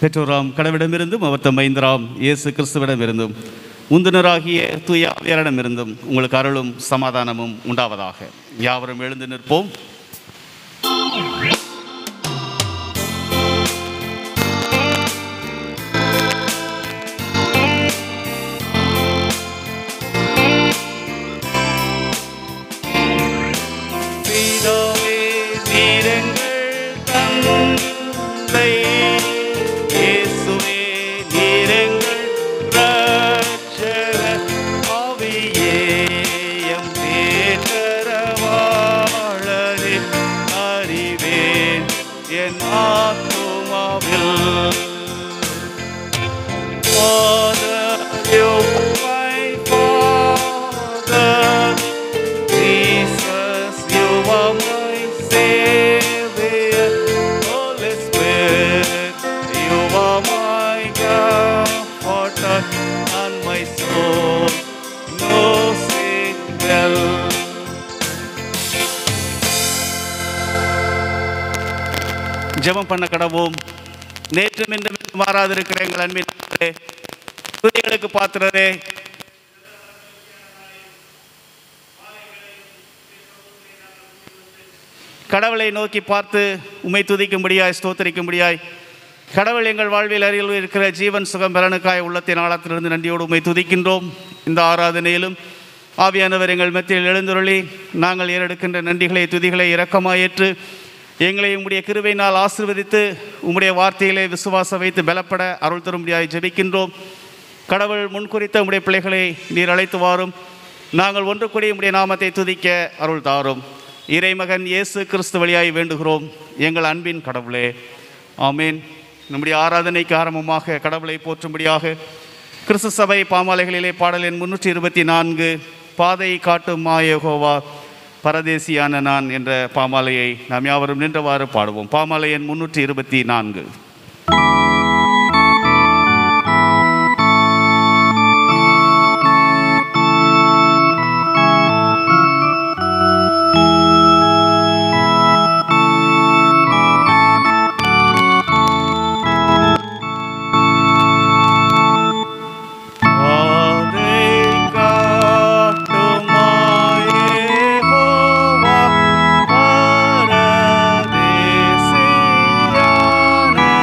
பெற்றோராம் கடவிடமிருந்தும் அவர் தம் மைந்தராம் இயேசு கிறிஸ்துவிடமிருந்தும் உந்துனராகிய தூய ஆவியாரிடமிருந்தும் உங்களுக்கு அருளும் சமாதானமும் உண்டாவதாக யாவரும் எழுந்து நிற்போம் பிதாவே, நீரெங்கள் தந்தை. இயேசுவே, நீரெங்கள் இரட்சகர். ஆவியே, எம் தேற்றரவாளரே, அறிவேன் என் ஆத்துமாவில் Father, you my Father. Jesus, you are my Savior. Holy Spirit, you are my comforter, and my soul knows it well. ஜெபம் பண்ண கடவோம் நேற்றும் இன்றும் மாறாதிருக்கிற எங்கள் அன்பின் ஆண்டவரே, துதிகளுக்கு பாத்திரரே கடவுளை நோக்கி பார்த்து உம்மை துதிக்கும்படியாய் ஸ்தோத்தரிக்கும்படியாய் கடவுள் எங்கள் வாழ்வில் அருகில் இருக்கிற ஜீவன் சுகம் பலனுக்காய் உள்ளத்தின் ஆழத்திலிருந்து நன்றியோடு உம்மை துதிக்கின்றோம் இந்த ஆராதனையிலும் ஆவியானவர் எங்கள் மத்தியில் எழுந்துருளி நாங்கள் ஏறெடுக்கின்ற நன்றிகளை துதிகளை இரக்கமாயேற்று எங்களை உம்முடைய கிருபையினால் ஆசீர்வதித்து உம்முடைய வார்த்தைகளை விசுவாசம் வைத்து பலப்பட அருள் தரும்படியாய் ஜெபிக்கின்றோம் கடவுள் முன்குறித்த உம்முடைய பிள்ளைகளை நீர் அழைத்து வாரும் நாங்கள் ஒன்று கூடி உம்முடைய நாமத்தை துதிக்க அருள் தாரும் இறைமகன் இயேசு கிறிஸ்து வழியாய் வேண்டுகிறோம் எங்கள் அன்பின் கடவுளே ஆமேன் நம்முடைய ஆராதனைக்கு ஆரம்பமாக கடவுளை போற்றும்படியாக கிறிஸ்து சபை பாமாலைகளிலே பாடல் எண் முன்னூற்றி இருபத்தி நான்கு பாதை காட்டும் மாயகோவா பரதேசியான நான் என்ற பாமாலையை நாம் யாவரும் நின்றவாறு பாடுவோம் பாமாலை எண் முன்னூற்றி இருபத்தி நான்கு பாதை காட்டும் மாயேகோவா, பரதேசியான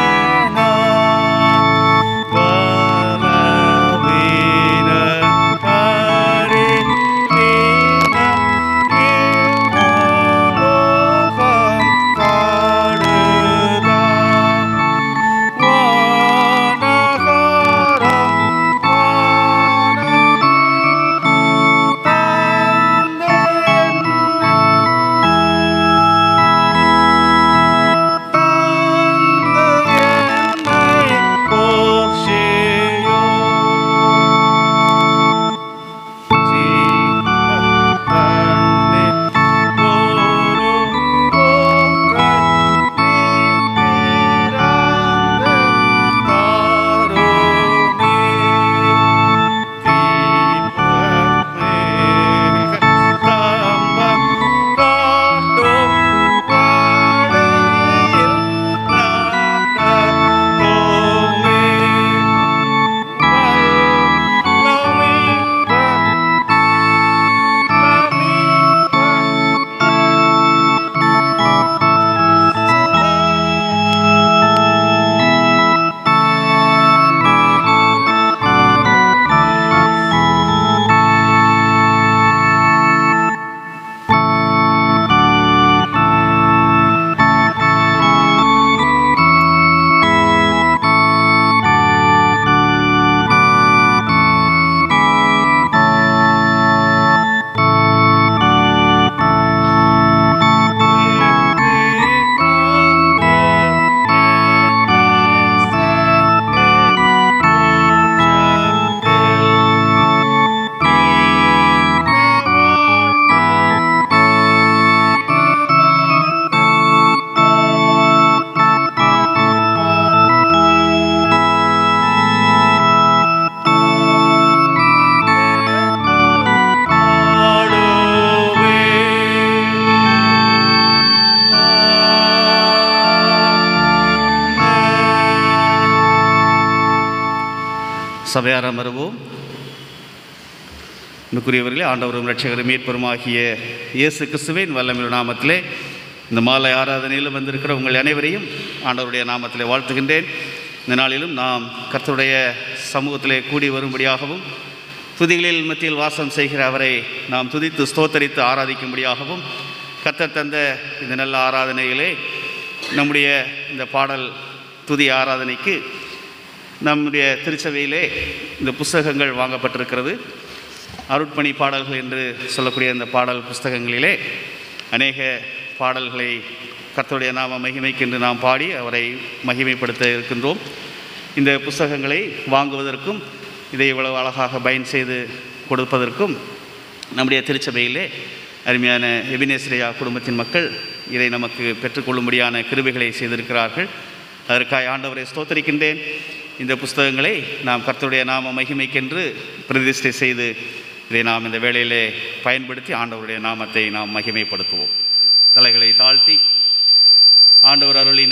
சபையார் அமர்வோம் அன்புக்குரியவர்களே ஆண்டவரும் ரட்சகரும் மீட்பருமாகிய இயேசு கிறிஸ்துவின் வல்லமிழ் நாமத்திலே இந்த மாலை ஆராதனையிலும் வந்திருக்கிற உங்கள் அனைவரையும் ஆண்டவருடைய நாமத்திலே வாழ்த்துகின்றேன் இந்த நாளிலும் நாம் கர்த்தருடைய சமூகத்திலே கூடி வரும்படியாகவும் துதிகளில் மத்தியில் வாசம் செய்கிற அவரை நாம் துதித்து ஸ்தோத்தரித்து ஆராதிக்கும்படியாகவும் கர்த்தர் தந்த இந்த நல்ல ஆராதனையிலே நம்முடைய இந்த பாடல் துதி ஆராதனைக்கு நம்முடைய திருச்சபையிலே இந்த புஸ்தகங்கள் வாங்கப்பட்டிருக்கிறது அருட்பணி பாடல்கள் என்று சொல்லக்கூடிய இந்த பாடல் புஸ்தகங்களிலே அநேக பாடல்களை கர்த்தருடைய நாம மகிமைக்கென்று நாம் பாடி அவரை மகிமைப்படுத்த இருக்கின்றோம் இந்த புஸ்தகங்களை வாங்குவதற்கும் இதை இவ்வளவு அழகாக பயன் செய்து கொடுப்பதற்கும் நம்முடைய திருச்சபையிலே அருமையான எபினேஸ்ரேயா குடும்பத்தின் மக்கள் இதை நமக்கு பெற்றுக்கொள்ளும்படியான கிருபைகளை செய்திருக்கிறார்கள் அதற்காக ஆண்டவரை ஸ்தோத்தரிக்கின்றேன் இந்த புஸ்தகங்களை நாம் கர்த்தருடைய நாம மகிமைக்கென்று பிரதிஷ்டை செய்து இதை நாம் இந்த வேளையிலே பயன்படுத்தி ஆண்டவருடைய நாமத்தை நாம் மகிமைப்படுத்துவோம் தலைகளை தாழ்த்தி ஆண்டவர் அருளின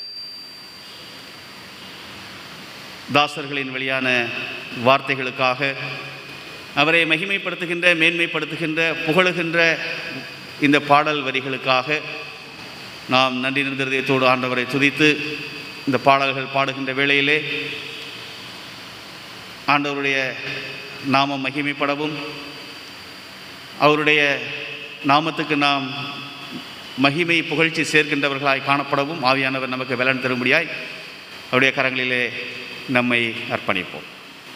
தாசர்களின் வழியான வார்த்தைகளுக்காக அவரை மகிமைப்படுத்துகின்ற மேன்மைப்படுத்துகின்ற புகழுகின்ற இந்த பாடல் வரிகளுக்காக நாம் நன்றி நிறுத்தத்தோடு ஆண்டவரை துதித்து இந்த பாடல்கள் பாடுகின்ற வேளையிலே ஆண்டவருடைய நாமம் மகிமைப்படவும் அவருடைய நாமத்துக்கு நாம் மகிமை புகழ்ச்சி சேர்க்கின்றவர்களாய் காணப்படவும் ஆவியானவர் நமக்கு பலன் தரும்படியாய் அவருடைய கரங்களிலே நம்மை அர்ப்பணிப்போம்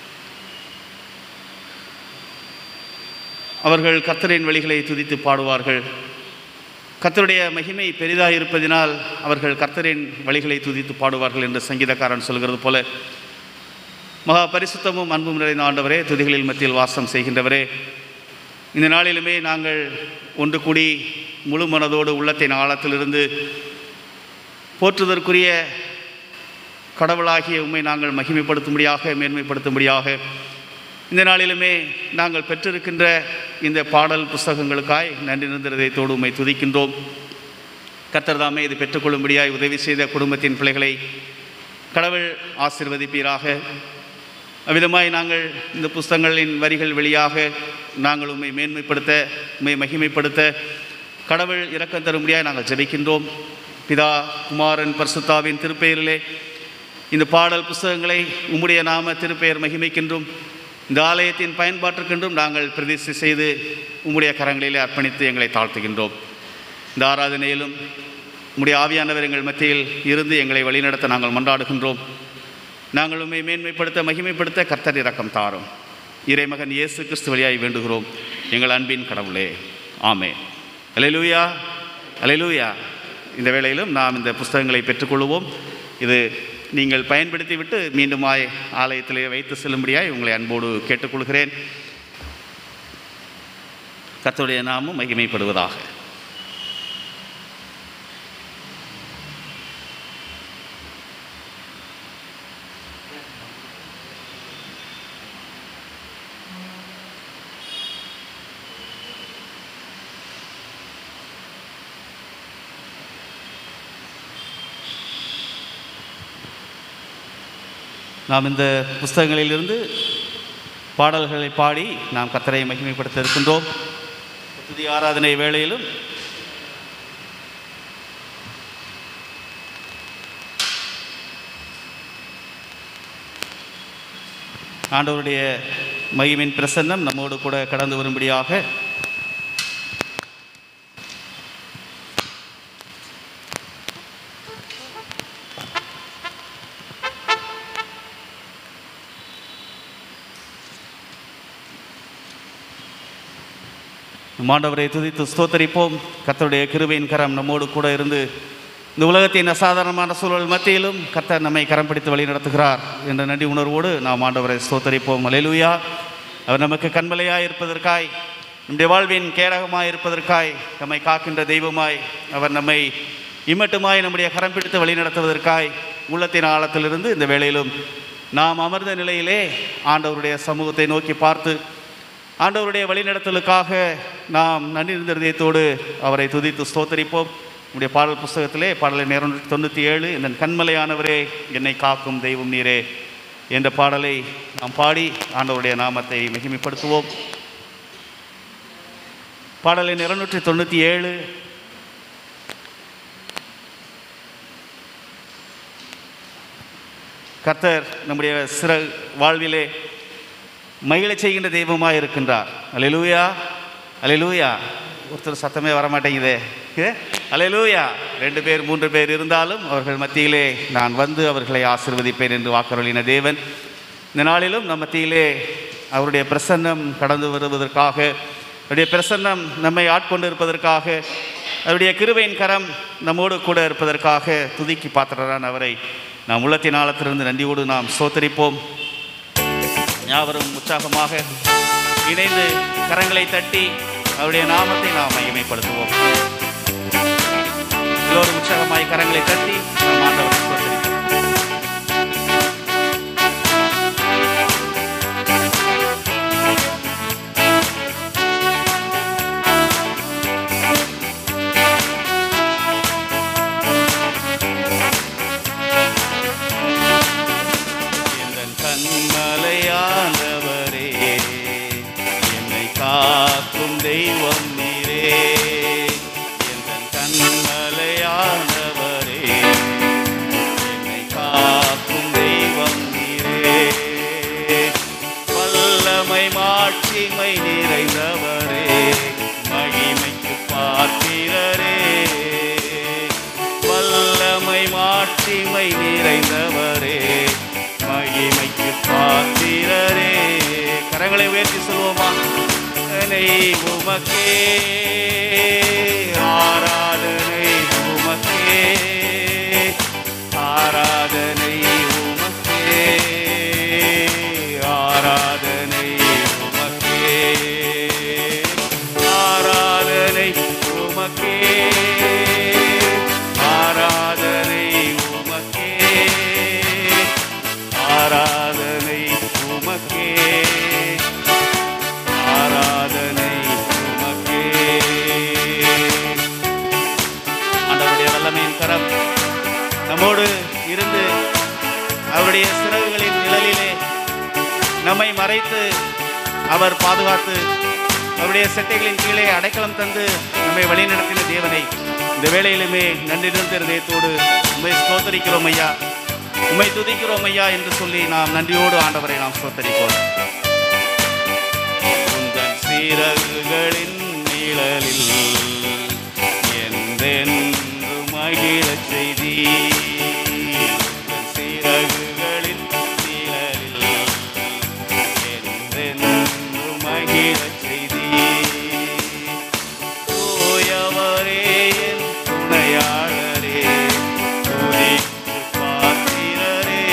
அவர்கள் கர்த்தரின் வழிகளை துதித்து பாடுவார்கள் கர்த்தருடைய மகிமை பெரிதாக இருப்பதினால் அவர்கள் கர்த்தரின் வழிகளை துதித்து பாடுவார்கள் என்று சங்கீதக்காரன் சொல்கிறது போல மகா பரிசுத்தமும் அன்பும் நிறைந்த ஆண்டவரே துதிகளில் மத்தியில் வாசம் செய்கின்றவரே இந்த நாளிலுமே நாங்கள் ஒன்று கூடி முழு மனதோடு உள்ளத்தின் ஆழத்திலிருந்து போற்றுதற்குரிய கடவுளாகிய உண்மை நாங்கள் மகிமைப்படுத்தும்படியாக மேன்மைப்படுத்தும்படியாக இந்த நாளிலுமே நாங்கள் பெற்றிருக்கின்ற இந்த பாடல் புஸ்தகங்களுக்காய் நன்றி நிறந்ததோடு உண்மை துதிக்கின்றோம் கர்த்தர் தாமே இது பெற்றுக்கொள்ளும்படியாய் உதவி செய்த குடும்பத்தின் பிள்ளைகளை கடவுள் ஆசிர்வதிப்பீராக அவ்விதமாய் நாங்கள் இந்த புஸ்தகங்களின் வரிகள் வழியாக நாங்கள் உண்மை மேன்மைப்படுத்த உண்மை மகிமைப்படுத்த கடவுள் இரக்கம் தரும்படியாக நாங்கள் ஜெபிக்கின்றோம் பிதா குமாரன் பர்சுத்தாவின் திருப்பெயரிலே இந்த பாடல் புஸ்தகங்களை உம்முடைய நாம திருப்பெயர் மகிமைக்கின்றும் இந்த ஆலயத்தின் பயன்பாட்டிற்கென்றும் நாங்கள் பிரதிஷ்டை செய்து உம்முடைய கரங்களிலே அர்ப்பணித்து எங்களை தாழ்த்துகின்றோம் இந்த ஆராதனையிலும் உம்முடைய ஆவியானவர் எங்கள் மத்தியில் இருந்து எங்களை வழிநடத்த நாங்கள் மன்றாடுகின்றோம் நாங்கள் உண்மை மேன்மைப்படுத்த மகிமைப்படுத்த கர்த்தர் இரக்கம் தாரும் இறைமகன் இயேசு கிறிஸ்து வழியாய் வேண்டுகிறோம் எங்கள் அன்பின் கடவுளே ஆமே அலையலூயா அலையலூயா இந்த வேளையிலும் நாம் இந்த புஸ்தகங்களை பெற்றுக்கொள்வோம் இது நீங்கள் பயன்படுத்திவிட்டு மீண்டுமாய் ஆலயத்திலே வைத்து செல்லும்படியாய் உங்களை அன்போடு கேட்டுக்கொள்கிறேன் கர்த்தருடைய நாமும் மகிமைப்படுவதாக நாம் இந்த புஸ்தகங்களிலிருந்து பாடல்களை பாடி நாம் கத்தரை மகிமைப்படுத்த இருக்கின்றோம் துதி ஆராதனை வேளையிலும் ஆண்டவருடைய மகிமின் பிரசன்னம் நம்மோடு கூட கடந்து வரும்படியாக மாண்டவரை துதித்து ஸ்தோத்தரிப்போம் கர்த்தருடைய கிருபையின் கரம் நம்மோடு கூட இருந்து இந்த உலகத்தின் அசாதாரணமான சூழல் மத்தியிலும் கர்த்தர் நம்மை கரம் பிடித்து வழி நடத்துகிறார் என்ற நன்றி உணர்வோடு நாம் ஆண்டவரை ஸ்தோத்தரிப்போம் அலையலூயா அவர் நமக்கு கண்மலையாய் இருப்பதற்காய் நம்முடைய வாழ்வின் கேடகமாய் இருப்பதற்காய் நம்மை காக்கின்ற தெய்வமாய் அவர் நம்மை இம்மட்டுமாய் நம்முடைய கரம் பிடித்து வழி நடத்துவதற்காய் உள்ளத்தின் ஆழத்திலிருந்து இந்த வேளையிலும் நாம் அமர்ந்த நிலையிலே ஆண்டவருடைய சமூகத்தை நோக்கி பார்த்து ஆண்டவருடைய வழிநடத்தலுக்காக நாம் நன்றி இருந்ததயத்தோடு அவரை துதித்து ஸ்தோத்தரிப்போம் நம்முடைய பாடல் புஸ்தகத்திலே பாடலை நேரம் தொண்ணூற்றி ஏழு இந்த கண்மலையானவரே என்னை காக்கும் தெய்வம் நீரே என்ற பாடலை நாம் பாடி ஆண்டவருடைய நாமத்தை மகிமைப்படுத்துவோம் பாடலின் இருநூற்றி தொண்ணூற்றி ஏழு கர்த்தர் நம்முடைய சிற வாழ்விலே மகிழச் செய்கின்ற தெய்வமாக இருக்கின்றார் அலையலூயா அலையலூயா ஒருத்தர் சத்தமே வரமாட்டேங்குதே ஏ? அலையலூயா ரெண்டு பேர் மூன்று பேர் இருந்தாலும் அவர்கள் மத்தியிலே நான் வந்து அவர்களை ஆசிர்வதிப்பேன் என்று வாக்குறுதின தேவன் இந்த நாளிலும் நம் மத்தியிலே அவருடைய பிரசன்னம் கடந்து வருவதற்காக அவருடைய பிரசன்னம் நம்மை ஆட்கொண்டு இருப்பதற்காக அவருடைய கிருபையின் கரம் நம்மோடு கூட இருப்பதற்காக துதிக்கி பாத்திரரான் அவரை நாம் உள்ளத்தின் ஆழத்திலிருந்து நன்றியோடு நாம் சோத்தரிப்போம் யாவரும் உற்சாகமாக இணைந்து கரங்களை தட்டி அவருடைய நாமத்தை நாம் மகிமைப்படுத்துவோம் எல்லோரும் உற்சாகமாய் கரங்களை தட்டி நாம் ஆண்டவரை ஸ்தோத்திரிப்போம். எந்தன் கண்மலையானவரே என்னை காக்கும் தெய்வம் நீரே எந்தன் கண்மலையானவரே என்னை காக்கும் தெய்வம் நீரே வல்லமை மாட்சிமை நிறைந்தவரே மகிமைக்கு பாத்திரரே வல்லமை மாட்சிமை நிறைந்தவரே மகிமைக்கு பாத்திரரே கரங்களை உயர்த்தி சொல்வோமா என்னை உமக்கே ஆராதனை உமக்கே ஆராதனை உமக்கே ஆராதனை உமக்கே ஆராதனை உமக்கே ஆராதனை உமக்கே ஆராதனை உமக்கே ஆராதனை உமக்கே ஆண்டவருடைய வல்லமையின் கரம் நம்மோடு இருந்து அவருடைய சிறகுகளின் நிழலிலே நம்மை மறைத்து அவர் பாதுகாத்து அவருடைய செட்டைகளின் கீழே அடைக்கலம் தந்து நம்மை வழிநடத்தின தேவனை இந்த வேளையிலுமே நன்றி நிறுத்த இதயத்தோடு உண்மை ஸ்தோத்தரிக்கிறோம் ஐயா உண்மை துதிக்கிறோம் ஐயா என்று சொல்லி நாம் நன்றியோடு ஆண்டவரை நாம் ஸ்தோத்தரிப்போம் உந்தன் சீரகுகளின் நிழலில் என்றென்று மகிழச் செய்தி உந்தன் சீரகுகளின் நிழலில் என்றென்று மகிழச் செய்தி தூயவரே என் துணையாளரே துதிக்கு பாத்திரரே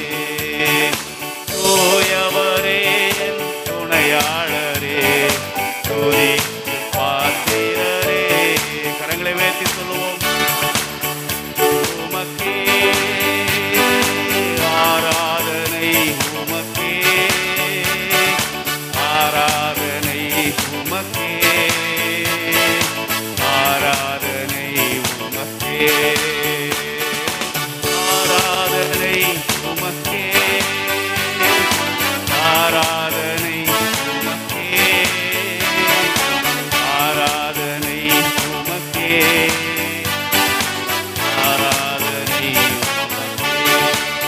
தூயவரே என் துணையாளரே துதிக்கு பாத்திரரே கரங்களை உயர்த்தி சொல்லுவோம் உமக்கே ஆராதனை உமக்கே ஆராதனை உமக்கே ஆராதனை உமக்கே ஆராதனை உமக்கே ஆராதனை உமக்கே ஆராதனை உமக்கே ஆராதனை உமக்கே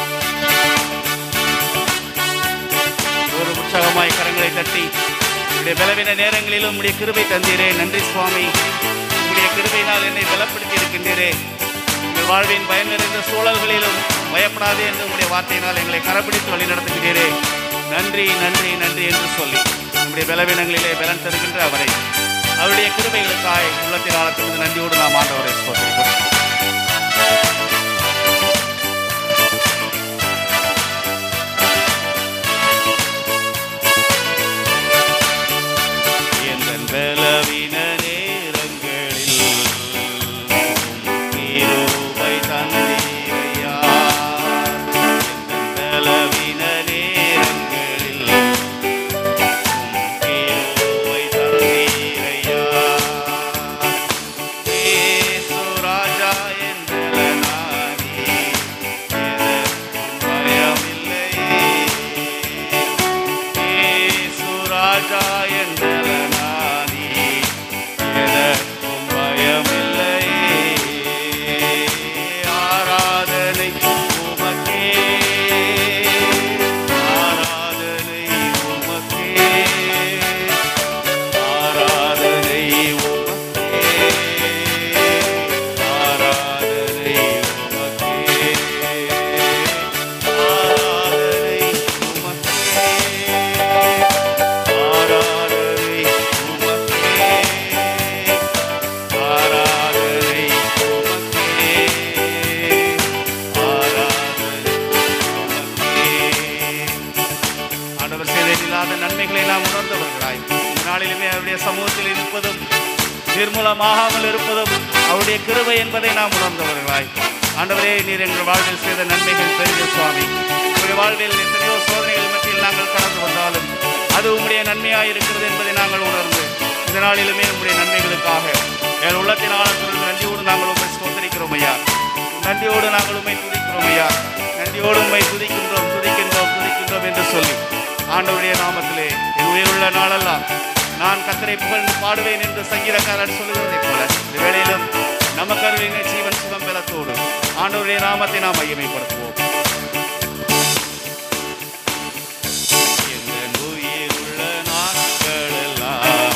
ஒரு உற்சாகமாய் கரங்களை தட்டி உடைய பலவீன நேரங்களிலும் உடைய கிருபை தந்தீரே நன்றி சுவாமி உடைய கிருபையினால் என்னை பலப்படுத்தி இருக்கின்றீரே உங்கள் வாழ்வின் பயன் நிறைந்த சூழல்களிலும் பயப்படாதே என்று உடைய வார்த்தையினால் எங்களை கரப்பிடித்து வழி நடத்துகிறீரே நன்றி நன்றி நன்றி என்று சொல்லி நம்முடைய பலவீனங்களிலே பலன் தருகின்ற அவரை அவருடைய கிருபைகளுக்காய் உள்ளத்தின் ஆழத்திலிருந்து நன்றியோடு நாம் ஆண்டவரை ஸ்தோத்திரிக்கிறோம் எந்தன் பலவீன நேரங்களில் கிருபை தந்தீரையா எந்தன் பலவீன நேரங்களில் கிருபை தந்தீரையா இயேசு ராஜா அளவில்லாத நன்மைகளை நாம் உணர்ந்தவர்களாய் இந்த நாளிலுமே அவருடைய சமூகத்தில் இருப்பதும் நிர்மூலமாகாமல் இருப்பதும் அவருடைய கிருபை என்பதை நாம் உணர்ந்தவர்களாய் ஆண்டவரே நீர் எங்கள் வாழ்வில் செய்த நன்மைகள் பெரிய சுவாமி உங்களுடைய வாழ்வில் எத்தனையோ சோதனைகள் மத்தியில் நாங்கள் கடந்து வந்தாலும் அது உம்முடைய நன்மையாக இருக்கிறது என்பதை நாங்கள் உணர்ந்து இந்த நாளிலுமே உம்முடைய நன்மைகளுக்காக என் உள்ளத்தின் ஆழத்திலிருந்து நன்றியோடு நாங்கள் உண்மை ஸ்தோத்தரிக்கிறோம் ஐயா நன்றியோடு நாங்கள் உண்மை துதிக்கிறோம் ஐயா நன்றியோடு உண்மை துதிக்கின்றோம் துதிக்கின்றோம் துதிக்கின்றோம் என்று சொல்லி ஆண்டவருடைய நாமத்திலே என் உயிருள்ள நாளெல்லாம் நான் கத்தரை புகழ்ந்து பாடுவேன் என்று சங்கீதக்காரர் சொல்லுகிறதைப் போல இந்த வேளையிலும் நமக்கு அருளின ஜீவன் சுகம் பலத்தோடு ஆண்டவருடைய நாமத்தை நாம் மையமைப்படுத்துவோம் எந்த உயிருள்ள நாட்களெல்லாம்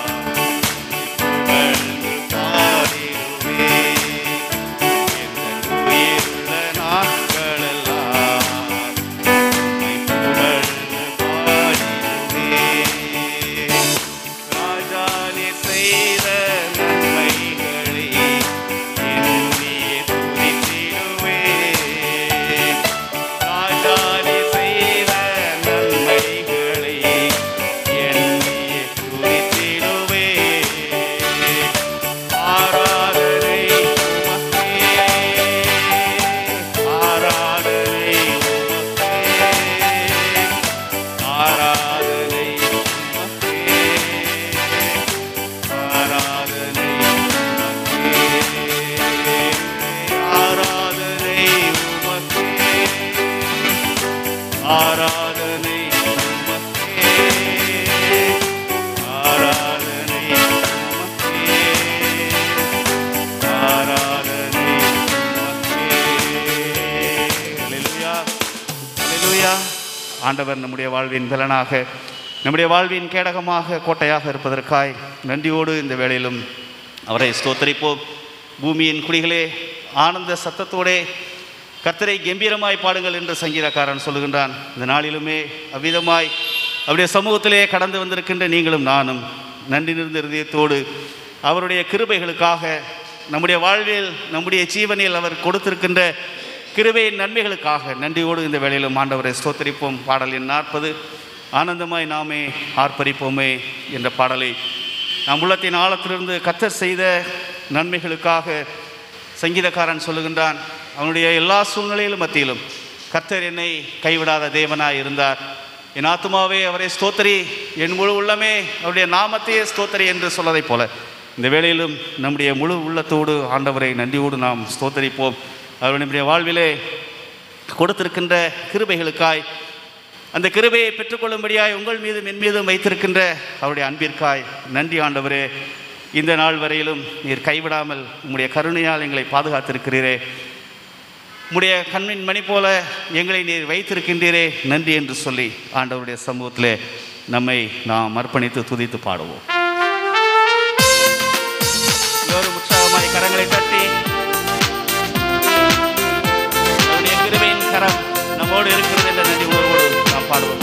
புகழ்ந்து பாடிடுவேன். எந்த உயிருள்ள நாட்களெல்லாம் உம்மை புகழ்ந்து பாடிடுவேன். ராஜா நீர் செய்த நன்மைகளை எண்ணியே துதித்திடுவேன். ராஜா நீர் செய்த நன்மைகளை எண்ணியே துதித்திடுவேன். ஆராதனை உமக்கே. ஆராதனை உமக்கே. ஆராதனை உமக்கே. ஆராதனை உமக்கே. ஆராதனை உமக்கே. ஆராதனை உமக்கே. ஆராதனை உமக்கே. ஆராதனை உமக்கே. அல்லேலூயா. அல்லேலூயா. ஆண்டவர் நம்முடைய வாழ்வின் பலனாக நம்முடைய வாழ்வின் கேடகமாக கோட்டையாக இருப்பதற்காய் நன்றியோடு இந்த வேளையிலும் அவரை ஸ்தோத்தரிப்போம் பூமியின் குடிகளே ஆனந்த சத்தத்தோடே கர்த்தரை கம்பீரமாய் பாடுங்கள் என்று சங்கீதக்காரன் சொல்லுகின்றான் இந்த நாளிலுமே அவ்விதமாய் அவருடைய சமூகத்திலே கடந்து வந்திருக்கின்ற நீங்களும் நானும் நன்றி நிறைந்த இருதயத்தோடு அவருடைய கிருபைகளுக்காக நம்முடைய வாழ்வில் நம்முடைய ஜீவனில் அவர் கொடுத்திருக்கின்ற கிருபையின் நன்மைகளுக்காக நன்றியோடு இந்த வேளையிலும் ஆண்டவரை ஸ்தோத்தரிப்போம் பாடல் எண் நாற்பது ஆனந்தமாய் நாமே ஆர்ப்பரிப்போமே என்ற பாடலை நம் உள்ளத்தின் ஆழத்திலிருந்து கத்தர் செய்த நன்மைகளுக்காக சங்கீதக்காரன் சொல்லுகின்றான் அவனுடைய எல்லா சூழ்நிலையிலும் மத்தியிலும் கர்த்தர் என்னை கைவிடாத தேவனாய் இருந்தார் என் ஆத்துமாவே அவரை ஸ்தோத்தரி என் முழு உள்ளமே அவருடைய நாமத்தையே ஸ்தோத்தரி என்று சொல்லதைப் போல இந்த வேளையிலும் நம்முடைய முழு உள்ளத்தோடு ஆண்டவரை நன்றியோடு நாம் ஸ்தோத்தரிப்போம் அவர் நம்முடைய வாழ்விலே கொடுத்திருக்கின்ற கிருபைகளுக்காய் அந்த கிருபையை பெற்றுக்கொள்ளும்படியாய் உங்கள் மீதும் என் மீதும் வைத்திருக்கின்ற அவருடைய அன்பிற்காய் நன்றி ஆண்டவரே இந்த நாள் வரையிலும் நீர் கைவிடாமல் உம்முடைய கருணையால் எங்களை பாதுகாத்திருக்கிறீரே உம்முடைய கண்ணின் மணி போல எங்களை நீர் வைத்திருக்கின்றீரே நன்றி என்று சொல்லி ஆண்டவருடைய சமூகத்திலே நம்மை நாம் அர்ப்பணித்து துதித்து பாடுவோம் எல்லோரும் உற்சாகமாய் கரங்களை தட்டி அவருடைய கிருபையின் கரம் நம்மோடு இருக்கிறது என்ற நன்றி உணர்வோடு நாம் பாடுவோம்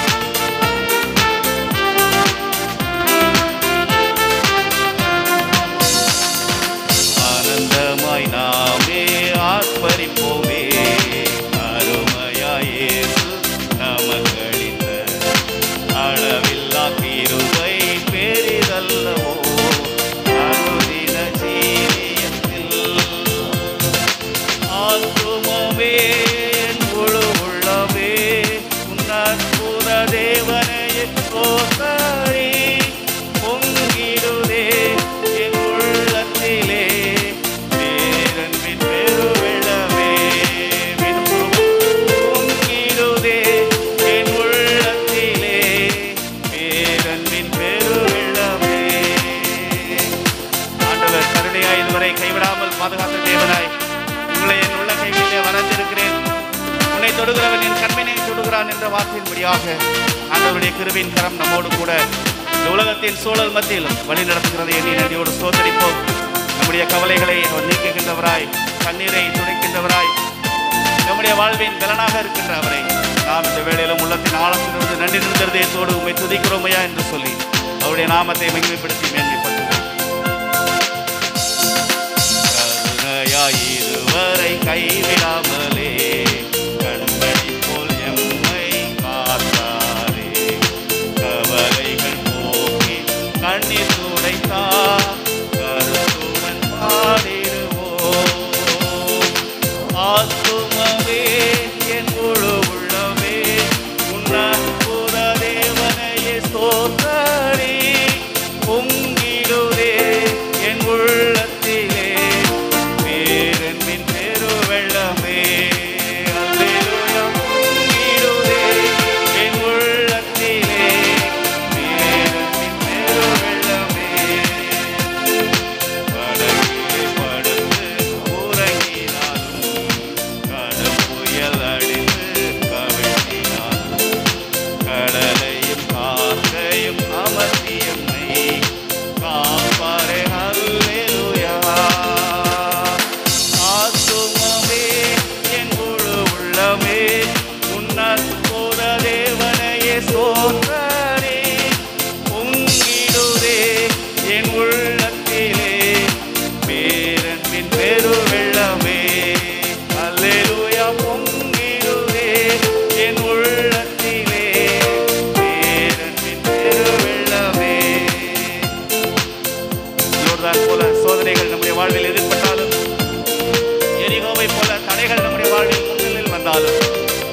ஆனந்தமாய் நாமே ஆர்ப்பரிப்போமே அருமையாய் இயேசு நமக்களித்த அளவில்லா கிருபை பெரிதல்லவோ அனுதின ஜீவியத்தில் ஆத்துமமே என் முழு உள்ளமே உன் அற்புத தேவனையே சோதரி பொங்கிடுதே என் உள்ளத்திலே பேரன்பின் பெருவெள்ளமே பொங்கிடுதே என் உள்ளத்திலே பேரன்பின் பெருவெள்ளமே ஆண்டவர் கருணையாய் இதுவரை கைவிடாமல் பாதுகாத்த தேவனாய் உங்களை என் உள்ள கைகளிலே வரைந்திருக்கிறேன் உன்னை தொடுகிறவன் என் கண்மனை தொடுகிறான் என்ற வார்த்தையின்படியாக ஆண்டவருடைய கிருபையின் கரம் நம்மோடு கூட இந்த உலகத்தின் சூழல் மத்தியிலும் வழி நடத்துகிறதை எண்ணி நன்றியோடு சோதரிப்போம் நம்முடைய கவலைகளை அவர் நீக்குகின்றவராய் கண்ணீரை துடைக்கின்றவராய் நம்முடைய வாழ்வின் பலனாக இருக்கின்ற அவரை நாம் இந்த வேளையிலும் உள்ளத்தின் ஆழத்திலிருந்து நன்றி நிறுத்ததயத்தோடு உண்மை துதிக்கிறோமையா என்று சொல்லி அவருடைய நாமத்தை மகிமைப்படுத்தி மேன்மைப்படுத்துவோம் கருணையாய் இதுவரை கைவிடாமலே கண்மணி போல் எம்மை காத்தாரே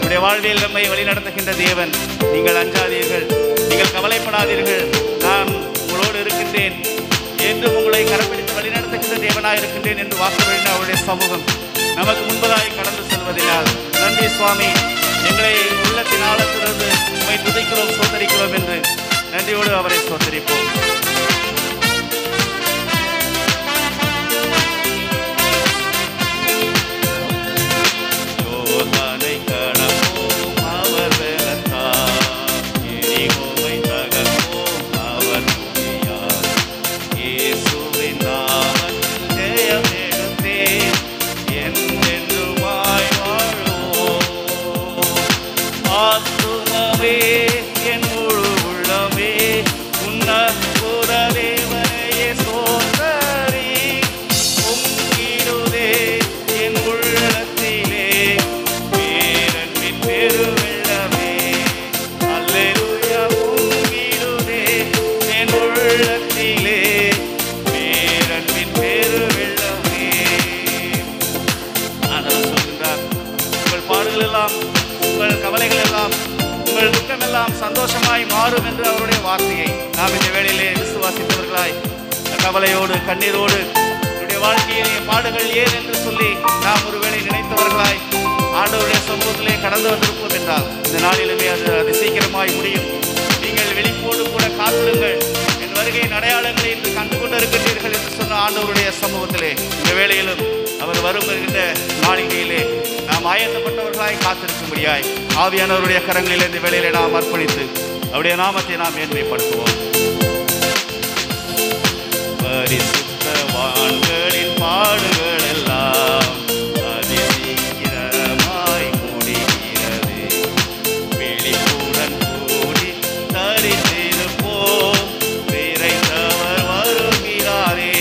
நம்முடைய வாழ்வில் நம்மை வழிநடத்துகின்ற தேவன் நீங்கள் அஞ்சாதீர்கள் நீங்கள் கவலைப்படாதீர்கள் நான் உங்களோடு இருக்கின்றேன் என்றும் உங்களை கரப்பிடித்து வழிநடத்துகின்ற தேவனாய் இருக்கின்றேன் என்று வாக்குறுதின அவருடைய சமூகம் நமக்கு முன்பதாய் கடந்து செல்வதனால் நன்றி சுவாமி எங்களை உள்ளத்தின் ஆழத்திலிருந்து உண்மை துதிக்கிறோம் சோதரிக்கிறோம் என்று நன்றியோடு அவரை சோதரிப்போம் யோர்தானை கடப்போம் அவர் பலத்தால். எரிகோவை தகர்ப்போம் அவர் துதியால். இயேசுவின் நாமத்தில் ஜெயம் எடுத்தேன். என்றென்றுமாய் வாழ்வோம். ஆத்துமமே என் முழு உள்ளமே உன்னத தேவனையே சோதரி பொங்கிடுதே என் உள்ளத்திலே பேரன்பின் பெருவெள்ளமே அல்லேலூயா பொங்கிடுதே என் உள்ளத்திலே பேரன்பின் பெருவெள்ளமே ஆண்டவர் சொல்கின்றார் உங்கள் பாடுகள் எல்லாம் உங்கள் கவலைகள் எல்லாம் உங்கள் துக்கம் எல்லாம் சந்தோஷமாய் மாறும் என்று அவருடைய வார்த்தையை நாம் இந்த வேளையிலே விசுவாசித்தவர்களாய் கவலையோடு கண்ணீரோடு என்னுடைய வாழ்க்கையிலே பாடுகள் ஏன் என்று சொல்லி நாம் ஒருவேளை நினைத்தவர்களாய் ஆண்டவருடைய சமூகத்திலே கடந்து வந்திருப்போம் என்றால் இந்த நாளிலுமே அது அது சீக்கிரமாய் முடியும் நீங்கள் வெளிப்போடு கூட காத்திருங்கள் என் வருகையின் அடையாளங்களை இன்று கண்டு கொண்டு இருக்கின்றீர்கள் என்று சொன்ன ஆண்டவருடைய சமூகத்திலே இந்த வேளையிலும் அவர் வரும் என்கின்ற நாளிகையிலே நாம் ஆயத்தப்பட்டவர்களாய் காத்திருக்கும்படியாய் ஆவியானவருடைய கரங்களில் இந்த வேளையிலே நாம் அர்ப்பணித்து அவருடைய நாமத்தை நாம் மேன்மைப்படுத்துவோம் பரிசுத்தவான்களின் பாடுகள் எல்லாம் அதிசீக்கிரமாய் முடிகிறது விழிப்புடன் கூடி தரித்திருப்போம் விரைந்தவர் வருகிறாரே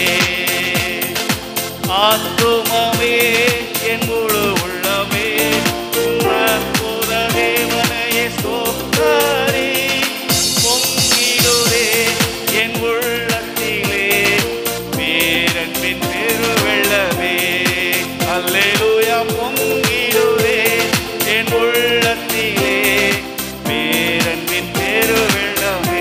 ஆத்துமமே என் முழு உள்ளமே உன்னத தேவனையே ஸ்தோத்தரி பொங்கிடுதே என் உள்ளத்திலே பேரன்பின் பெருவெள்ளமே அல்லேலூயா பொங்கிடுதே என் உள்ளத்திலே பேரன்பின் பெருவெள்ளமே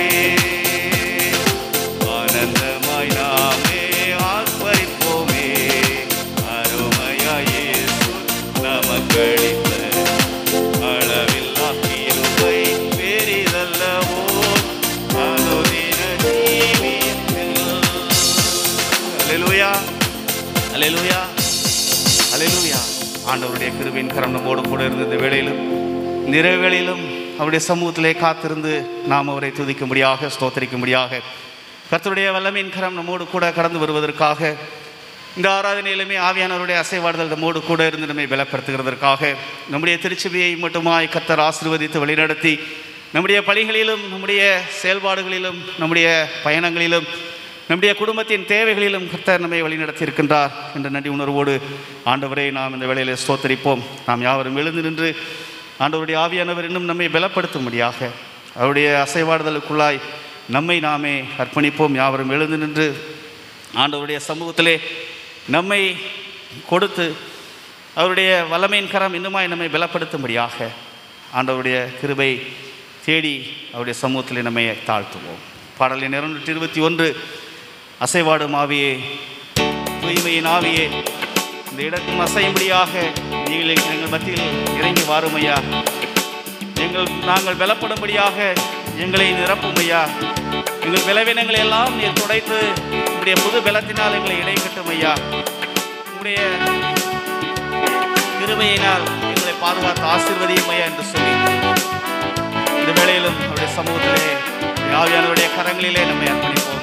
ஆனந்தமாய் நாமே ஆர்ப்பரிப்போமே அருமையாய் இயேசு நமக்களித்த அளவில்லா கிருபை பெரிதல்லவோ அனுதின ஜீவியத்தில் அல்லேலூயா அல்லேலூயா அல்லேலூயா ஆண்டவருடைய கிருபையின் கரம் நம்மோடு கூட இருந்த இந்த வேளையிலும் நிறைவு வேளையிலும் அவருடைய சமூகத்திலே காத்திருந்து நாம் அவரை துதிக்கும்படியாக ஸ்தோத்தரிக்கும்படியாக கர்த்தருடைய வல்லமையின் கரம் நம்மோடு கூட கடந்து வருவதற்காக இந்த ஆராதனையிலுமே ஆவியானவருடைய அசைவாடுதல் நம்மோடு கூட இருந்து நம்மை பலப்படுத்துகிறதற்காக நம்முடைய திருச்சபையை மட்டுமாய் கர்த்தர் ஆசீர்வதித்து வழிநடத்தி நம்முடைய பணிகளிலும் நம்முடைய செயல்பாடுகளிலும் நம்முடைய பயணங்களிலும் நம்முடைய குடும்பத்தின் தேவைகளிலும் கர்த்தர் நம்மை வழிநடத்தி இருக்கின்றார் என்ற நன்றி உணர்வோடு ஆண்டவரை நாம் இந்த வேளையில் ஸ்தோத்தரிப்போம் நாம் யாவரும் எழுந்து நின்று ஆண்டவருடைய ஆவியானவர் இன்னும் நம்மை பலப்படுத்தும்படியாக அவருடைய அசைவாடுதலுக்குள்ளாய் நம்மை நாமே அர்ப்பணிப்போம் யாவரும் எழுந்து நின்று ஆண்டவருடைய சமூகத்திலே நம்மை கொடுத்து அவருடைய வல்லமையின் கரம் இன்னுமாய் நம்மை பலப்படுத்தும்படியாக ஆண்டவருடைய கிருபை தேடி அவருடைய சமூகத்திலே நம்மை தாழ்த்துவோம் பாடலின் இருநூற்றி இருபத்தி ஒன்று அசைவாடும் ஆவியே தூய்மையின் ஆவியே இந்த இடத்தில் அசையும்படியாக நீங்கள் எங்கள் மத்தியில் இறங்கி வாரும் ஐயா எங்கள் நாங்கள் பலப்படும்படியாக எங்களை நிரப்பும் ஐயா எங்கள் பலவீனங்களை எல்லாம் நீர் துடைத்து உங்களுடைய புது பலத்தினால் எங்களை இடை கட்டும் ஐயா உங்களுடைய கிருபையினால் எங்களை பாதுகாத்து ஆசீர்வதியும் ஐயா என்று சொல்லி இந்த வேளையிலும் அவருடைய சமூகத்திலே ஆவியானவருடைய கரங்களிலே நம்மை அர்ப்பணிப்போம்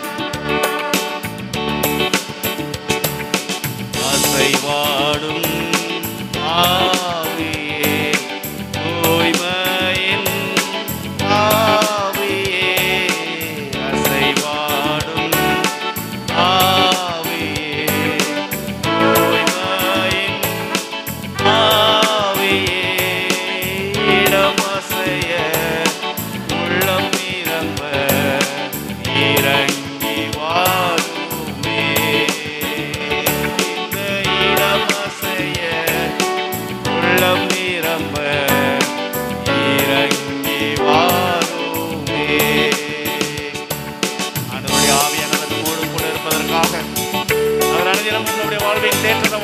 அசைவாடும் ஆவியே தூய்மையின் ஆவியே அசைவாடும் ஆவியே தூய்மையின் ஆவியே இடமசைய உள்ளம் நிரம்ப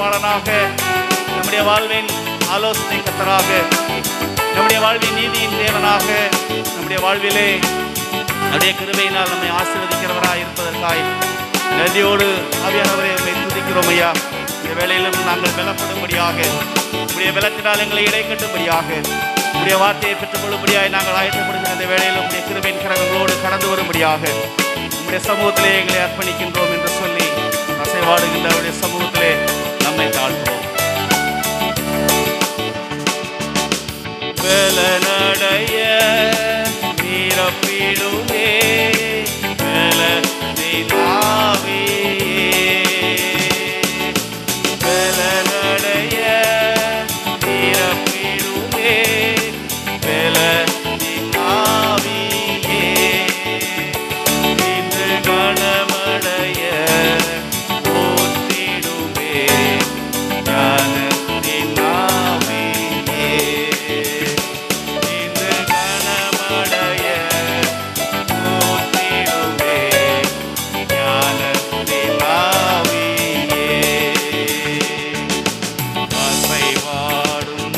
பரிபாலனாக நம்முடைய வாழ்வின் ஆலோசனை கத்தராக நம்முடைய வாழ்வின் நீதியின் தேவனாக நம்முடைய வாழ்விலே நம்முடைய கிருபையினால் நம்மை ஆசீர்வதிக்கிறவராய் இருப்பதற்காய் நன்றியோடு ஆவியானவரை உம்மை துதிக்கிறோம் ஐயா இந்த வேளையிலும் நாங்கள் பலப்படும்படியாக உடைய பலத்தினால் எங்களை இடை கட்டும்படியாக உடைய வார்த்தையை பெற்றுக்கொள்ளும்படியாய் நாங்கள் ஆயத்தப்படுகிற இந்த வேளையிலும் உடைய கிருபையின் கரங்களோடு கடந்து வரும்படியாக உடைய சமூகத்திலே எங்களை அர்ப்பணிக்கின்றோம் என்று சொல்லி அசைவாடுகின்ற அவருடைய சமூகத்திலே நம்மை தாழ்த்துவோம் பலனடைய நீரப்பிடுமே பலத்தினாவே பலனடைய நீரப்பிடுமே பலத்தினாவியே இன்று கணமடைய போற்றிடுமே ஞானத்தின் ஆவியே இன்று கணமடைய போற்றிடுமே ஞானத்தின் ஆவியே அசைவாடும்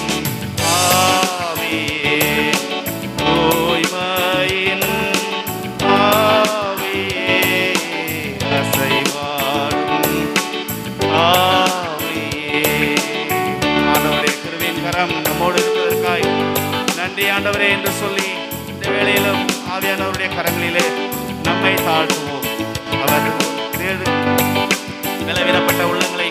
ஆவியே தூய்மையின் ஆவியே அசைவாடும் ஆவியே ஆண்டவரே கிருபையின் கரம் நம்மோடு இருப்பதற்காய் நன்றி ஆண்டவரே என்று சொல்லி இந்த வேளையிலும் ஆவியானவருடைய கரங்களிலே நம்மை தாழ்த்துவோம் அவர் தேடு நிலவிடப்பட்ட உள்ளங்களை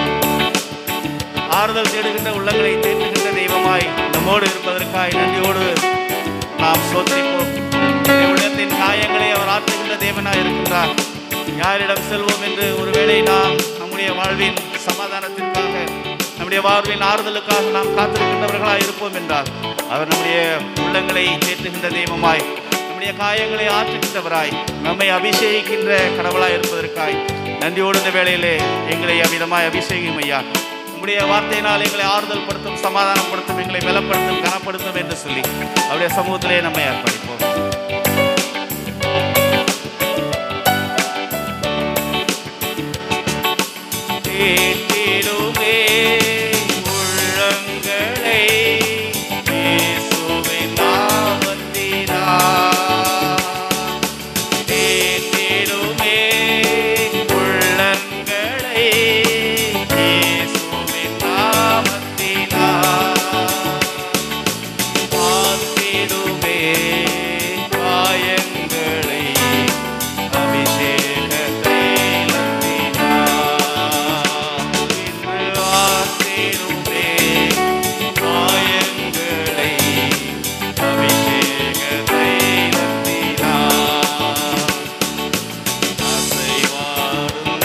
ஆறுதல் தேடுகின்ற உள்ளங்களை தேற்றுகின்ற தெய்வமாய் நம்மோடு இருப்பதற்காய் நன்றியோடு நாம் சோதரிப்போம் உள்ளத்தின் காயங்களை அவர் ஆற்றுகின்ற தேவனாய் இருக்கின்றார் யாரிடம் செல்வோம் என்று ஒருவேளை நாம் நம்முடைய வாழ்வின் சமாதானத்திற்காக நம்முடைய வாழ்வின் ஆறுதலுக்காக நாம் காத்திருக்கின்றவர்களாய் இருப்போம் என்றால் அவர் நம்முடைய உள்ளங்களை தேற்றுகின்ற தெய்வமாய் நம்முடைய காயங்களை ஆற்றுகின்றவராய் நம்மை அபிஷேகிக்கின்ற கடவுளாய் இருப்பதற்காய் நன்றியோடு இந்த வேளையிலே எங்களை அவ்விதமாய் அபிஷேகம் ஐயா உம்முடைய வார்த்தையினால் எங்களை ஆறுதல் படுத்தும் சமாதானப்படுத்தும் எங்களை பலப்படுத்தும் கனப்படுத்தும் என்று சொல்லி அவருடைய சமூகத்திலே நம்மை அர்ப்பணிப்போம் தேற்றிடுமே உள்ளங்களை இயேசுவின் நாமத்தினால். தேற்றிடுமே உள்ளங்களை இயேசுவின் நாமத்தினால். ஆற்றிடுமே காயங்களை அபிஷேக தைலத்தினால். இன்று ஆற்றிடுமே காயங்களை அபிஷேக தைலத்தினால். அசைவாடும்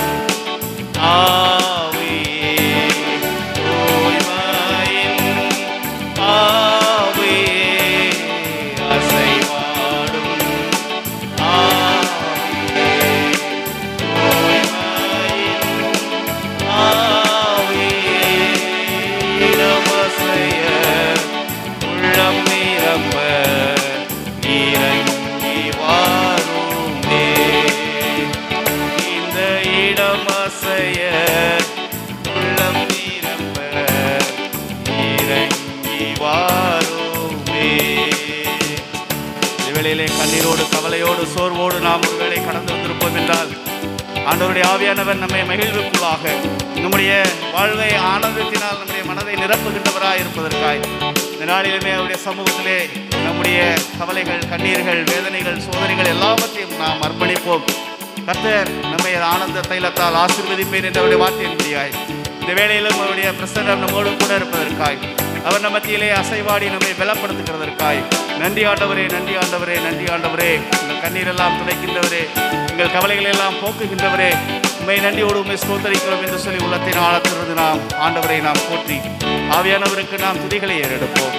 ஆவியே தூய்மையின் ஆவியே அசைவாடும் ஆவியே தூய்மையின் ஆவியே இடமசைய உள்ளம் நிரம்ப இறங்கி வாருமே இந்த இடம் அசைய உள்ளம் நிரம்ப இறங்கி வாருமே இவ்வேளையிலே கண்ணீரோடு கவலையோடு சோர்வோடு நாம் ஒருவேளை கடந்து வந்திருப்போம் என்றால் ஆண்டவருடைய ஆவியானவர் நம்மை மகிழ்வுக்குள்ளாக நம்முடைய வாழ்வை ஆனந்தத்தினால் நம்முடைய மனதை நிரப்புகின்றவராய் இருப்பதற்காய் இந்த நாளிலுமே அவருடைய சமூகத்திலே நம்முடைய கவலைகள் கண்ணீர்கள் வேதனைகள் சோதனைகள் எல்லாவற்றையும் நாம் அர்ப்பணிப்போம் கர்த்தர் நம்மை ஆனந்த தைலத்தால் ஆசீர்வதிப்பேன் என்ற அவருடைய வார்த்தையின்படியாய் இந்த வேளையிலும் அவருடைய பிரசன்னம் நம்மோடு கூட இருப்பதற்காய் அவர் நம்ம மத்தியிலே அசைவாடி நம்மை பலப்படுத்துகிறதற்காய் நன்றி ஆண்டவரே நன்றி ஆண்டவரே நன்றி ஆண்டவரே எங்கள் கண்ணீரெல்லாம் துடைக்கின்றவரே எங்கள் கவலைகளை எல்லாம் போக்குகின்றவரே உண்மை நன்றியோடு உண்மை ஸ்தோத்தரிக்கிறோம் என்று சொல்லி உள்ளத்தின் ஆழத்திலிருந்து நாம் ஆண்டவரை நாம் போற்றி ஆவியானவருக்கு நாம் துதிகளை ஏறெடுப்போம்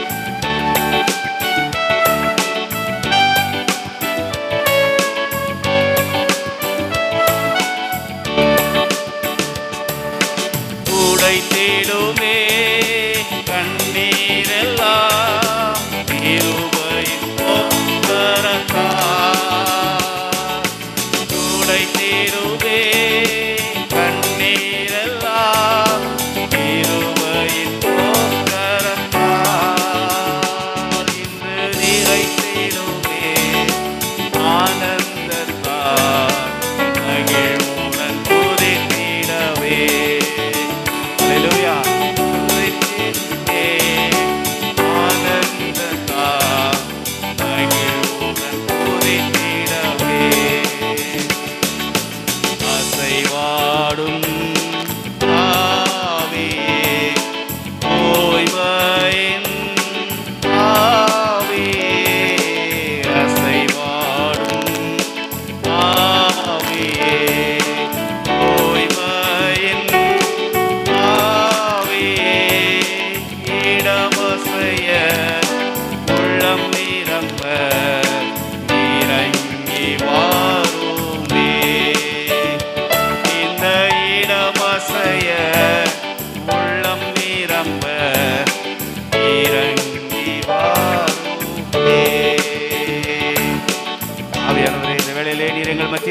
கூடை தேடுமே கண்ணீரெல்லாம் இருபையின் பொங்கரத்தா கூடை தேடுமே கண்ணீரெல்லாம்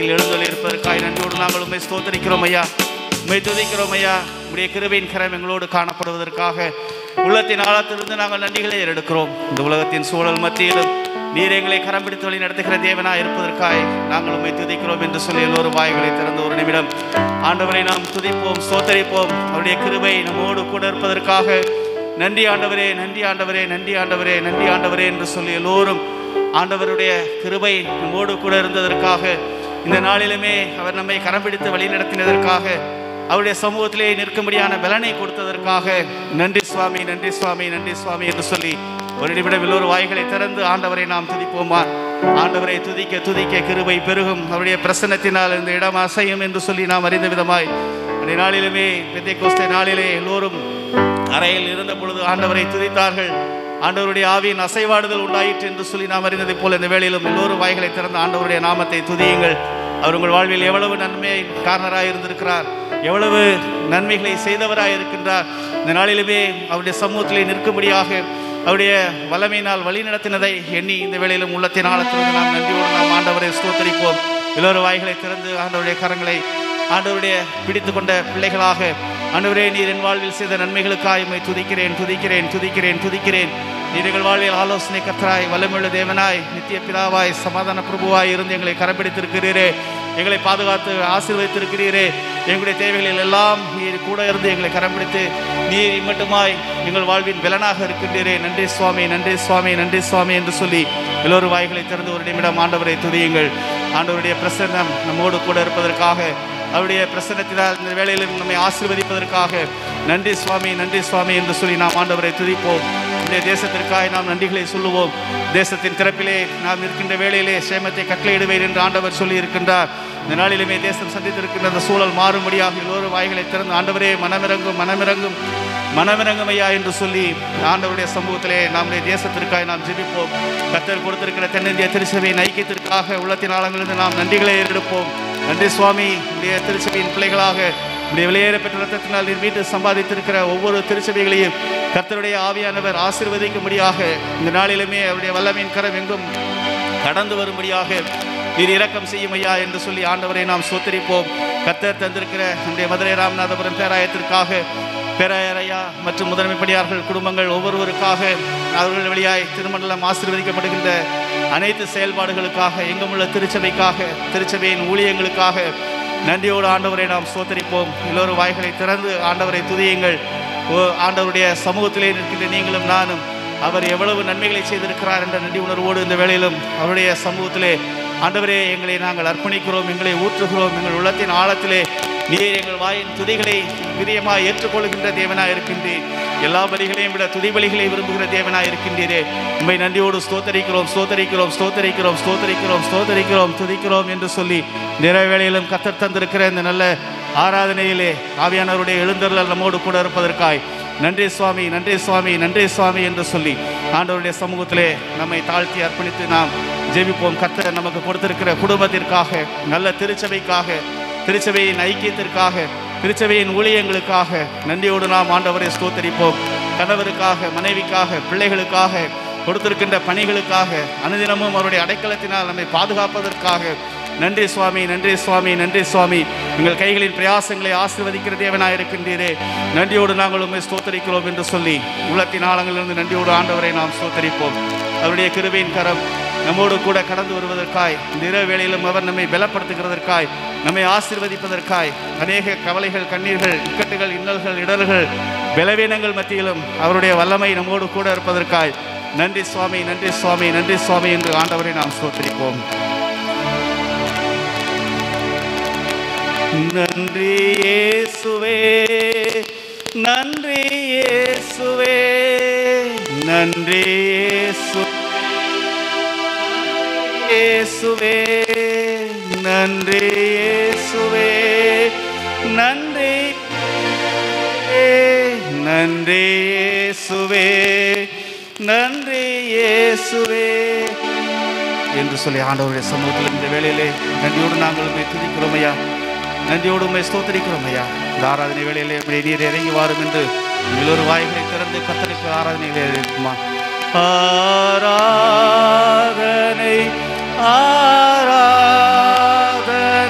மத்தியில் எழுந்தொழி இருப்பதற்காய் நன்றியோடு நாங்கள் உண்மை ஸ்தோத்தரிக்கிறோம் ஐயா உண்மை துதிக்கிறோம் ஐயா உடைய கிருபையின் கரம் எங்களோடு காணப்படுவதற்காக உள்ளத்தின் ஆழத்திலிருந்து நாங்கள் நன்றிகளை ஏறெடுக்கிறோம் இந்த உலகத்தின் சூழல் மத்தியிலும் நீர் எங்களை கரம் பிடித்து வழி நடத்துகிற தேவனாய் இருப்பதற்காய் நாங்கள் உண்மை துதிக்கிறோம் என்று சொல்லி எல்லோரும் வாய்களை திறந்த ஒரு நிமிடம் ஆண்டவரை நாம் துதிப்போம் ஸ்தோத்தரிப்போம் அவருடைய கிருபை நம்மோடு கூட இருப்பதற்காக நன்றி ஆண்டவரே நன்றி ஆண்டவரே நன்றி ஆண்டவரே நன்றி ஆண்டவரே என்று சொல்லி எல்லோரும் ஆண்டவருடைய கிருபை நம்மோடு கூட இருந்ததற்காக இந்த நாளிலுமே அவர் நம்மை கரம் பிடித்து வழி நடத்தினதற்காக அவருடைய சமூகத்திலே நிற்கும்படியான பலனை கொடுத்ததற்காக நன்றி சுவாமி நன்றி சுவாமி நன்றி சுவாமி என்று சொல்லி ஒரு நிமிடம் எல்லோரும் வாய்களை திறந்து ஆண்டவரை நாம் துதிப்போமா ஆண்டவரை துதிக்க துதிக்க கிருபை பெருகும் அவருடைய பிரசன்னத்தினால் இந்த இடம் அசையும் என்று சொல்லி நாம் அறிந்த விதமாய் அந்த நாளிலுமே பெந்தை கோஸ்தை நாளிலே எல்லோரும் அறையில் இருந்த பொழுது ஆண்டவரை துதித்தார்கள் ஆண்டவருடைய ஆவியின் அசைவாடுதல் உண்டாயிற்று என்று சொல்லி நாம் அறிந்ததைப் போல இந்த வேளையிலும் எல்லோரும் வாய்களை திறந்து ஆண்டவருடைய நாமத்தை துதியுங்கள் அவர் உங்கள் வாழ்வில் எவ்வளவு நன்மை காரணராக இருந்திருக்கிறார் எவ்வளவு நன்மைகளை செய்தவராக இருக்கின்றார் இந்த நாளிலுமே அவருடைய சமூகத்திலே நிற்கும்படியாக அவருடைய வல்லமையினால் வழி நடத்தினதை எண்ணி இந்த வேளையிலும் உள்ளத்தின் ஆழத்திலிருந்து நாம் நன்றியோடு நாம் ஆண்டவரை ஸ்தோத்தரிப்போம் எல்லோரும் வாய்களை திறந்து ஆண்டவருடைய கரங்களை ஆண்டவருடைய பிடித்து கொண்ட பிள்ளைகளாக ஆண்டவரே நீர் என் வாழ்வில் செய்த நன்மைகளுக்காய் உம்மை துதிக்கிறேன் துதிக்கிறேன் துதிக்கிறேன் துதிக்கிறேன் நீர் எங்கள் வாழ்வில் ஆலோசனை கத்தராய் வல்லமுள்ள தேவனாய் நித்திய பிதாவாய் சமாதான பிரபுவாய் இருந்து எங்களை கரப்பிடித்திருக்கிறீரே எங்களை பாதுகாத்து ஆசீர்வதித்திருக்கிறீரே எங்களுடைய தேவைகளில் எல்லாம் நீர் கூட இருந்து எங்களை கரம் பிடித்து நீர் இம்மட்டுமாய் எங்கள் வாழ்வின் பலனாக இருக்கின்றீரே நன்றி சுவாமி நன்றி சுவாமி நன்றி சுவாமி என்று சொல்லி எல்லோரும் வாய்களை திறந்து ஒரு நிமிடம் ஆண்டவரை துதியுங்கள் ஆண்டவருடைய பிரசன்னம் நம்மோடு கூட இருப்பதற்காக அவருடைய பிரசன்னத்தினால் இந்த வேளையிலும் நம்மை ஆசீர்வதிப்பதற்காக நன்றி சுவாமி நன்றி சுவாமி என்று சொல்லி நாம் ஆண்டவரை துதிப்போம் இந்த தேசத்திற்காக நாம் நன்றிகளை சொல்லுவோம் தேசத்தின் திறப்பிலே நாம் இருக்கின்ற வேளையிலே சேமத்தை கட்டளையிடுவேன் என்று ஆண்டவர் சொல்லி இருக்கின்றார் இந்த நாளிலுமே தேசம் சந்தித்திருக்கின்ற அந்த சூழல் மாறும்படியாக எல்லோரும் வாய்களை திறந்து ஆண்டவரே மனமிறங்கும் மனமிறங்கும் மனமிறங்கும் ஐயா என்று சொல்லி ஆண்டவருடைய சமூகத்திலே நம்முடைய தேசத்திற்காக நாம் ஜெபிப்போம் கத்தர் கொடுத்திருக்கிற தென்னிந்திய திருச்சபையின் ஐக்கியத்திற்காக உள்ளத்தின் ஆழங்களிலிருந்து நாம் நன்றிகளை எடுப்போம் நன்றி சுவாமி உடைய திருச்சபையின் பிள்ளைகளாக உடைய வெளியேற பெற்ற ரத்தத்தினால் நீர் மீட்டு சம்பாதித்திருக்கிற ஒவ்வொரு திருச்சபைகளையும் கர்த்தருடைய ஆவியானவர் ஆசீர்வதிக்கும்படியாக இந்த நாளிலுமே அவருடைய வல்லமையின் கரம் எங்கும் கடந்து வரும்படியாக நீர் இரக்கம் செய்யும் ஐயா என்று சொல்லி ஆண்டவரை நாம் சோத்தரிப்போம் கர்த்தர் தந்திருக்கிற நம்முடைய மதுரை ராமநாதபுரம் பேராயத்திற்காக பேராயரையா மற்றும் முதன்மைப்படியார்கள் குடும்பங்கள் ஒவ்வொருவருக்காக அவர்கள் வழியாய் திருமண்டலம் ஆசீர்வதிக்கப்படுகின்ற அனைத்து செயல்பாடுகளுக்காக எங்குமுள்ள திருச்சபைக்காக திருச்சபையின் ஊழியங்களுக்காக நன்றியோடு ஆண்டவரை நாம் சோத்தரிப்போம் எல்லோரும் வாய்களை திறந்து ஆண்டவரை துதியுங்கள் ஓ ஆண்டவருடைய சமூகத்திலே நிற்கின்ற நீங்களும் நானும் அவர் எவ்வளவு நன்மைகளை செய்திருக்கிறார் என்ற நன்றி உணர்வோடு இந்த வேளையிலும் அவருடைய சமூகத்திலே ஆண்டவரே எங்களை நாங்கள் அர்ப்பணிக்கிறோம் எங்களை ஊற்றுகிறோம் எங்கள் உள்ளத்தின் ஆழத்திலே நீர் எங்கள் வாயின் துதிகளை பிரியமாய் ஏற்றுக்கொள்கின்ற தேவனாய் இருக்கின்றேன் எல்லா பலிகளையும் விட துதி பலிகளை விரும்புகிற தேவனாய் இருக்கின்றீரே உண்மை நன்றியோடு ஸ்தோத்தரிக்கிறோம் ஸ்தோத்தரிக்கிறோம் ஸ்தோத்தரிக்கிறோம் ஸ்தோத்தரிக்கிறோம் ஸ்தோத்தரிக்கிறோம் துதிக்கிறோம் என்று சொல்லி நிறைவேளையிலும் கத்தர் தந்திருக்கிற இந்த நல்ல ஆராதனையிலே ஆவியானவருடைய எழுந்தருளல் நம்மோடு கூட இருப்பதற்காய் நன்றி சுவாமி நன்றி சுவாமி நன்றி சுவாமி என்று சொல்லி ஆண்டவருடைய சமூகத்திலே நம்மை தாழ்த்தி அர்ப்பணித்து நாம் ஜெபிப்போம் கர்த்தர் நமக்கு கொடுத்திருக்கிற குடும்பத்திற்காக நல்ல திருச்சபைக்காக திருச்சபையின் ஐக்கியத்திற்காக திருச்சபையின் ஊழியங்களுக்காக நன்றியோடு நாம் ஆண்டவரை ஸ்தோத்தரிப்போம் கணவருக்காக மனைவிக்காக பிள்ளைகளுக்காக கொடுத்திருக்கின்ற பணிகளுக்காக அனுதினமும் அவருடைய அடைக்கலத்தினால் நம்மை பாதுகாப்பதற்காக நன்றி சுவாமி நன்றி சுவாமி நன்றி சுவாமி எங்கள் கைகளின் பிரயாசங்களை ஆசீர்வதிக்கிற தேவனாய் இருக்கின்றீரே நன்றியோடு நாங்கள் உண்மை ஸ்தோத்தரிக்கிறோம் என்று சொல்லி உள்ளத்தின் ஆழங்களிலிருந்து நன்றியோடு ஆண்டவரை நாம் ஸ்தோத்தரிப்போம் அவருடைய கிருபையின் கரம் நம்மோடு கூட கடந்து வருவதற்காய் இந்த இரவு வேளையிலும் அவர் நம்மை பலப்படுத்துகிறதற்காய் நம்மை ஆசீர்வதிப்பதற்காய் அநேக கவலைகள் கண்ணீர்கள் இக்கட்டுகள் இன்னல்கள் இடர்கள் பலவீனங்கள் மத்தியிலும் அவருடைய வல்லமை நம்மோடு கூட இருப்பதற்காய் நன்றி சுவாமி நன்றி சுவாமி நன்றி சுவாமி என்று ஆண்டவரை நாம் ஸ்தோத்திரிப்போம் நன்றி இயேசுவே நன்றி இயேசுவே நன்றி இயேசு இயேசுவே நன்றி இயேசுவே நன்றி நன்றி இயேசுவே நன்றி இயேசுவே என்று சொல்லி ஆண்டவருடைய சமூகத்தில் இந்த வேளையிலே நன்றியோடு நாங்கள் உண்மை துதிக்கிறோம் ஐயா நன்றியோடு உண்மை ஸ்தோத்தரிக்கிறோம் ஐயா இந்த ஆராதனை வேளையிலே இப்படி நீர் இறங்கி வாரும் என்று எல்லோரு வாய்களை திறந்து கத்தரிப்பு ஆராதனைகளே இருக்குமா ஆராதனை ஆராதனை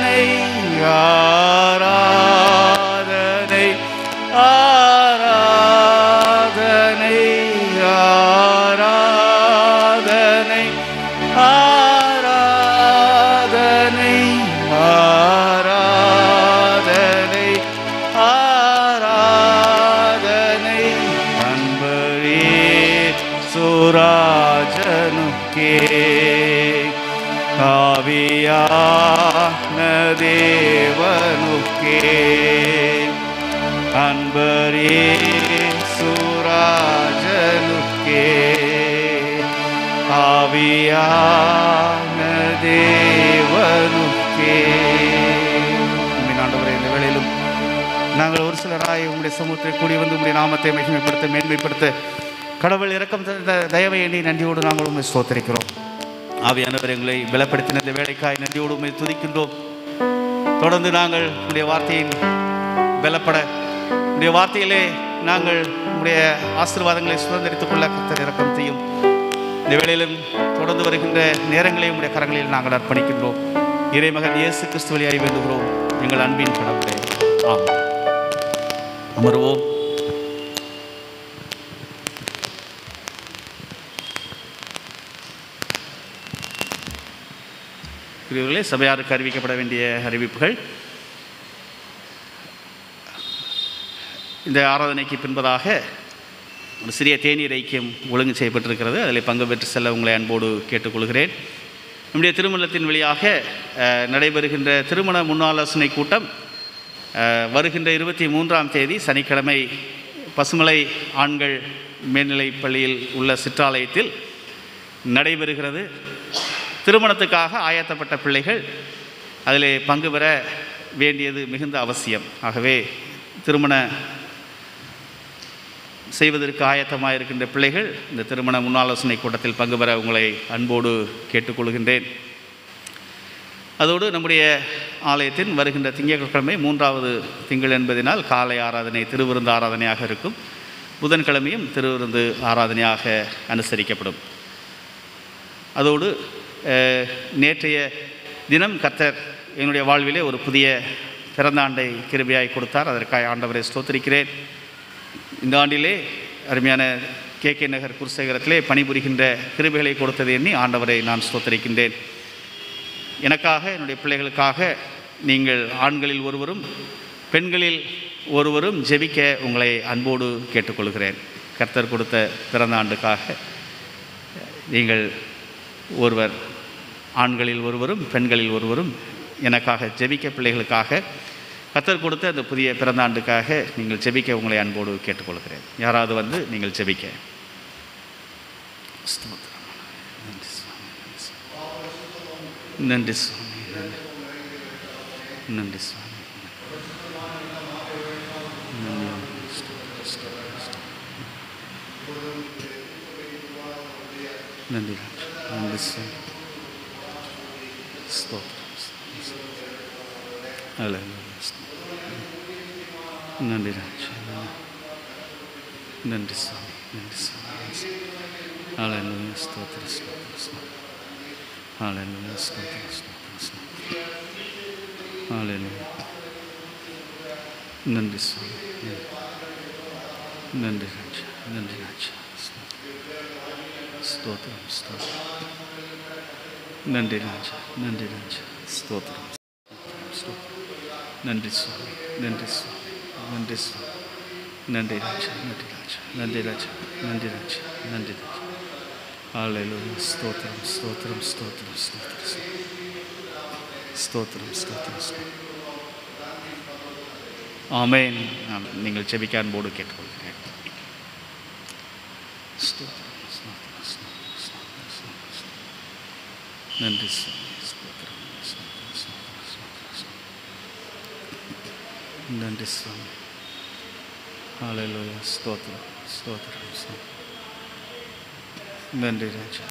ஆராதனை ஆராதனை ஆராதனை அன்பரே சுராஜனுக்கே ஆவியான தேவனுக்கே அன்பரே சுராஜனுக்கே ஆவியான தேவனுக்கே உம்மின் ஆண்டவரே இந்த வேளையிலும் நாங்கள் ஒரு சிலராய் உங்களுடைய சமூகத்தை கூடி வந்து உங்களுடைய நாமத்தை மகிமைப்படுத்த மேன்மைப்படுத்த கடவுள் இறக்கம் தந்த தயவை எண்ணி நன்றியோடு நாங்கள் உண்மை ஸ்தோத்தரிக்கிறோம் ஆவியானவர் எங்களை பலப்படுத்தின இந்த வேலைக்காய் நன்றியோடு உண்மை துதிக்கின்றோம் தொடர்ந்து நாங்கள் உங்களுடைய வார்த்தையின் பலப்பட உங்களுடைய வார்த்தையிலே நாங்கள் உங்களுடைய ஆசீர்வாதங்களை சுதந்திரித்துக் கொள்ள கர்த்தர் இறக்கம் செய்யும் இந்த வேளையிலும் தொடர்ந்து வருகின்ற நேரங்களை உங்களுடைய கரங்களில் நாங்கள் அர்ப்பணிக்கின்றோம் இறைமகன் இயேசு கிறிஸ்து வழியாய் வேண்டுகிறோம் எங்கள் அன்பின் கடவுளே ஆம் அமருவோம் பிரிவுகளே சபையாருக்கு அறிவிக்கப்பட வேண்டிய அறிவிப்புகள் இந்த ஆராதனைக்கு பின்பதாக ஒரு சிறிய தேநீர் ஐக்கியம் ஒழுங்கு செய்யப்பட்டிருக்கிறது அதில் பங்கு பெற்று செல்ல உங்களை அன்போடு கேட்டுக்கொள்கிறேன் நம்முடைய திருமணத்தின் வழியாக அஹ், நடைபெறுகின்ற திருமண முன்னாலோசனை கூட்டம் அஹ், வருகின்ற இருபத்தி மூன்றாம் தேதி சனிக்கிழமை பசுமலை ஆண்கள் மேல்நிலைப் பள்ளியில் உள்ள சிற்றாலயத்தில் நடைபெறுகிறது திருமணத்துக்காக ஆயத்தப்பட்ட பிள்ளைகள் அதிலே பங்கு பெற வேண்டியது மிகுந்த அவசியம் ஆகவே திருமண செய்வதற்கு ஆயத்தமாக இருக்கின்ற பிள்ளைகள் இந்த திருமண முன்னாலோசனை கூட்டத்தில் பங்கு பெற உங்களை அன்போடு கேட்டுக்கொள்கின்றேன் அதோடு நம்முடைய ஆலயத்தின் வருகின்ற திங்கட்கிழமை மூன்றாவது திங்கள் என்பதினால் காலை ஆராதனை திருவிருந்து ஆராதனையாக இருக்கும் புதன்கிழமையும் திருவிருந்து ஆராதனையாக அனுசரிக்கப்படும் அதோடு அஹ், நேற்றைய தினம் கர்த்தர் என்னுடைய வாழ்விலே ஒரு புதிய பிறந்தாண்டை கிருபையாய் கொடுத்தார் அதற்காக ஆண்டவரை ஸ்தோத்திரிக்கிறேன் இந்த ஆண்டிலே அருமையான கே கே நகர் குருசேகரத்திலே பணிபுரிகின்ற கிருபைகளை கொடுத்தது எண்ணி ஆண்டவரை நான் ஸ்தோத்தரிக்கின்றேன் எனக்காக என்னுடைய பிள்ளைகளுக்காக நீங்கள் ஆண்களில் ஒருவரும் பெண்களில் ஒருவரும் ஜெபிக்க உங்களை அன்போடு கேட்டுக்கொள்கிறேன் கர்த்தர் கொடுத்த பிறந்த ஆண்டுக்காக நீங்கள் ஒருவர் ஆண்களில் ஒருவரும் பெண்களில் ஒருவரும் எனக்காக ஜெபிக்க பிள்ளைகளுக்காக கத்தர் கொடுத்த அந்த புதிய பிறந்த ஆண்டுக்காக நீங்கள் ஜெபிக்க உங்களை அன்போடு கேட்டுக்கொள்கிறேன் யாராவது வந்து நீங்கள் ஜெபிக்க ஸ்தோத்திரம். நன்றி சுவாமி, நன்றி சுவாமி. நன்றி சுவாமி நன்றி. நன்றி சுவாமி நன்றி ஸ்தோத்திரம், ஸ்தோத்திரம், ஸ்தோத்திரம். நன்றி ராஜா. நன்றி சுவாமி ஸ்தோத்திரம் ஸ்தோத்திரம். அல்லேலூயா. ஸ்தோத்திரம். நன்றி ராஜா நன்றி சுவாமி நன்றி சுவாமி ஹalleluya ஸ்தோத்திரம் ஸ்தோத்திரம் ஸ்தோத்திரம் ஹalleluya ஸ்தோத்திரம் ஸ்தோத்திரம் ஸ்தோத்திரம் ஹalleluya நன்றி சுவாமி நன்றி ராஜா நன்றி ராஜா ஸ்தோத்திரம் ஸ்தோத்திரம் நன்றி ராஜா நன்றி ராஜா ஸ்தோத்திரம் ஸ்தோத்திரம் நன்றி சுவாமி நன்றி சுவாமி நன்றி சுவாமி நன்றி ராஜா நன்றி ராஜா நன்றி ராஜா நன்றி ராஜா நன்றி ராஜா ஹalleluya ஸ்தோத்திரம் ஸ்தோத்திரம் ஸ்தோத்திரம் ஸ்தோத்திரம் ஸ்தோத்திரம் ஸ்தோத்திரம் ஸ்தோத்திரம் ஆமென் நான் நீங்கள் செபிக்க அன்போடு கேட்டுக்கொள்கிறேன் ஸ்தோத்திரம் ஸ்தோத்திரம் ஸ்தோத்திரம் ஸ்தோத்திரம் ஸ்தோத்திரம் ஸ்தோத்திரம். நன்றி சுவாமி ஸ்தோத்திரம் ஸ்தோத்திரம் ஸ்தோத்திரம் ஸ்தோத்திரம் ஸ்தோத்திரம். நன்றி சுவாமி ஹalleluya ஸ்தோத்திரம் ஸ்தோத்திரம் ஸ்தோத்திரம் நன்றி ராஜா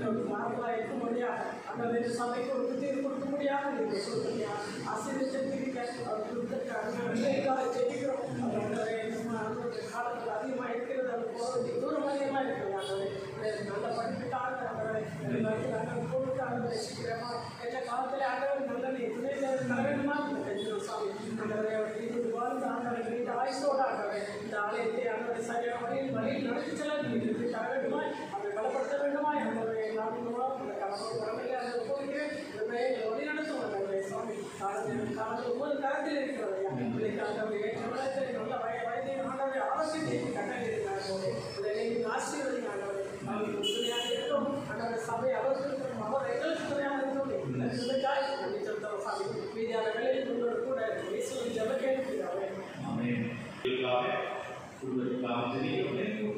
ஆண்டவர் மரங்களாக இருக்கும்படியா ஆண்டவர் சபைக்கு ஒரு புத்தியை கொடுக்கும்படியாக நீங்கள் சொல்லுங்க ஆசீர்வதிச்சிருக்க அவர் கொடுத்துருக்காங்க ஜெயிக்கிறோம் ஆண்டவரே நம்ம ஆண்டவருடைய காலத்தில் அதிகமாக இருக்கிறது அது போகிறது தூரம் அதிகமாக இருக்கிறது ஆண்டவரே நல்ல படிப்புக்காக ஆண்டவரே நாங்கள் கொடுத்து ஆண்டவரை சீக்கிரமா எந்த காலத்தில் ஆண்டவர் நல்ல நீ துணையில் தர வேண்டுமா தெரிஞ்சிடும் சாமி ஆண்டவரே அவர் இது வாழ்ந்த ஆண்டவரை நீண்ட ஆயுசோட ஆண்டவரே இந்த ஆலயத்தை ஆண்டவரை சரியான வழியில் வழியில் நடத்தி செல்ல நீங்கள் தர வேண்டுமா அவரை பலப்படுத்த வேண்டுமா ஆண்டவரே நான் இந்த கலந்து உடனே அதை போகிறேன் வழி நடத்தும் ஆண்டவரே சாமி காலத்தில் காலத்தில் ஒவ்வொரு கரத்தில் இருக்கிறது ஐயா பிள்ளைக்கு ஆண்டவரே ஏற்ற வளர்ச்சி நல்ல வய வயதை ஆண்டவரை ஆரோக்கியத்தை கட்டளையிடுகிறார்களே பிள்ளைகளை நீங்கள் ஆசீர்வதிங்க ஆண்டவரே அவங்களுக்கு துணையாக இருக்கட்டும் ஆண்டவரை சபை அவர்களுக்கு அவர் எங்களுக்கு துணையாக இருக்கட்டும் துணைக்காய் நன்றி செலுத்துகிறோம் சாமி மீதியான வேலையில் உங்களோட கூட இயேசுவின் ஜெப கேட்கிறார்கள் ஆமென். உங்களுக்காக, குடும்பத்துக்காக ஜெபிக்கிறோம்.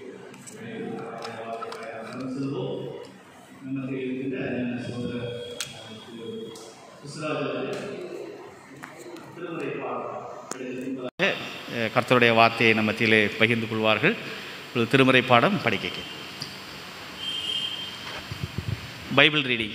கடந்து செல்வோம். நமக்கு இருக்கின்ற அருமையான சகோதரர் திரு கிறிஸ்துராஜர் திருமுறை பாடம் அஹ், கர்த்தருடைய வார்த்தையை நம்ம மத்தியிலே பகிர்ந்து கொள்வார்கள் ஒரு திருமறை பாடம் படிக்க பைபிள் ரீடிங்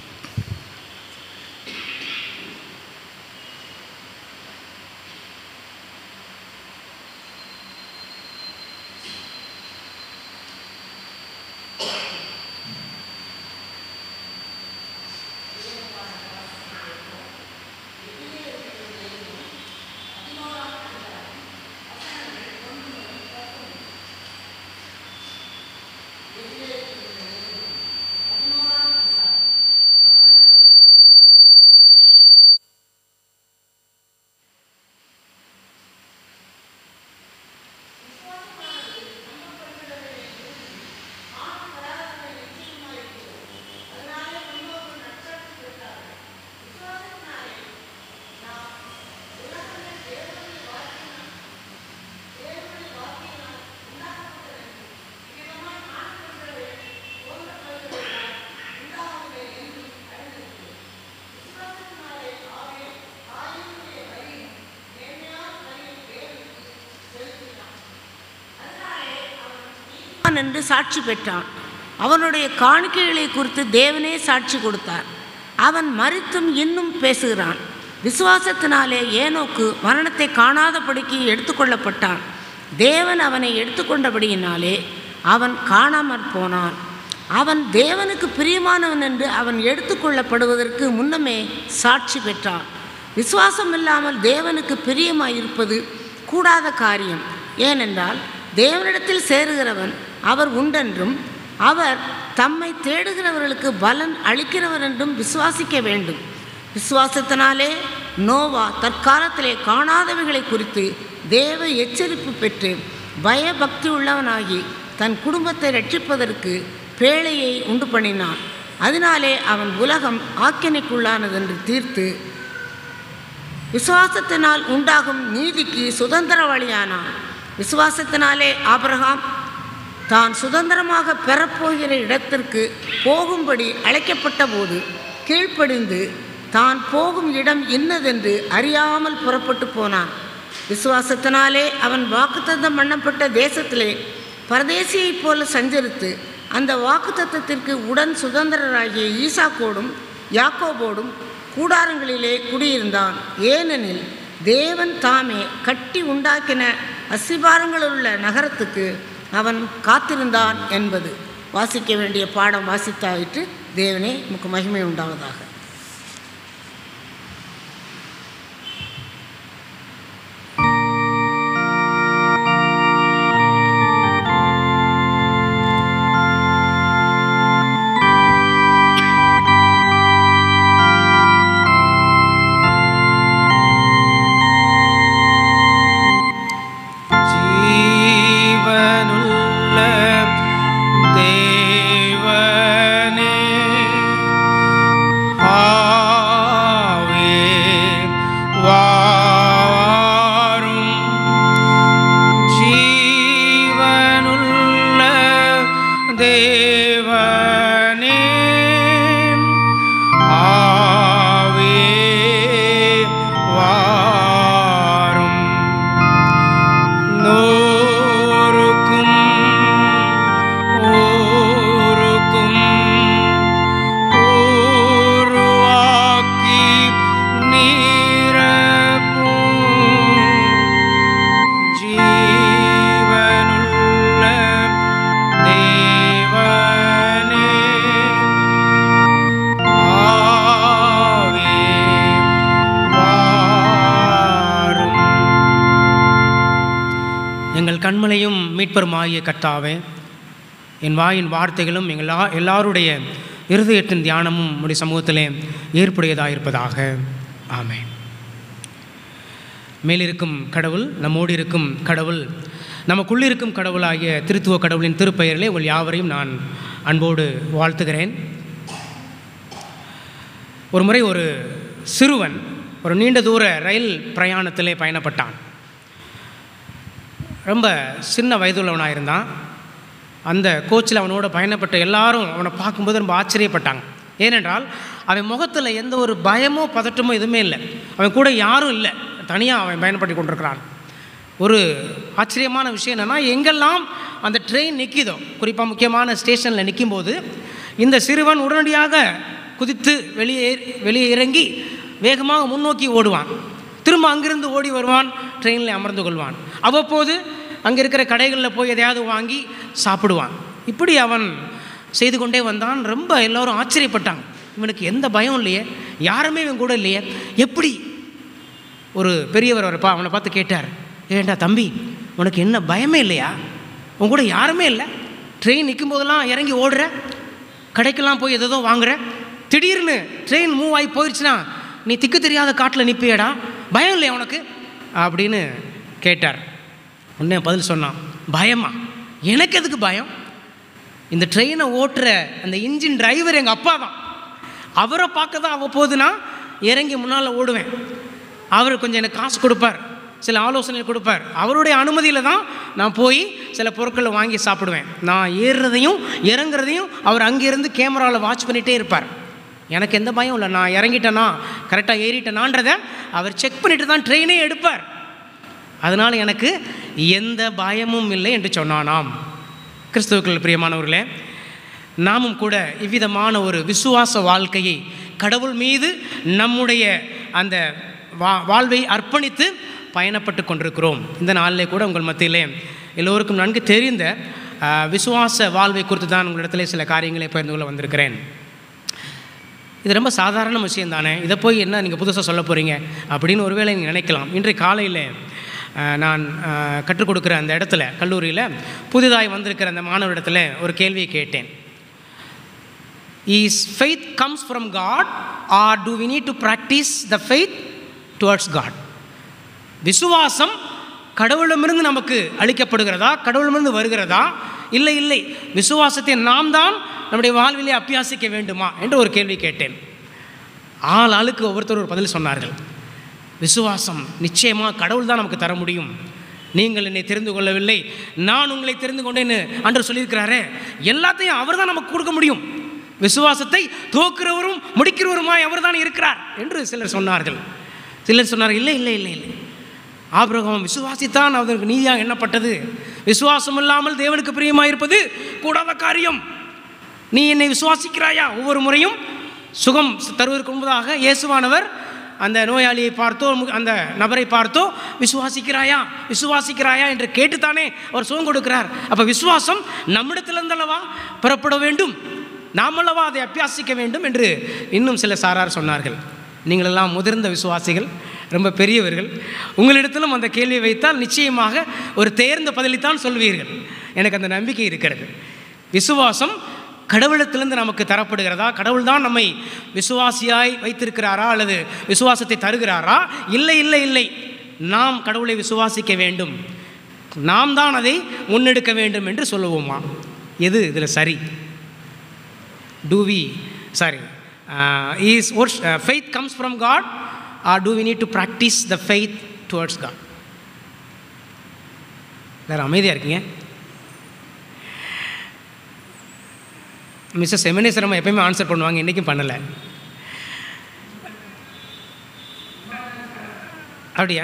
அவன் என்று சாட்சி பெற்றான் அவனுடைய காணிக்கைகளை குறித்து தேவனே சாட்சி கொடுத்தார் அவன் மறித்தும் இன்னும் பேசுகிறான் விசுவாசத்தினாலே ஏனோக்கு மரணத்தை காணாதபடிக்கு எடுத்துக்கொள்ளப்பட்டான் தேவன் அவனை எடுத்துக்கொண்டபடியினாலே அவன் காணாமற் போனான் அவன் தேவனுக்கு பிரியமானவன் என்று அவன் எடுத்துக்கொள்ளப்படுவதற்கு முன்னமே சாட்சி பெற்றான் விசுவாசம் இல்லாமல் தேவனுக்கு பிரியமாயிருப்பது கூடாத காரியம் ஏனென்றால் தேவனிடத்தில் சேருகிறவன் அவர் உண்டென்றும் அவர் தம்மை தேடுகிறவர்களுக்கு பலன் அளிக்கிறவர் என்றும் விசுவாசிக்க வேண்டும் விசுவாசத்தினாலே நோவா தற்காலத்திலே காணாதவைகளை குறித்து தேவ எச்சரிப்பு பெற்று பயபக்தி உள்ளவனாகி தன் குடும்பத்தை ரட்சிப்பதற்கு பேழையை உண்டு பண்ணினான் அதனாலே அவன் உலகம் ஆக்கினைக்குள்ளானதென்று தீர்த்து விசுவாசத்தினால் உண்டாகும் நீதிக்கு சுதந்திரவாளியானான் விசுவாசத்தினாலே ஆபிரகாம் தான் சுதந்திரமாக பெறப்போகிற இடத்திற்கு போகும்படி அழைக்கப்பட்ட போது கீழ்ப்படிந்து தான் போகும் இடம் இன்னதென்று அறியாமல் புறப்பட்டு போனான் விசுவாசத்தினாலே அவன் வாக்குத்தத்தம் பண்ணப்பட்ட தேசத்திலே பரதேசியைப் போல சஞ்சரித்து அந்த வாக்குத்தத்தத்திற்கு உடன் சுதந்திரராகிய ஈசாக்கோடும் யாக்கோபோடும் கூடாரங்களிலே குடியிருந்தான் ஏனெனில் தேவன் தாமே கட்டி உண்டாக்கின அசிபாரங்களுள்ள நகரத்துக்கு அவன் காத்திருந்தான் என்பது வாசிக்க வேண்டிய பாடம் வாசித்தாயிற்று தேவனே நமக்கு மகிமை உண்டாவதாக ஜீவனுள்ள தேவனே ஆவே வாரும் ஜீவனுள்ள தேவனே ஆவே வாரும் நூறுக்கும் ஊருக்கும் எங்கள் கண்மலையும் மீட்பருமாகிய கர்த்தாவே என் வாயின் வார்த்தைகளும் எங்கள் எல்லா- எல்லாருடைய இருதயத்தின் தியானமும் உடைய சமூகத்திலே ஏற்புடையதாக இருப்பதாக ஆமென் மேலிருக்கும் கடவுள் நம்மோடு இருக்கும் கடவுள் நமக்குள்ளிருக்கும் கடவுளாகிய திருத்துவ கடவுளின் திருப்பெயரிலே உங்கள் யாவரையும் நான் அன்போடு வாழ்த்துகிறேன் ஒரு முறை ஒரு சிறுவன் ஒரு நீண்ட தூர ரயில் பிரயாணத்திலே பயணப்பட்டான் ரொம்ப சின்ன வயதுள்ளவனாக இருந்தான் அந்த கோச்சில் அவனோட பயணப்பட்ட எல்லாரும் அவனை பார்க்கும்போது ரொம்ப ஆச்சரியப்பட்டாங்க ஏனென்றால் அவன் முகத்தில் எந்த ஒரு பயமோ பதட்டமோ எதுவுமே இல்லை அவன் கூட யாரும் இல்லை தனியாக அவன் பயணப்பட்டு கொண்டிருக்கிறான் ஒரு ஆச்சரியமான விஷயம் என்னென்னா எங்கெல்லாம் அந்த ட்ரெயின் நிற்கிதோ குறிப்பாக முக்கியமான ஸ்டேஷனில் நிற்கும்போது இந்த சிறுவன் உடனடியாக குதித்து வெளியே வெளியே இறங்கி வேகமாக முன்னோக்கி ஓடுவான் திரும்ப அங்கிருந்து ஓடி வருவான் ட்ரெயினில் அமர்ந்து கொள்வான் அவ்வப்போது அங்கே இருக்கிற கடைகளில் போய் எதையாவது வாங்கி சாப்பிடுவான் இப்படி அவன் செய்து கொண்டே வந்தான் ரொம்ப எல்லோரும் ஆச்சரியப்பட்டாங்க இவனுக்கு எந்த பயம் இல்லையே யாருமே இவன் கூட இல்லையே எப்படி ஒரு பெரியவர் வரப்பா அவனை பார்த்து கேட்டார் ஏண்டா தம்பி உனக்கு என்ன பயமே இல்லையா உன் கூட யாருமே இல்லை ட்ரெயின் நிற்கும் போதெல்லாம் இறங்கி ஓடுற கடைக்கெல்லாம் போய் எதோ வாங்குற திடீர்னு ட்ரெயின் மூவ் ஆகி போயிடுச்சுன்னா நீ திக்கு தெரியாத காட்டில் நிற்பியடா பயம் இல்லையா உனக்கு அப்படின்னு கேட்டார் உடனே பதில் சொன்னான் பயமா எனக்கு எதுக்கு பயம் இந்த ட்ரெயினை ஓட்டுற அந்த இன்ஜின் டிரைவர் எங்கள் அப்பா தான் அவரை பார்க்க தான் அவ்வப்போது நான் இறங்கி முன்னால் ஓடுவேன் அவர் கொஞ்சம் எனக்கு காசு கொடுப்பார் சில ஆலோசனை கொடுப்பார் அவருடைய அனுமதியில் தான் நான் போய் சில பொருட்களை வாங்கி சாப்பிடுவேன் நான் ஏறுறதையும் இறங்குறதையும் அவர் அங்கேருந்து கேமராவில் வாட்ச் பண்ணிகிட்டே இருப்பார் எனக்கு எந்த பயம் இல்லை நான் இறங்கிட்டேனா கரெக்டாக ஏறிட்டேனான்றதை அவர் செக் பண்ணிட்டு தான் ட்ரெயினே எடுப்பார் அதனால் எனக்கு எந்த பயமும் இல்லை என்று சொன்னானாம் கிறிஸ்துவுக்கள் பிரியமானவர்களே நாமும் கூட இவ்விதமான ஒரு விசுவாச வாழ்க்கையை கடவுள் மீது நம்முடைய அந்த வா வாழ்வை அர்ப்பணித்து பயணப்பட்டு கொண்டிருக்கிறோம் இந்த நாளிலே கூட உங்கள் மத்தியிலே எல்லோருக்கும் நன்கு தெரிந்த ஆஹ், விசுவாச வாழ்வை குறித்து தான் உங்களிடத்திலே சில காரியங்களை பகிர்ந்து கொள்ள வந்திருக்கிறேன் இது ரொம்ப சாதாரண விஷயம் தானே இதை போய் என்ன நீங்கள் புதுசாக சொல்ல போகிறீங்க அப்படின்னு ஒருவேளை நீங்கள் நினைக்கலாம் இன்றைய காலையில் அஹ், நான் அஹ், கற்றுக் கொடுக்குற அந்த இடத்துல கல்லூரியில் புதிதாய் வந்திருக்கிற அந்த மாணவரிடத்துல ஒரு கேள்வியை கேட்டேன் is faith comes from God or do we need to practise the faith towards God விசுவாசம் கடவுளிடமிருந்து நமக்கு அளிக்கப்படுகிறதா கடவுளிடமிருந்து வருகிறதா இல்லை இல்லை விசுவாசத்தை நாம் தான் நம்முடைய வாழ்விலே அபியாசிக்க வேண்டுமா என்று ஒரு கேள்வி கேட்டேன் ஆள் ஆளுக்கு ஒவ்வொருத்தர் ஒரு பதில் சொன்னார்கள் விசுவாசம் நிச்சயமாக கடவுள் தான் நமக்கு தர முடியும் நீங்கள் என்னை தெரிந்து கொள்ளவில்லை நான் உங்களை தெரிந்து கொண்டேன்னு அன்று சொல்லியிருக்கிறாரே எல்லாத்தையும் அவர் தான் நமக்கு கொடுக்க முடியும் விசுவாசத்தை துவக்கிறவரும் முடிக்கிறவருமாய் அவர் தான் இருக்கிறார் என்று சிலர் சொன்னார்கள் சிலர் சொன்னார்கள் இல்லை இல்லை இல்லை இல்லை ஆபிரகாம் விசுவாசித்தான் அவருக்கு நீதியாக எண்ணப்பட்டது விசுவாசம் இல்லாமல் தேவனுக்கு பிரியமாக இருப்பது கூடாத காரியம் நீ என்னை விசுவாசிக்கிறாயா ஒவ்வொரு முறையும் சுகம் தருவதற்கு முன்பதாக இயேசுவானவர் அந்த நோயாளியை பார்த்தோ மு- அந்த நபரை பார்த்தோ விசுவாசிக்கிறாயா விசுவாசிக்கிறாயா என்று கேட்டுத்தானே அவர் சுகம் கொடுக்கிறார் அப்போ விசுவாசம் நம்மிடத்திலிருந்தல்லவா பெறப்பட வேண்டும் நாமல்லவா அதை அபியாசிக்க வேண்டும் என்று இன்னும் சில சாரார் சொன்னார்கள் நீங்களெல்லாம் முதிர்ந்த விசுவாசிகள் ரொம்ப பெரியவர்கள் உங்களிடத்திலும் அந்த கேள்வியை வைத்தால் நிச்சயமாக ஒரு தேர்ந்த பதிலைத்தான் சொல்வீர்கள் எனக்கு அந்த நம்பிக்கை இருக்கிறது விசுவாசம் கடவுளத்திலிருந்து நமக்கு தரப்படுகிறதா கடவுள் தான் நம்மை விசுவாசியாய் வைத்திருக்கிறாரா அல்லது விசுவாசத்தை தருகிறாரா இல்லை இல்லை இல்லை நாம் கடவுளை விசுவாசிக்க வேண்டும் நாம் தான் அதை முன்னெடுக்க வேண்டும் என்று சொல்லுவோமா எது இதில் சரி do we sorry uh, is what uh, faith comes from god or do we need to practice the faith towards god எல்லாரும் அமைதியாக இருக்கீங்க மிஸ்ஸஸ் செமினேஸ்வரம் எப்பயுமே ஆன்சர் பண்ணுவாங்க இன்றைக்கும் பண்ணலை அப்படியா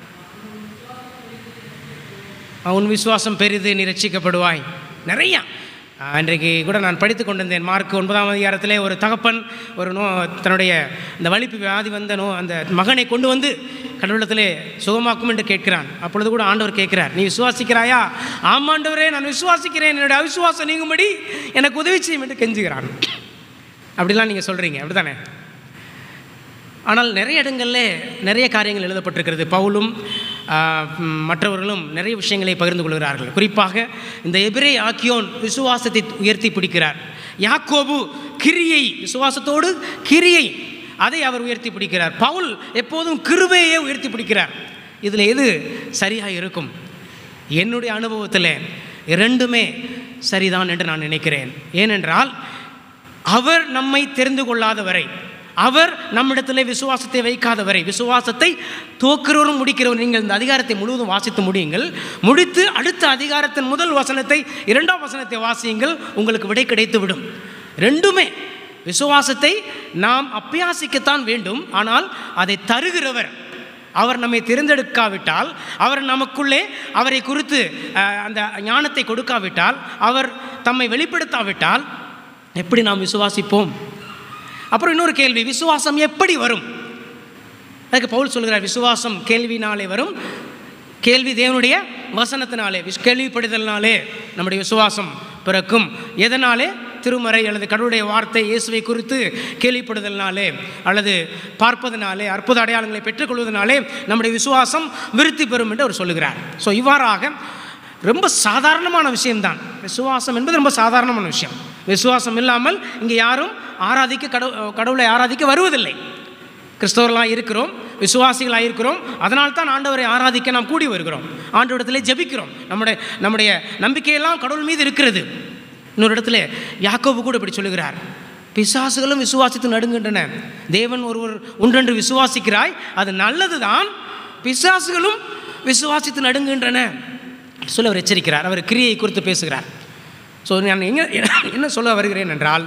உன் விசுவாசம் பெரிது நீ ரட்சிக்கப்படுவாய் நிறையா ஆஹ், இன்றைக்கு கூட நான் படித்து கொண்டிருந்தேன் மார்க் ஒன்பதாம் அதிகாரத்திலே ஒரு தகப்பன் ஒரு நோ தன்னுடைய இந்த வலிப்பு வியாதி வந்த நோ அந்த மகனை கொண்டு வந்து கடவுளத்திலே சுகமாக்கும் என்று கேட்கிறான் அப்பொழுது கூட ஆண்டவர் கேட்கிறார் நீ விசுவாசிக்கிறாயா ஆமாண்டவரே நான் விசுவாசிக்கிறேன் என்னுடைய அவிசுவாசம் நீங்கும்படி எனக்கு உதவி செய்யும் என்று கெஞ்சுகிறான் அப்படிலாம் நீங்கள் சொல்கிறீங்க அப்படி தானே ஆனால் நிறைய இடங்களில் நிறைய காரியங்கள் எழுதப்பட்டிருக்கிறது பவுலும் ஆஹ், ம், மற்றவர்களும் நிறைய விஷயங்களை பகிர்ந்து கொள்கிறார்கள் குறிப்பாக இந்த எபிரே ஆக்கியோன் விசுவாசத்தை உயர்த்தி பிடிக்கிறார் யாக்கோபு கிரியை விசுவாசத்தோடு கிரியை அதை அவர் உயர்த்தி பிடிக்கிறார் பவுல் எப்போதும் கிருபையே உயர்த்தி பிடிக்கிறார் இதில் எது சரியாக இருக்கும் என்னுடைய அனுபவத்தில் இரண்டுமே சரிதான் என்று நான் நினைக்கிறேன் ஏனென்றால் அவர் நம்மை தெரிந்து கொள்ளாத வரை அவர் நம்மிடத்திலே விசுவாசத்தை வைக்காத வரை விசுவாசத்தை தோக்கிறவரும் முடிக்கிறவரும் நீங்கள் இந்த அதிகாரத்தை முழுவதும் வாசித்து முடியுங்கள் முடித்து அடுத்த அதிகாரத்தின் முதல் வசனத்தை இரண்டாம் வசனத்தை வாசியுங்கள் உங்களுக்கு விடை கிடைத்து விடும் ரெண்டுமே விசுவாசத்தை நாம் அப்பியாசிக்கத்தான் வேண்டும் ஆனால் அதை தருகிறவர் அவர் நம்மை தேர்ந்தெடுக்காவிட்டால் அவர் நமக்குள்ளே அவரை குறித்து அஹ், அந்த ஞானத்தை கொடுக்காவிட்டால் அவர் தம்மை வெளிப்படுத்தாவிட்டால் எப்படி நாம் விசுவாசிப்போம் அப்புறம் இன்னொரு கேள்வி விசுவாசம் எப்படி வரும் அதுக்கு பவுல் சொல்கிறார் விசுவாசம் கேள்வினாலே வரும் கேள்வி தேவனுடைய வசனத்தினாலே விஸ் கேள்விப்படுதலினாலே நம்முடைய விசுவாசம் பிறக்கும் எதனாலே திருமறை அல்லது கடவுளுடைய வார்த்தை இயேசுவை குறித்து கேள்விப்படுதலினாலே அல்லது பார்ப்பதனாலே அற்புத அடையாளங்களை பெற்றுக்கொள்வதனாலே நம்முடைய விசுவாசம் விருத்தி பெறும் என்று அவர் சொல்லுகிறார் ஸோ இவ்வாறாக ரொம்ப சாதாரணமான விஷயம்தான் விசுவாசம் என்பது ரொம்ப சாதாரணமான விஷயம் விசுவாசம் இல்லாமல் இங்கே யாரும் ஆராதிக்க கடவு கடவுளை ஆராதிக்க வருவதில்லை கிறிஸ்தவர்களாக இருக்கிறோம் விசுவாசிகளாக இருக்கிறோம் அதனால் தான் ஆண்டவரை ஆராதிக்க நாம் கூடி வருகிறோம் ஆண்டவரிடத்திலே ஜெபிக்கிறோம் நம்முடைய நம்முடைய நம்பிக்கையெல்லாம் கடவுள் மீது இருக்கிறது இன்னொரு இடத்துல யாக்கோபு கூட இப்படி சொல்லுகிறார் பிசாசுகளும் விசுவாசித்து நடுங்கின்றன தேவன் ஒருவர் ஒன்றென்று விசுவாசிக்கிறாய் அது நல்லதுதான் பிசாசுகளும் விசுவாசித்து நடுங்குகின்றன சொல்ல அவர் எச்சரிக்கிறார் அவர் கிரியை குறித்து பேசுகிறார் ஸோ நான் எங்கே என்ன சொல்ல வருகிறேன் என்றால்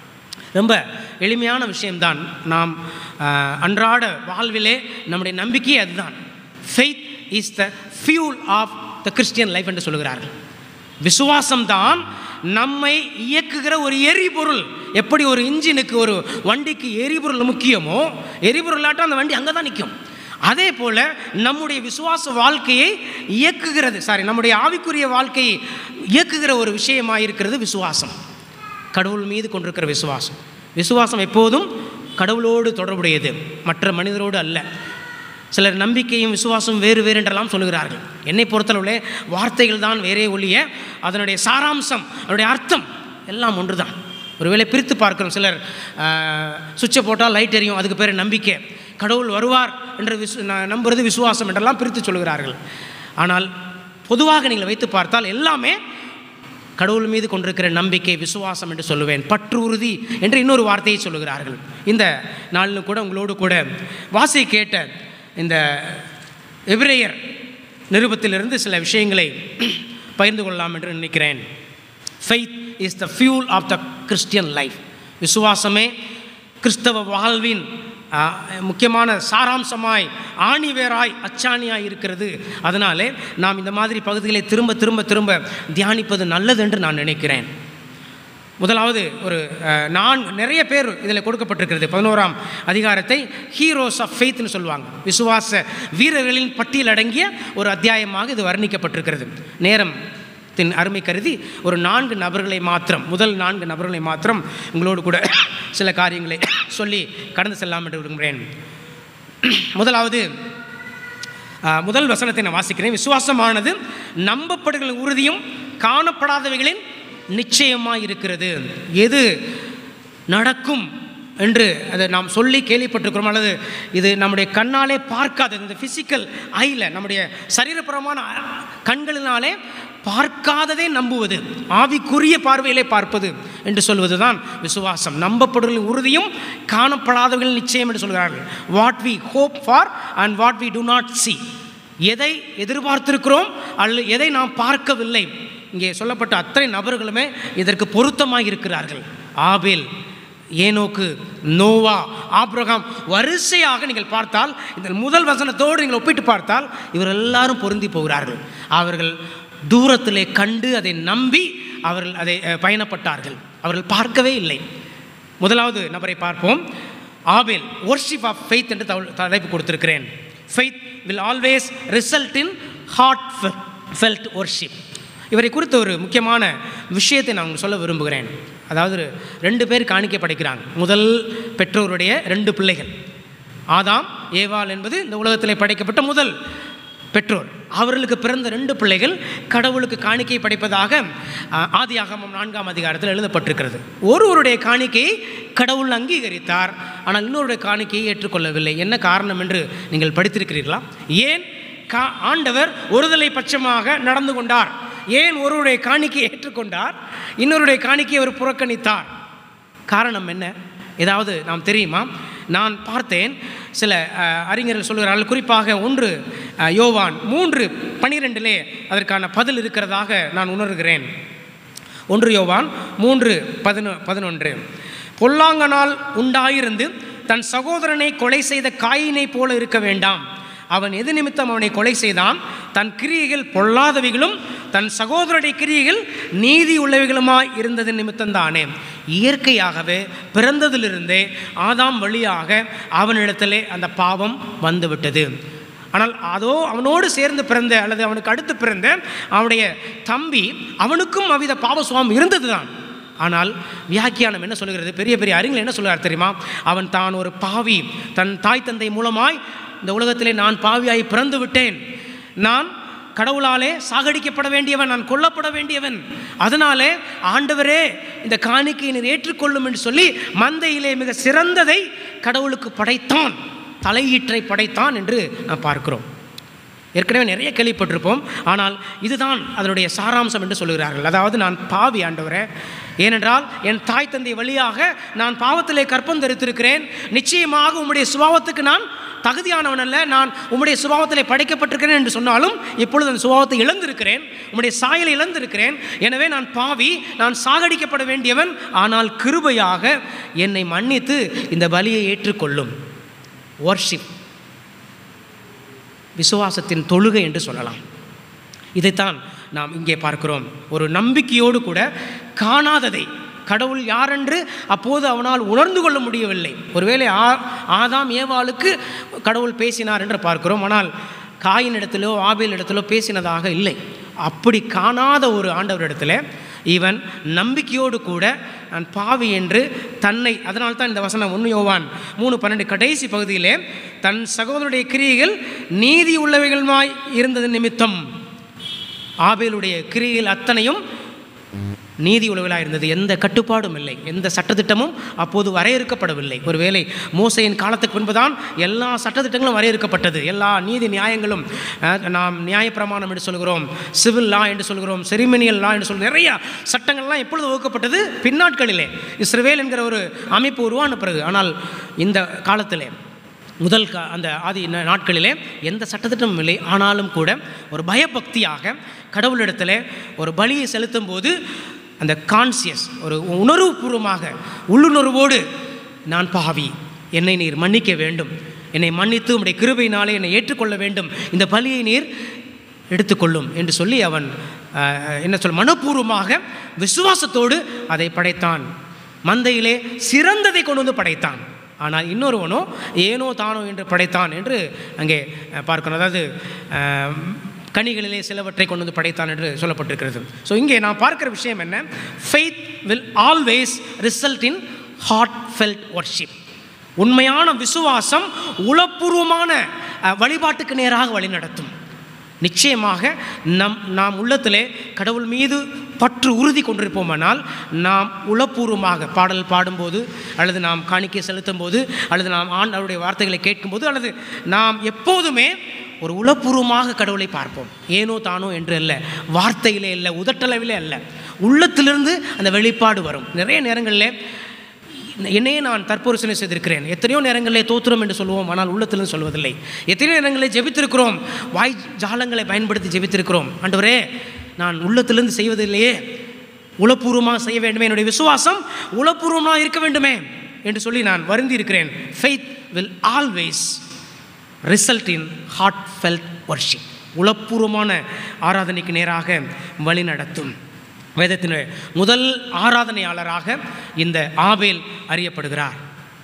ரொம்ப எளிமையான விஷயம்தான் நாம் ஆஹ், அன்றாட வாழ்விலே நம்முடைய நம்பிக்கையே அதுதான் faith is the fuel of the Christian life என்று சொல்கிறார்கள் விசுவாசம்தான் நம்மை இயக்குகிற ஒரு எரிபொருள் எப்படி ஒரு இன்ஜினுக்கு ஒரு வண்டிக்கு எரிபொருள் முக்கியமோ எரிபொருள் இல்லாட்டம் அந்த வண்டி அங்கே தான் நிற்கும் அதே போல் நம்முடைய விசுவாச வாழ்க்கையை இயக்குகிறது சாரி நம்முடைய ஆவிக்குரிய வாழ்க்கையை இயக்குகிற ஒரு விஷயமாக இருக்கிறது விசுவாசம் கடவுள் மீது கொண்டிருக்கிற விசுவாசம் விசுவாசம் எப்போதும் கடவுளோடு தொடர்புடையது மற்ற மனிதரோடு அல்ல சிலர் நம்பிக்கையும் விசுவாசம் வேறு வேறு என்றெல்லாம் சொல்லுகிறார்கள் என்னை பொறுத்தளவுலே வார்த்தைகள் தான் வேறே ஒழிய அதனுடைய சாராம்சம் அதனுடைய அர்த்தம் எல்லாம் ஒன்று தான் ஒருவேளை பிரித்து பார்க்கிறோம் சிலர் சுவிட்சை போட்டால் லைட் எரியும் அதுக்கு பேர் நம்பிக்கை கடவுள் வருவார் என்று விசு ந- நம்புறது விசுவாசம் என்றெல்லாம் பிரித்து சொல்கிறார்கள் ஆனால் பொதுவாக நீங்கள் வைத்து பார்த்தால் எல்லாமே கடவுள் மீது கொண்டிருக்கிற நம்பிக்கை விசுவாசம் என்று சொல்லுவேன் பற்று உறுதி என்று இன்னொரு வார்த்தையை சொல்லுகிறார்கள் இந்த நாளிலும் கூட உங்களோடு கூட வாசி கேட்ட இந்த எபிரேயர் நிருபத்திலிருந்து சில விஷயங்களை பகிர்ந்து கொள்ளலாம் என்று நினைக்கிறேன் faith is the fuel of the Christian life விசுவாசமே கிறிஸ்தவ வாழ்வின் ஆ, முக்கியமான சாராம்சமாய் ஆணிவேராய் அச்சாணியாய் இருக்கிறது அதனாலே நாம் இந்த மாதிரி பகுதிகளை திரும்ப திரும்ப திரும்ப தியானிப்பது நல்லது என்று நான் நினைக்கிறேன் முதலாவது ஒரு அஹ், நான் நிறைய பேர் இதில் கொடுக்கப்பட்டிருக்கிறது பதினோராம் அதிகாரத்தை ஹீரோஸ் ஆஃப் ஃபெய்த்னு சொல்லுவாங்க விசுவாச வீரர்களின் பட்டியல் அடங்கிய ஒரு அத்தியாயமாக இது வர்ணிக்கப்பட்டிருக்கிறது நேரத்தின் அருமை கருதி ஒரு நான்கு நபர்களை மாத்திரம் முதல் நான்கு நபர்களை மாத்திரம் உங்களோடு கூட சில காரியங்களை சொல்லி கடந்து செல்லாம் என்று விரும்புகிறேன் முதலாவது ஆ, முதல் வசனத்தை நான் வாசிக்கிறேன் விசுவாசமானது நம்பப்படுகிற உறுதியும் காணப்படாதவைகளின் நிச்சயமாக இருக்கிறது எது நடக்கும் என்று அதை நாம் சொல்லி கேள்விப்பட்டிருக்கிறோம் அல்லது இது நம்முடைய கண்ணாலே பார்க்காதது இந்த ஃபிசிக்கல் ஐயில் நம்முடைய சரீரபுறமான கண்களினாலே பார்க்காததை நம்புவது ஆவிக்குரிய பார்வையிலே பார்ப்பது என்று சொல்வது தான் விசுவாசம் நம்பப்படுகிற உறுதியும் காணப்படாதவர்கள் நிச்சயம் என்று சொல்கிறார்கள் what we hope for and what we do not see எதை எதிர்பார்த்திருக்கிறோம் அல்லது எதை நாம் பார்க்கவில்லை இங்கே சொல்லப்பட்ட அத்தனை நபர்களுமே இதற்கு பொருத்தமாக இருக்கிறார்கள் ஆபேல் ஏனோக்கு நோவா ஆபிரகாம் வரிசையாக நீங்கள் பார்த்தால் இந்த முதல் வசனத்தோடு நீங்கள் ஒப்பிட்டு பார்த்தால் இவர் எல்லாரும் பொருந்தி போகிறார்கள் அவர்கள் தூரத்திலே கண்டு அதை நம்பி அவர்கள் அதை அஹ், பயணப்பட்டார்கள் அவர்கள் பார்க்கவே இல்லை முதலாவது நபரை பார்ப்போம் ஆபேல் worship ஆஃப் ஃபெய்த் என்று தவ- தலைப்பு கொடுத்திருக்கிறேன் faith will always result in heartfelt worship இவரை குறித்த ஒரு முக்கியமான விஷயத்தை நான் உங்களுக்கு சொல்ல விரும்புகிறேன் அதாவது ரெண்டு பேர் காணிக்கை படைக்கிறாங்க முதல் பெற்றோருடைய ரெண்டு பிள்ளைகள் ஆதாம் ஏவாள் என்பது இந்த உலகத்திலே படைக்கப்பட்ட முதல் பெற்றோர் அவர்களுக்கு பிறந்த ரெண்டு பிள்ளைகள் கடவுளுக்கு காணிக்கை படைப்பதாக அஹ், ஆதியாகமம் நான்காம் அதிகாரத்தில் எழுதப்பட்டிருக்கிறது ஒருவருடைய காணிக்கையை கடவுள் அங்கீகரித்தார் ஆனால் இன்னொருடைய காணிக்கையை ஏற்றுக்கொள்ளவில்லை என்ன காரணம் என்று நீங்கள் படித்திருக்கிறீர்களா ஏன் கா ஆண்டவர் ஒருதலை பட்சமாக நடந்து கொண்டார் ஏன் ஒருவருடைய காணிக்கையை ஏற்றுக்கொண்டார் இன்னொருடைய காணிக்கையை அவர் புறக்கணித்தார் காரணம் என்ன ஏதாவது நாம் தெரியுமா நான் பார்த்தேன் சில அஹ், அறிஞர்கள் சொல்கிறார்கள் குறிப்பாக ஒன்று அஹ், யோவான் மூன்று பனிரெண்டிலே அதற்கான பதில் இருக்கிறதாக நான் உணர்கிறேன் ஒன்று யோவான் மூன்று பதினொ பதினொன்று பொல்லாங்கனால் உண்டாயிருந்து தன் சகோதரனை கொலை செய்த காயினை போல இருக்க வேண்டாம் அவன் எது நிமித்தம் அவனை கொலை செய்தான் தன் கிரியைகள் பொல்லாதவைகளும் தன் சகோதரனுடைய கிரியைகள் நீதி உள்ளவைகளுமாய் இருந்தது நிமித்தம்தானே இயற்கையாகவே பிறந்ததிலிருந்தே ஆதாம் வழியாக அவனிடத்திலே அந்த பாவம் வந்துவிட்டது ஆனால் அதோ அவனோடு சேர்ந்து பிறந்த அல்லது அவனுக்கு அடுத்து பிறந்த அவனுடைய தம்பி அவனுக்கும் அவ்வித பாவ சுவாமம் இருந்தது தான் ஆனால் வியாக்கியானம் என்ன சொல்கிறது பெரிய பெரிய அறிஞர் என்ன சொல்கிறார் தெரியுமா அவன் தான் ஒரு பாவி தன் தாய் தந்தை மூலமாய் இந்த உலகத்திலே நான் பாவியாய் பிறந்து விட்டேன் நான் கடவுளாலே சாகடிக்கப்பட வேண்டியவன் நான் கொல்லப்பட வேண்டியவன் அதனாலே ஆண்டவரே இந்த காணிக்கையை நீர் ஏற்றுக்கொள்ளும் என்று சொல்லி மந்தையிலே மிக சிறந்ததை கடவுளுக்கு படைத்தான் தலையீற்றை படைத்தான் என்று நாம் பார்க்கிறோம் ஏற்கனவே நிறைய கேள்விப்பட்டிருப்போம் ஆனால் இதுதான் அதனுடைய சாராம்சம் என்று சொல்கிறார்கள் அதாவது நான் பாவி ஆண்டவரே ஏனென்றால் என் தாய் தந்தை வழியாக நான் பாவத்திலே கற்பம் தரித்திருக்கிறேன் நிச்சயமாக உம்முடைய சுபாவத்துக்கு நான் தகுதியானவன் அல்ல நான் உம்முடைய சுபாவத்திலே படைக்கப்பட்டிருக்கிறேன் என்று சொன்னாலும் இப்பொழுது அந்த சுபாவத்தை இழந்திருக்கிறேன் உம்முடைய சாயலை இழந்திருக்கிறேன் எனவே நான் பாவி நான் சாகடிக்கப்பட வேண்டியவன் ஆனால் கிருபையாக என்னை மன்னித்து இந்த பலியை ஏற்றுக்கொள்ளும் வர்ஷிப் விசுவாசத்தின் தொழுகை என்று சொல்லலாம் இதைத்தான் நாம் இங்கே பார்க்கிறோம் ஒரு நம்பிக்கையோடு கூட காணாததை கடவுள் யாரென்று அப்போது அவனால் உணர்ந்து கொள்ள முடியவில்லை ஒருவேளை ஆ ஆதாம் ஏவாளுக்கு கடவுள் பேசினார் என்று பார்க்கிறோம் ஆனால் காயின் இடத்திலோ ஆபேல் இடத்திலோ பேசினதாக இல்லை அப்படி காணாத ஒரு ஆண்டவரிடத்துல இவன் நம்பிக்கையோடு கூட நான் பாவி என்று தன்னை அதனால் தான் இந்த வசனம் ஒன்று யோவான் மூணு பன்னெண்டு கடைசி பகுதியிலே தன் சகோதரனுடைய கிரியைகள் நீதி உள்ளவைகளுமாய் இருந்தது நிமித்தம் ஆபேலுடைய கிரியைகள் அத்தனையும் நீதி உளவிலாக இருந்தது எந்த கட்டுப்பாடும் இல்லை எந்த சட்டத்திட்டமும் அப்போது வரையறுக்கப்படவில்லை ஒருவேளை மோசையின் காலத்துக்கு பின்புதான் எல்லா சட்டத்திட்டங்களும் வரையறுக்கப்பட்டது எல்லா நீதி நியாயங்களும் அஹ், நாம் நியாயப்பிரமாணம் என்று சொல்கிறோம் சிவில் லா என்று சொல்கிறோம் செரிமனியல் லா என்று சொல்கிறோம் நிறைய சட்டங்கள்லாம் எப்பொழுது வகுக்கப்பட்டது பின்னாட்களிலே இஸ்ரவேல் என்கிற ஒரு அமைப்பு உருவான பிறகு ஆனால் இந்த காலத்திலே முதல் கா அந்த ஆதி நா- நாட்களிலே எந்த சட்டத்திட்டமும் இல்லை ஆனாலும் கூட ஒரு பயபக்தியாக கடவுளிடத்தில் ஒரு பலியை செலுத்தும் போது அந்த கான்சியஸ் ஒரு உணர்வுபூர்வமாக உள்ளுணர்வோடு நான் பாவி என்னை நீர் மன்னிக்க வேண்டும் என்னை மன்னித்து உம்முடைய கிருபையினாலே என்னை ஏற்றுக்கொள்ள வேண்டும் இந்த பலியை நீர் எடுத்துக்கொள்ளும் என்று சொல்லி அவன் அஹ், என்ன சொல் மனப்பூர்வமாக விசுவாசத்தோடு அதை படைத்தான் மந்தையிலே சிறந்ததை கொண்டு வந்து படைத்தான் ஆனால் இன்னொருவனோ ஏனோ தானோ என்று படைத்தான் என்று அங்கே அஹ், பார்க்கணும் அதாவது அஹ், கனிகளிலே சிலவற்றை கொண்டு வந்து படைத்தான் என்று சொல்லப்பட்டிருக்கிறது ஸோ இங்கே நான் பார்க்கிற விஷயம் என்ன faith will always result in heartfelt worship உண்மையான விசுவாசம் உளப்பூர்வமான அஹ், வழிபாட்டுக்கு நேராக வழிநடத்தும் நிச்சயமாக நம் நாம் உள்ளத்திலே கடவுள் மீது பற்று உறுதி கொண்டிருப்போமானால் நாம் உளப்பூர்வமாக பாடல் பாடும்போது அல்லது நாம் காணிக்கை செலுத்தும் போது அல்லது நாம் ஆண்டவருடைய வார்த்தைகளை கேட்கும்போது அல்லது நாம் எப்போதுமே ஒரு உளப்பூர்வமாக கடவுளை பார்ப்போம் ஏனோ தானோ என்று அல்ல வார்த்தையிலே இல்லை உதட்டளவிலே அல்ல உள்ளத்திலிருந்து அந்த வெளிப்பாடு வரும் நிறைய நேரங்களில் என்னையே நான் தற்போரிசனை செய்திருக்கிறேன் எத்தனையோ நேரங்களிலே தோத்துறோம் என்று சொல்லுவோம் ஆனால் உள்ளத்திலும் சொல்வதில்லை எத்தனையோ நேரங்களில் ஜெபித்திருக்கிறோம் வாய் ஜாலங்களை பயன்படுத்தி ஜெபித்திருக்கிறோம் ஆண்டவரே நான் உள்ளத்திலிருந்து செய்வதில்லையே உளப்பூர்வமாக செய்ய வேண்டுமே என்னுடைய விசுவாசம் உளப்பூர்வமாக இருக்க வேண்டுமே என்று சொல்லி நான் வருந்தி இருக்கிறேன் faith will always result in heartfelt worship உளப்பூர்வமான ஆராதனைக்கு நேராக வழி நடத்தும் வேதத்தின் முதல் ஆராதனையாளராக இந்த ஆபேல் அறியப்படுகிறார்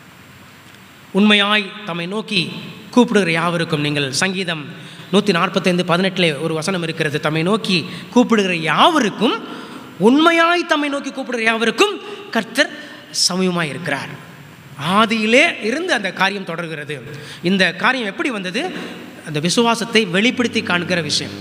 உண்மையாய் தம்மை நோக்கி கூப்பிடுகிற யாவருக்கும் நீங்கள் சங்கீதம் நூற்றி நாற்பத்தைந்து பதினெட்டில் ஒரு வசனம் இருக்கிறது தம்மை நோக்கி கூப்பிடுகிற யாவருக்கும் உண்மையாய் தம்மை நோக்கி கூப்பிடுகிற யாவருக்கும் கர்த்தர் சமயமாய் இருக்கிறார் ஆதியிலே இருந்து அந்த காரியம் தொடர்கிறது இந்த காரியம் எப்படி வந்தது அந்த விசுவாசத்தை வெளிப்படுத்தி காண்கிற விஷயம்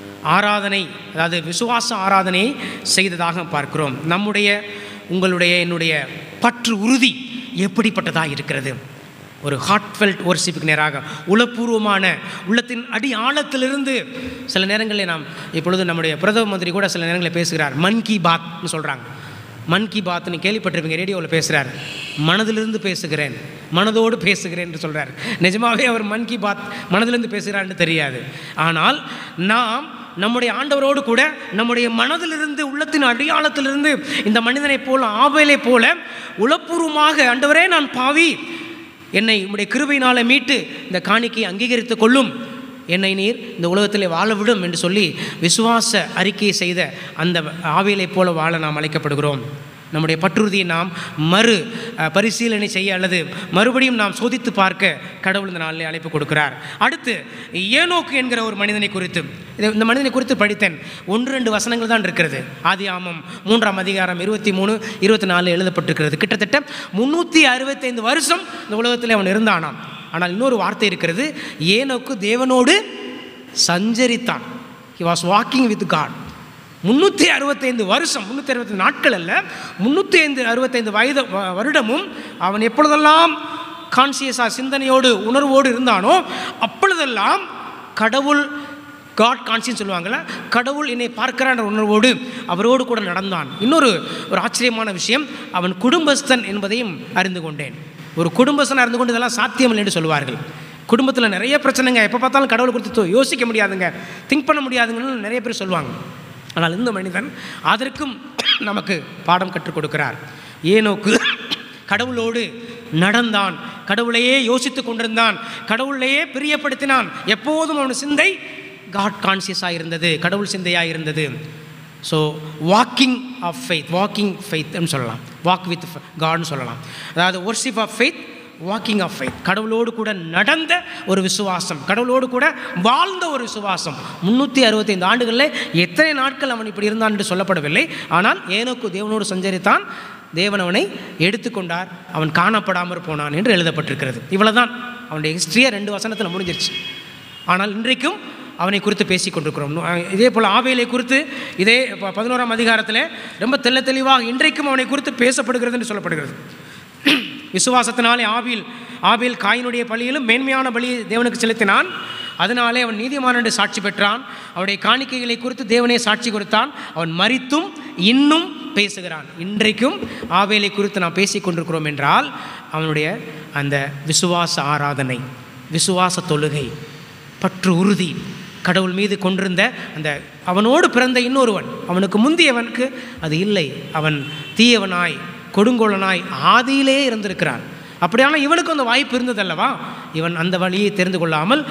ஆராதனை அதாவது விசுவாச ஆராதனையை செய்ததாக பார்க்கிறோம் நம்முடைய உங்களுடைய என்னுடைய பற்று உறுதி எப்படிப்பட்டதாக இருக்கிறது ஒரு ஹார்ட்ஃபெல்ட் ஒர்ஷிப்புக்கு நேராக உளப்பூர்வமான உள்ளத்தின் அடி ஆழத்திலிருந்து சில நேரங்களில் நாம் இப்பொழுது நம்முடைய பிரதம மந்திரி கூட சில நேரங்களில் பேசுகிறார் மன் கி பாத்னு சொல்கிறாங்க மன் கி பாத்னு கேள்விப்பட்டிருப்பீங்க ரேடியோவில் பேசுகிறார் மனதிலிருந்து பேசுகிறேன் மனதோடு பேசுகிறேன் என்று சொல்கிறார் நிஜமாகவே அவர் மன் கி பாத் மனதிலிருந்து பேசுகிறான்னு தெரியாது ஆனால் நாம் நம்முடைய ஆண்டவரோடு கூட நம்முடைய மனதிலிருந்து உள்ளத்தின் அடியாளத்திலிருந்து இந்த மனிதனைப் போல ஆபேலை போல உளப்பூர்வமாக ஆண்டவரே நான் பாவி என்னை உம்முடைய கிருபையினால மீட்டு இந்த காணிக்கையை அங்கீகரித்துக் கொள்ளும் என்னை நீர் இந்த உலகத்திலே வாழ விடும் என்று சொல்லி விசுவாச அறிக்கையை செய்த அந்த ஆவியலைப் போல வாழ நாம் அழைக்கப்படுகிறோம் நம்முடைய பற்றுறுதியை நாம் மறு அஹ், பரிசீலனை செய்ய அல்லது மறுபடியும் நாம் சோதித்து பார்க்க கடவுள் இந்த நாளிலே அழைப்பு கொடுக்கிறார் அடுத்து ஏனோக்கு என்கிற ஒரு மனிதனை குறித்து இது இந்த மனிதனை குறித்து படித்தேன் ஒன்று ரெண்டு வசனங்கள் தான் இருக்கிறது ஆதி ஆமம் மூன்றாம் அதிகாரம் இருபத்தி மூணு இருபத்தி நாலு எழுதப்பட்டிருக்கிறது கிட்டத்தட்ட முந்நூற்றி அறுபத்தைந்து வருஷம் இந்த உலகத்தில் அவன் இருந்தானாம் ஆனால் இன்னொரு வார்த்தை இருக்கிறது ஏனோக்கு தேவனோடு சஞ்சரித்தான் he was walking with God முந்நூற்றி அறுபத்தைந்து வருஷம் முந்நூற்றி அறுபத்தைந்து நாட்கள் அல்ல முந்நூற்றி ஐந்து அறுபத்தைந்து வயது வ- வருடமும் அவன் எப்பொழுதெல்லாம் கான்சியஸாக சிந்தனையோடு உணர்வோடு இருந்தானோ அப்பொழுதெல்லாம் கடவுள் காட் கான்சியன் சொல்லுவாங்கள்ல கடவுள் என்னை பார்க்கிறான்ற உணர்வோடு அவரோடு கூட நடந்தான் இன்னொரு ஒரு ஆச்சரியமான விஷயம் அவன் குடும்பஸ்தன் என்பதையும் அறிந்து கொண்டேன் ஒரு குடும்பஸ்தன் அறிந்து கொண்டு இதெல்லாம் சாத்தியமில்லை என்று சொல்வார்கள் குடும்பத்தில் நிறைய பிரச்சனைங்க எப்போ பார்த்தாலும் கடவுளை குறித்து தோ- யோசிக்க முடியாதுங்க திங்க் பண்ண முடியாதுங்கன்னு நிறைய பேர் சொல்லுவாங்க ஆனால் இந்த மனிதன் அதற்கும் நமக்கு பாடம் கற்றுக் கொடுக்கிறார் ஏனோக்கு கடவுளோடு நடந்தான் கடவுளையே யோசித்து கொண்டிருந்தான் கடவுளையே பிரியப்படுத்தினான் எப்போதும் அவன் சிந்தை காட் கான்சியஸாக இருந்தது கடவுள் சிந்தையாக இருந்தது so walking of faith walking ஃபெய்த்னு சொல்லலாம் வாக் வித் காட்னு சொல்லலாம் அதாவது worship of faith walking of faith கடவுளோடு கூட நடந்த ஒரு விசுவாசம் கடவுளோடு கூட வாழ்ந்த ஒரு விசுவாசம் முந்நூற்றி அறுபத்தைந்து ஆண்டுகளில் எத்தனை நாட்கள் அவன் இப்படி இருந்தான் என்று சொல்லப்படவில்லை ஆனால் ஏனோக்கு தேவனோடு சஞ்சரித்தான் தேவன் அவனை எடுத்துக்கொண்டார் அவன் காணப்படாமற் போனான் என்று எழுதப்பட்டிருக்கிறது இவ்வளவுதான் அவனுடைய ஹிஸ்ட்ரியை ரெண்டு வசனத்தில் முடிஞ்சிருச்சு ஆனால் இன்றைக்கும் அவனை குறித்து பேசி கொண்டிருக்கிறோம் நு- இதே போல் ஆவேலை குறித்து இதே ப- பதினோராம் அதிகாரத்தில் ரொம்ப தெள்ள தெளிவாக இன்றைக்கும் அவனை குறித்து பேசப்படுகிறது என்று சொல்லப்படுகிறது விசுவாசத்தினாலே ஆபில் ஆபில் காயினுடைய பலியிலும் மேன்மையான பலியை தேவனுக்கு செலுத்தினான் அதனாலே அவன் நீதிமான் என்று சாட்சி பெற்றான் அவனுடைய காணிக்கைகளை குறித்து தேவனே சாட்சி கொடுத்தான் அவன் மரித்தும் இன்னும் பேசுகிறான் இன்றைக்கும் ஆவேலை குறித்து நாம் பேசிக் கொண்டிருக்கிறோம் என்றால் அவனுடைய அந்த விசுவாச ஆராதனை விசுவாச தொழுகை பற்று உறுதி கடவுள் மீது கொண்டிருந்த அந்த அவனோடு பிறந்த இன்னொருவன் அவனுக்கு முந்தியவனுக்கு அது இல்லை அவன் தீயவனாய் கொடுங்கோலனாய் ஆதியிலே இருந்திருக்கிறான் அப்படியான இவனுக்கு அந்த வாய்ப்பு இருந்ததல்லவா இவன் அந்த வழியை தெரிந்து கொள்ளாமல்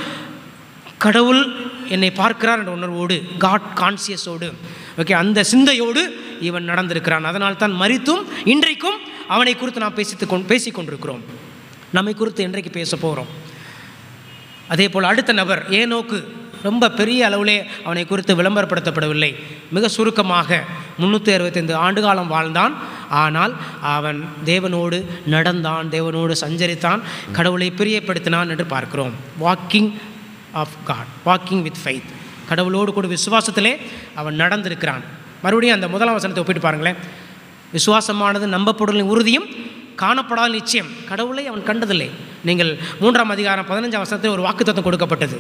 கடவுள் என்னை பார்க்கிறார் என்ற உணர்வோடு காட் கான்சியஸோடு ஓகே அந்த சிந்தையோடு இவன் நடந்திருக்கிறான் அதனால் தான் மரித்தும் இன்றைக்கும் அவனை குறித்து நாம் பேசித்து கொண் பேசிக் கொண்டிருக்கிறோம் நம்மை குறித்து இன்றைக்கு பேச போகிறோம் அதே போல் அடுத்த நபர் ஏனோக்கு ரொம்ப பெரிய அளவிலே அவனை குறித்து விளம்பரப்படுத்தப்படவில்லை மிக சுருக்கமாக முந்நூற்றி அறுபத்தைந்து ஆண்டு காலம் வாழ்ந்தான் ஆனால் அவன் தேவனோடு நடந்தான் தேவனோடு சஞ்சரித்தான் கடவுளை பிரியப்படுத்தினான் என்று பார்க்கிறோம் walking of God walking with faith கடவுளோடு கூட விசுவாசத்திலே அவன் நடந்திருக்கிறான் மறுபடியும் அந்த முதலாம் வசனத்தை ஒப்பிட்டு பாருங்களேன் விசுவாசமானது நம்பப்படுதலின் உறுதியும் காணப்படாத நிச்சயம் கடவுளை அவன் கண்டதில்லை நீங்கள் மூன்றாம் அதிகாரம் பதினஞ்சாம் வசனத்தில் ஒரு வாக்குத்தத்தம் கொடுக்கப்பட்டது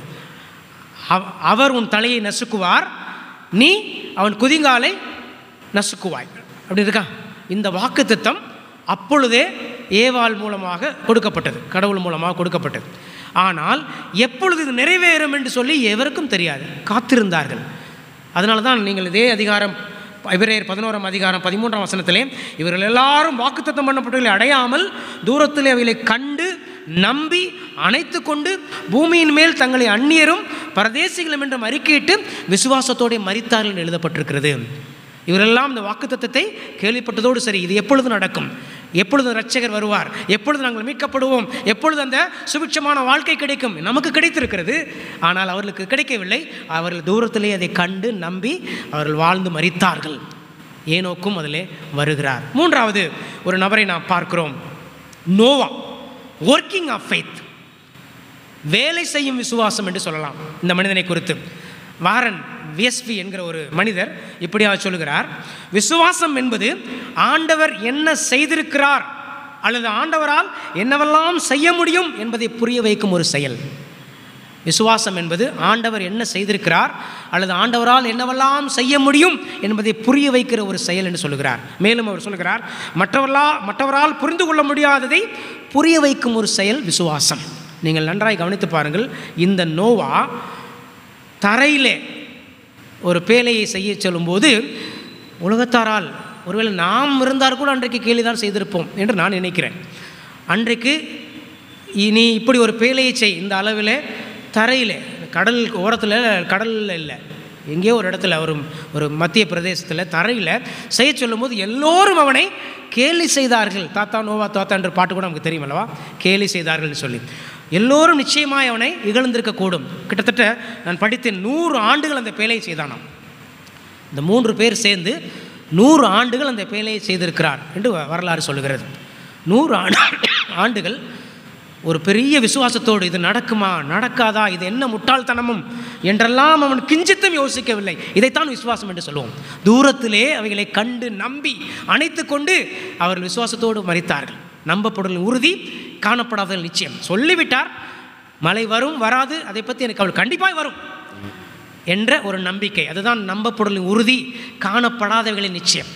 அவ- அவர் உன் தலையை நசுக்குவார் நீ அவன் குதிங்காலை நசுக்குவாய் அப்படி இருக்கா இந்த வாக்குத்தத்தம் அப்பொழுதே ஏவாள் மூலமாக கொடுக்கப்பட்டது கடவுள் மூலமாக கொடுக்கப்பட்டது ஆனால் எப்பொழுது இது நிறைவேறும் என்று சொல்லி எவருக்கும் தெரியாது காத்திருந்தார்கள் அதனால தான் நீங்கள் இதே அதிகாரம் இவரேர் பதினோராம் அதிகாரம் பதிமூன்றாம் வசனத்திலே இவர்கள் எல்லாரும் வாக்குத்தத்தம் பண்ணப்பட்டவர்களை அடையாமல் தூரத்திலே அவைகளை கண்டு நம்பி அணைத்து கொண்டு பூமியின் மேல் தங்களை அந்நியரும் பரதேசிகளும் என்றும் அறிக்கையிட்டு விசுவாசத்தோടെ மரித்தார்கள் என்று எழுதப்பட்டிருக்கிறது இவரெல்லாம் இந்த வாக்குத்தத்தத்தை கேள்விப்பட்டதோடு சரி இது எப்பொழுது நடக்கும் எப்பொழுது இரட்சகர் வருவார் எப்பொழுது நாங்கள் மீட்கப்படுவோம் எப்பொழுது அந்த சுபிட்சமான வாழ்க்கை கிடைக்கும் நமக்கு கிடைத்திருக்கிறது ஆனால் அவர்களுக்கு கிடைக்கவில்லை அவர்கள் தூரத்திலே அதை கண்டு நம்பி அவர்கள் வாழ்ந்து மரித்தார்கள் ஏனோக்கும் அதிலே வருகிறார் மூன்றாவது ஒரு நபரை நாம் பார்க்கிறோம் நோவா ஒர்க்கிங் ஆஃப் ஃபெய்த் வேலை செய்யும் விசுவாசம் என்று சொல்லலாம் இந்த மனிதனை குறித்து வாரன் விஎஸ்பி என்கிற ஒரு மனிதர் இப்படியாக சொல்லுகிறார் விசுவாசம் என்பது ஆண்டவர் என்ன செய்திருக்கிறார் அல்லது ஆண்டவரால் என்னவெல்லாம் செய்ய முடியும் என்பதை புரிய வைக்கும் ஒரு செயல் விசுவாசம் என்பது ஆண்டவர் என்ன செய்திருக்கிறார் அல்லது ஆண்டவரால் என்னவெல்லாம் செய்ய முடியும் என்பதை புரிய வைக்கிற ஒரு செயல் என்று சொல்லுகிறார் மேலும் அவர் சொல்லுகிறார் மற்றவர்களா மற்றவரால் புரிந்து கொள்ள முடியாததை புரிய வைக்கும் ஒரு செயல் விசுவாசம் நீங்கள் நன்றாய் கவனித்து பாருங்கள் இந்த நோவா தரையிலே ஒரு பேலையை செய்ய சொல்லும்போது உலகத்தாரால் ஒருவேளை நாம் இருந்தால் கூட அன்றைக்கு கேலி தான் செய்திருப்போம் என்று நான் நினைக்கிறேன் அன்றைக்கு இனி இப்படி ஒரு பேலையை செய் இந்த அளவில் தரையில் கடல் ஓரத்தில் கடலில் இல்லை எங்கேயோ ஒரு இடத்துல ஒரு ஒரு மத்திய பிரதேசத்தில் தரையில் செய்ய சொல்லும்போது எல்லோரும் அவனை கேலி செய்தார்கள் தாத்தா நோவா தாத்தா என்ற பாட்டு கூட நமக்கு தெரியும் அல்லவா கேலி செய்தார்கள்னு சொல்லி எல்லோரும் நிச்சயமாய் அவனை இகழ்ந்திருக்கக்கூடும் கிட்டத்தட்ட நான் படித்தேன் நூறு ஆண்டுகள் அந்த பேலையை செய்தானாம் இந்த மூன்று பேர் சேர்ந்து நூறு ஆண்டுகள் அந்த பேலையை செய்திருக்கிறார் என்று வ- வரலாறு சொல்லுகிறது நூறு ஆண்டு ஆண்டுகள் ஒரு பெரிய விசுவாசத்தோடு இது நடக்குமா நடக்காதா இது என்ன முட்டாள்தனமும் என்றெல்லாம் அவன் கிஞ்சித்தும் யோசிக்கவில்லை இதைத்தான் விசுவாசம் என்று சொல்லுவோம் தூரத்திலே அவைகளை கண்டு நம்பி அணைத்து கொண்டு அவர்கள் விசுவாசத்தோடு மறித்தார்கள் நம்பப்படும் உறுதி காணப்படாத நிச்சயம் சொல்லிவிட்டார் மழை வரும் வராது அதை பற்றி எனக்கு அவள் கண்டிப்பாக வரும் என்ற ஒரு நம்பிக்கை அதுதான் நம்பப்பொருளின் உறுதி காணப்படாதவைகளின் நிச்சயம்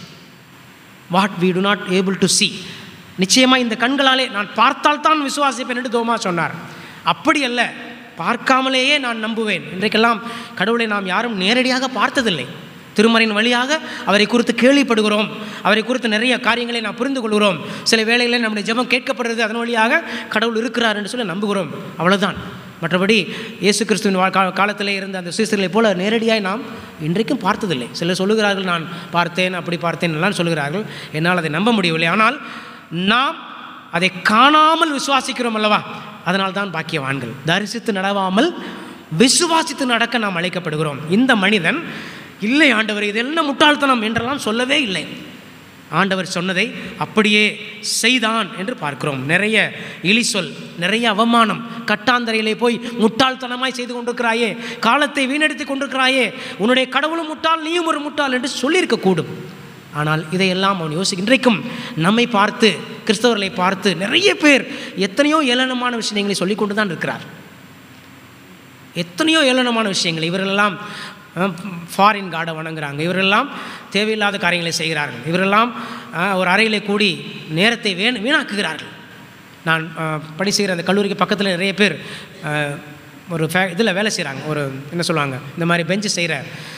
what we do not able to see நிச்சயமாக இந்த கண்களாலே நான் பார்த்தால் தான் விசுவாசிப்பேன் என்று தோமா சொன்னார் அப்படி அல்ல பார்க்காமலேயே நான் நம்புவேன் இன்றைக்கெல்லாம் கடவுளை நாம் யாரும் நேரடியாக பார்த்ததில்லை திருமறையின் வழியாக அவரை குறித்து கேள்விப்படுகிறோம் அவரை குறித்து நிறைய காரியங்களை நாம் புரிந்து கொள்கிறோம் சில வேளைகளில் நம்முடைய ஜெபம் கேட்கப்படுறது அதன் வழியாக கடவுள் இருக்கிறார் என்று சொல்லி நம்புகிறோம் அவ்வளவுதான் மற்றபடி இயேசு கிறிஸ்துவின் வா- கா- காலத்திலே இருந்த அந்த சீசர்களைப் போல நேரடியாய் நாம் இன்றைக்கும் பார்த்ததில்லை சிலர் சொல்லுகிறார்கள் நான் பார்த்தேன் அப்படி பார்த்தேன் எல்லாம் சொல்லுகிறார்கள் என்னால் அதை நம்ப முடியவில்லை ஆனால் நாம் அதை காணாமல் விசுவாசிக்கிறோம் அல்லவா அதனால் தான் பாக்கியவான்கள் தரிசித்து நடவாமல் விசுவாசித்து நடக்க நாம் அழைக்கப்படுகிறோம் இந்த மனிதன் இல்லை ஆண்டவர் இது என்ன முட்டாள்தனம் என்றெல்லாம் சொல்லவே இல்லை ஆண்டவர் சொன்னதை அப்படியே செய்தான் என்று பார்க்கிறோம் நிறைய இழிசொல் நிறைய அவமானம் கட்டாந்தரையிலே போய் முட்டாள்தனமாய் செய்து கொண்டிருக்கிறாயே காலத்தை வீணடித்து கொண்டிருக்கிறாயே உன்னுடைய கடவுளும் முட்டாள் நீயும் ஒரு முட்டாள் என்று சொல்லியிருக்கக்கூடும் ஆனால் இதையெல்லாம் அவன் யோசி இன்றைக்கும் நம்மை பார்த்து கிறிஸ்தவர்களை பார்த்து நிறைய பேர் எத்தனையோ ஏளனமான விஷயங்களை சொல்லிக் கொண்டு தான் இருக்கிறார் எத்தனையோ ஏளனமான விஷயங்கள் இவர்களெல்லாம் ஃபாரின் காடை வணங்குறாங்க இவரெல்லாம் தேவையில்லாத காரியங்களை செய்கிறார்கள் இவரெல்லாம் அஹ், ஒரு அறையிலே கூடி நேரத்தை வேண் வீணாக்குகிறார்கள் நான் அஹ், பணி செய்கிற அந்த கல்லூரிக்கு பக்கத்தில் நிறைய பேர் அஹ், ஒரு ஃபே இதில் வேலை செய்கிறாங்க ஒரு என்ன சொல்லுவாங்க இந்த மாதிரி பெஞ்சு செய்கிற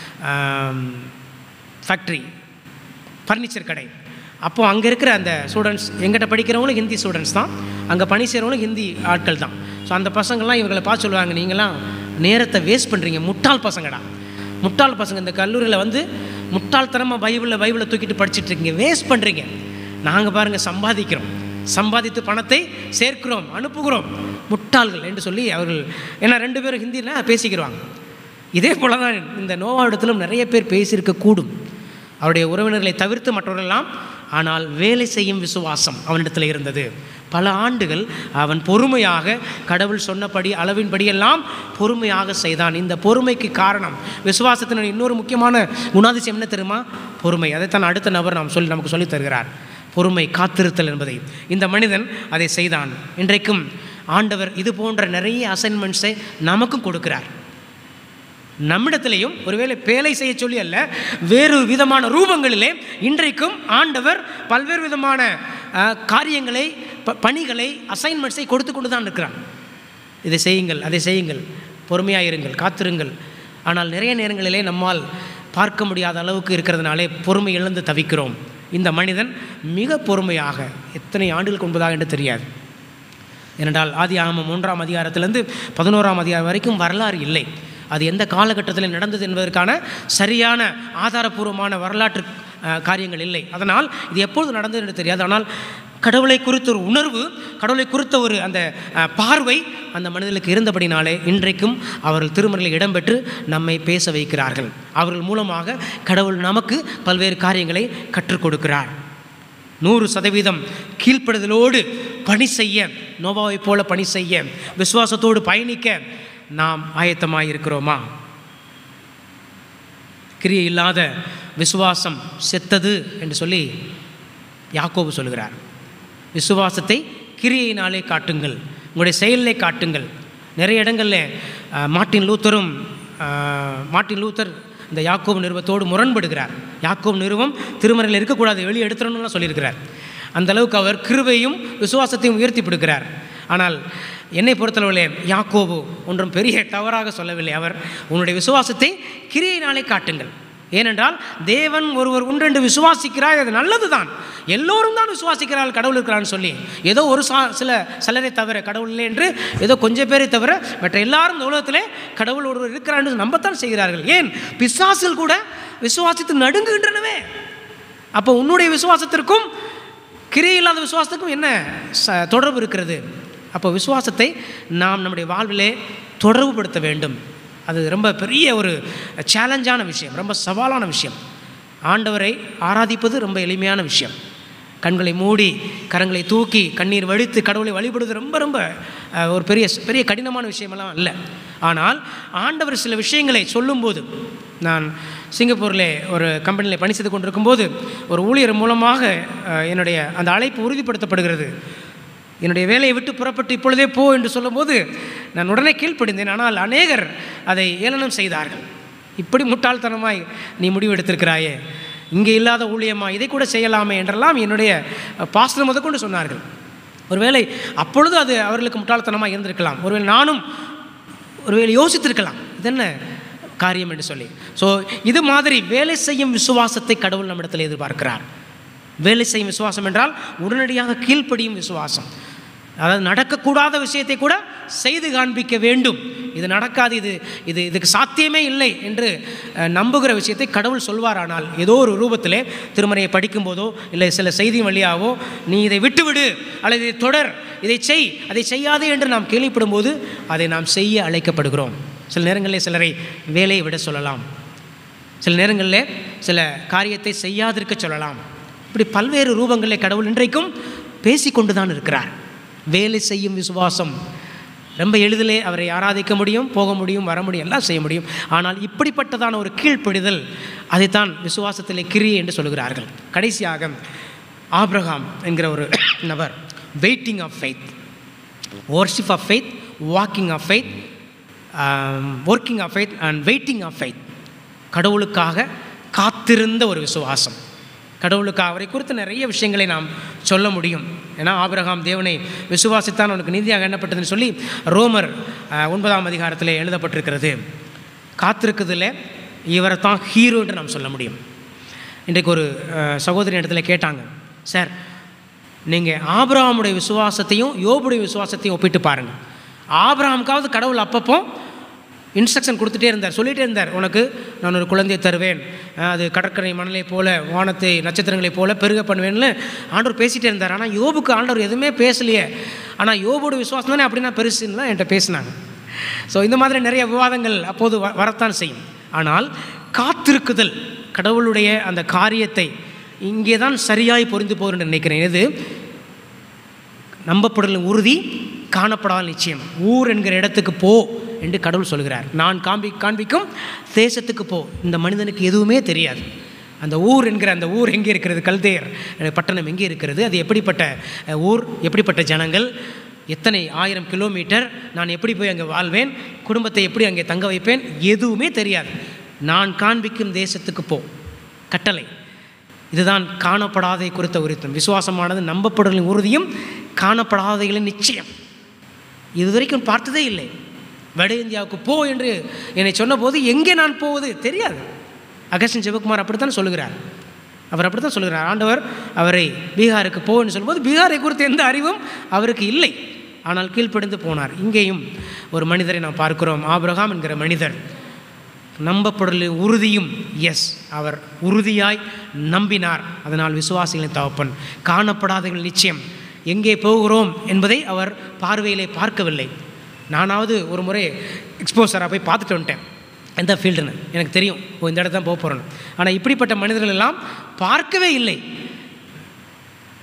ஃபேக்ட்ரி ஃபர்னிச்சர் கடை அப்போது அங்கே இருக்கிற அந்த ஸ்டூடெண்ட்ஸ் எங்கிட்ட படிக்கிறவங்களும் ஹிந்தி ஸ்டூடெண்ட்ஸ் தான் அங்கே பணி செய்கிறவங்களும் ஹிந்தி ஆட்கள் தான் ஸோ அந்த பசங்கள்லாம் இவங்களை பார்த்து சொல்லுவாங்க நீங்களாம் நேரத்தை வேஸ்ட் பண்ணுறீங்க முட்டாள் பசங்கடா முட்டாள் பசங்க இந்த கல்லூரியில் வந்து முட்டாள்தனமாக பைபிளில் பைபிளை தூக்கிட்டு படிச்சிட்டு இருக்கீங்க வேஸ்ட் பண்ணுறீங்க நாங்கள் பாருங்கள் சம்பாதிக்கிறோம் சம்பாதித்து பணத்தை சேர்க்கிறோம் அனுப்புகிறோம் முட்டாள்கள் என்று சொல்லி அவர்கள் ஏன்னா ரெண்டு பேரும் ஹிந்தியில் பேசிக்கிறாங்க இதே போல தான் இந்த நோவாவிடத்திலும் நிறைய பேர் பேசியிருக்க கூடும் அவருடைய உறவினர்களை தவிர்த்து மற்றவர்களெல்லாம் ஆனால் வேலை செய்யும் விசுவாசம் அவனிடத்தில் இருந்தது பல ஆண்டுகள் அவன் பொறுமையாக கடவுள் சொன்னபடி அளவின்படியெல்லாம் பொறுமையாக செய்தான் இந்த பொறுமைக்கு காரணம் விசுவாசத்தின் இன்னொரு முக்கியமான குணாதிசயம் என்ன தெரியுமா பொறுமை அதைத்தான் அடுத்த நபர் நாம் சொல்லி நமக்கு சொல்லித் தருகிறார் பொறுமை காத்திருத்தல் என்பதை இந்த மனிதன் அதை செய்தான் இன்றைக்கும் ஆண்டவர் இது போன்ற நிறைய அசைன்மெண்ட்ஸை நமக்கும் கொடுக்கிறார் நம்மிடத்திலேயும் ஒருவேளை பேலை செய்ய சொல்லி அல்ல வேறு விதமான ரூபங்களிலே இன்றைக்கும் ஆண்டவர் பல்வேறு விதமான அஹ், காரியங்களை ப- பணிகளை அசைன்மெண்ட்ஸை கொடுத்து கொண்டு தான் இருக்கிறான் இதை செய்யுங்கள் அதை செய்யுங்கள் பொறுமையாக இருங்கள் காத்திருங்கள் ஆனால் நிறைய நேரங்களிலே நம்மால் பார்க்க முடியாத அளவுக்கு இருக்கிறதுனாலே பொறுமை இழந்து தவிக்கிறோம் இந்த மனிதன் மிக பொறுமையாக எத்தனை ஆண்டுகளுக்கு முன்பதாக என்று தெரியாது ஏனென்றால் ஆதி ஆகமம் மூன்றாம் அதிகாரத்திலிருந்து பதினோராம் அதிகாரம் வரைக்கும் வரலாறு இல்லை அது எந்த காலகட்டத்தில் நடந்தது என்பதற்கான சரியான ஆதாரபூர்வமான வரலாற்று அஹ், காரியங்கள் இல்லை அதனால் இது எப்பொழுது நடந்தது என்று தெரியாது ஆனால் கடவுளை குறித்த ஒரு உணர்வு கடவுளை குறித்த ஒரு அந்த அஹ், பார்வை அந்த மனிதர்களுக்கு இருந்தபடினாலே இன்றைக்கும் அவர்கள் திருமறையில் இடம்பெற்று நம்மை பேச வைக்கிறார்கள் அவர்கள் மூலமாக கடவுள் நமக்கு பல்வேறு காரியங்களை கற்றுக் கொடுக்கிறார் நூறு சதவீதம் கீழ்ப்படுதலோடு பணி செய்ய நோவாவை போல பணி செய்ய விசுவாசத்தோடு பயணிக்க நாம் ஆயத்தமாக இருக்கிறோமா கிரியை இல்லாத விசுவாசம் செத்தது என்று சொல்லி யாக்கோபு சொல்கிறார் விசுவாசத்தை கிரியையினாலே காட்டுங்கள் உங்களுடைய செயலிலே காட்டுங்கள் நிறைய இடங்களில் அஹ், மார்ட்டின் லூத்தரும் அஹ், மார்ட்டின் லூத்தர் இந்த யாக்கோபு நிறுவத்தோடு முரண்படுகிறார் யாக்கோபு நிறுவம் திருமறையில் இருக்கக்கூடாது வெளியே எடுத்துடணும்னு சொல்லியிருக்கிறார் அந்த அளவுக்கு அவர் கிருபையும் விசுவாசத்தையும் உயர்த்தி பிடிக்கிறார் ஆனால் என்னை பொறுத்தளவிலே யாக்கோபு ஒன்றும் பெரிய தவறாக சொல்லவில்லை அவர் உன்னுடைய விசுவாசத்தை கிரியையினாலே காட்டுங்கள் ஏனென்றால் தேவன் ஒருவர் உண்டென்று விசுவாசிக்கிறாய் அது நல்லது தான் எல்லோரும் தான் விசுவாசிக்கிறார்கள் கடவுள் இருக்கிறான்னு சொல்லி ஏதோ ஒரு சா சில சிலரை தவிர கடவுள் இல்லை என்று ஏதோ கொஞ்சம் பேரை தவிர மற்ற எல்லாரும் இந்த உலகத்திலே கடவுள் ஒருவர் இருக்கிறார் என்று நம்பத்தான் செய்கிறார்கள் ஏன் பிசாசுகள் கூட விசுவாசித்து நடுங்குகின்றனவே அப்போ உன்னுடைய விசுவாசத்திற்கும் கிரியை இல்லாத விசுவாசத்துக்கும் என்ன ச தொடர்பு இருக்கிறது அப்போ விசுவாசத்தை நாம் நம்முடைய வாழ்விலே தொடர்புபடுத்த வேண்டும் அது ரொம்ப பெரிய ஒரு சேலஞ்சான விஷயம் ரொம்ப சவாலான விஷயம் ஆண்டவரை ஆராதிப்பது ரொம்ப எளிமையான விஷயம் கண்களை மூடி கரங்களை தூக்கி கண்ணீர் வடித்து கடவுளை வழிபடுவது ரொம்ப ரொம்ப அஹ், ஒரு பெரிய பெரிய கடினமான விஷயமெல்லாம் இல்லை ஆனால் ஆண்டவர் சில விஷயங்களை சொல்லும்போது நான் சிங்கப்பூரில் ஒரு கம்பெனியில் பணி செய்து கொண்டிருக்கும்போது ஒரு ஊழியர் மூலமாக அஹ், என்னுடைய அந்த அழைப்பு உறுதிப்படுத்தப்படுகிறது என்னுடைய வேலையை விட்டு புறப்பட்டு இப்பொழுதே போ என்று சொல்லும்போது நான் உடனே கீழ்ப்படிந்தேன் ஆனால் அநேகர் அதை ஏளனம் செய்தார்கள் இப்படி முட்டாள்தனமாய் நீ முடிவு எடுத்திருக்கிறாயே இங்கே இல்லாத ஊழியமா இதை கூட செய்யலாமே என்றெல்லாம் என்னுடைய பாஸ்டர் முதற்கொண்டு சொன்னார்கள் ஒருவேளை அப்பொழுது அது அவர்களுக்கு முட்டாள்தனமாக இருந்திருக்கலாம் ஒருவேளை நானும் ஒருவேளை யோசித்திருக்கலாம் இது என்ன காரியம் என்று சொல்லி ஸோ இது மாதிரி வேலை செய்யும் விசுவாசத்தை கடவுள் நம்மிடத்தில் எதிர்பார்க்கிறார் வேலை செய்யும் விசுவாசம் என்றால் உடனடியாக கீழ்ப்படியும் விசுவாசம் அதாவது நடக்கக்கூடாத விஷயத்தை கூட செய்து காண்பிக்க வேண்டும் இது நடக்காது இது இது இதுக்கு சாத்தியமே இல்லை என்று அஹ், நம்புகிற விஷயத்தை கடவுள் சொல்வாரானால் ஏதோ ஒரு ரூபத்திலே திருமறையை படிக்கும்போதோ இல்லை சில செய்தி வழியாகவோ நீ இதை விட்டுவிடு அல்லது இதை தொடர் இதை செய் அதை செய்யாதே என்று நாம் கேள்விப்படும்போது அதை நாம் செய்ய அழைக்கப்படுகிறோம் சில நேரங்களில் சிலரை வேலையை விட சொல்லலாம் சில நேரங்களில் சில காரியத்தை செய்யாதிருக்க சொல்லலாம் இப்படி பல்வேறு ரூபங்களில் கடவுள் இன்றைக்கும் பேசிக்கொண்டு தான் இருக்கிறார் வேலை செய்யும் விசுவாசம் ரொம்ப எளிதிலே அவரை ஆராதிக்க முடியும் போக முடியும் வர முடியும் எல்லாம் செய்ய முடியும் ஆனால் இப்படிப்பட்டதான ஒரு கீழ்ப்படிதல் அதைத்தான் விசுவாசத்திலே கிரியை என்று சொல்கிறார்கள் கடைசியாக ஆப்ரஹாம் என்கிற ஒரு நபர் waiting of faith worship of faith walking of faith um, working of faith and waiting of faith கடவுளுக்காக காத்திருந்த ஒரு விசுவாசம் கடவுளுக்கு அவரை குறித்து நிறைய விஷயங்களை நாம் சொல்ல முடியும் ஏன்னா ஆபிரகாம் தேவனை விசுவாசித்தான் அவனுக்கு நீதியாக எண்ணப்பட்டதுன்னு சொல்லி ரோமர் அஹ், ஒன்பதாம் அதிகாரத்தில் எழுதப்பட்டிருக்கிறது காத்திருக்குதில் இவரை தான் ஹீரோ என்று நாம் சொல்ல முடியும் இன்றைக்கு ஒரு அஹ், சகோதரி இடத்துல கேட்டாங்க சார் நீங்கள் ஆபிரகாமுடைய விசுவாசத்தையும் யோபுடைய விசுவாசத்தையும் ஒப்பிட்டு பாருங்கள் ஆபிரகாமுக்காவது கடவுள் அப்பப்போ இன்ஸ்ட்ரக்ஷன் கொடுத்துட்டே இருந்தார் சொல்லிகிட்டே இருந்தார் உனக்கு நான் ஒரு குழந்தையை தருவேன் அஹ் அது கடற்கரை மணலை போல வானத்தை நட்சத்திரங்களைப் போல பெருக பண்ணுவேன்னு ஆண்டவர் பேசிகிட்டே இருந்தார் ஆனால் யோபுக்கு ஆண்டவர் எதுவுமே பேசலையே ஆனால் யோபோட விசுவாசம் தானே அப்படின்னா பெருசுன்னு என்கிட்ட பேசினாங்க ஸோ இந்த மாதிரி நிறைய விவாதங்கள் அப்போது வ- வரத்தான் செய்யும் ஆனால் காத்திருக்குதல் கடவுளுடைய அந்த காரியத்தை இங்கே தான் சரியாய் பொருந்து போகிறேன்னு நினைக்கிறேன் இது நம்பப்படலும் உறுதி காணப்படாத நிச்சயம் ஊர் என்கிற இடத்துக்கு போ என்று கடவுள் சொல்கிறார் நான் காண்பி காண்பிக்கும் தேசத்துக்கு போ இந்த மனிதனுக்கு எதுவுமே தெரியாது அந்த ஊர் என்கிற அந்த ஊர் எங்கே இருக்கிறது கல்தேர் அஹ், பட்டணம் எங்கே இருக்கிறது அது எப்படிப்பட்ட அஹ், ஊர் எப்படிப்பட்ட ஜனங்கள் எத்தனை ஆயிரம் கிலோமீட்டர் நான் எப்படி போய் அங்கே வாழ்வேன் குடும்பத்தை எப்படி அங்கே தங்க வைப்பேன் எதுவுமே தெரியாது நான் காண்பிக்கும் தேசத்துக்கு போ கட்டளை இதுதான் காணப்படாதை குறித்த உரித்தம் விசுவாசமானது நம்பப்படுதலின் உறுதியும் காணப்படாதைகளின் நிச்சயம் இதுவரைக்கும் பார்த்ததே இல்லை வட இந்தியாவுக்கு போ என்று என்னை சொன்னபோது எங்கே நான் போவது தெரியாது அகஸ்டின் சிவகுமார் அப்படித்தான் சொல்லுகிறார் அவர் அப்படித்தான் சொல்லுகிறார் ஆண்டவர் அவரை பீகாருக்கு போன்னு சொல்லும்போது பீகாரை குறித்த எந்த அறிவும் அவருக்கு இல்லை ஆனால் கீழ்ப்படிந்து போனார் இங்கேயும் ஒரு மனிதரை நாம் பார்க்கிறோம் ஆபிரகாம் என்கிற மனிதர் நம்பப்படலின் உறுதியும் எஸ் அவர் உறுதியாய் நம்பினார் அதனால் விசுவாசிகளின் தகப்பன் காணப்படாதவர்கள் நிச்சயம் எங்கே போகிறோம் என்பதை அவர் பார்வையிலே பார்க்கவில்லை நானாவது ஒரு முறை எக்ஸ்போசராக போய் பார்த்துட்டு வந்துட்டேன் எந்த ஃபீல்டுன்னு எனக்கு தெரியும் ஓ இந்த இடத்துல தான் போக போகிறேன்னு ஆனால் இப்படிப்பட்ட மனிதர்கள் எல்லாம் பார்க்கவே இல்லை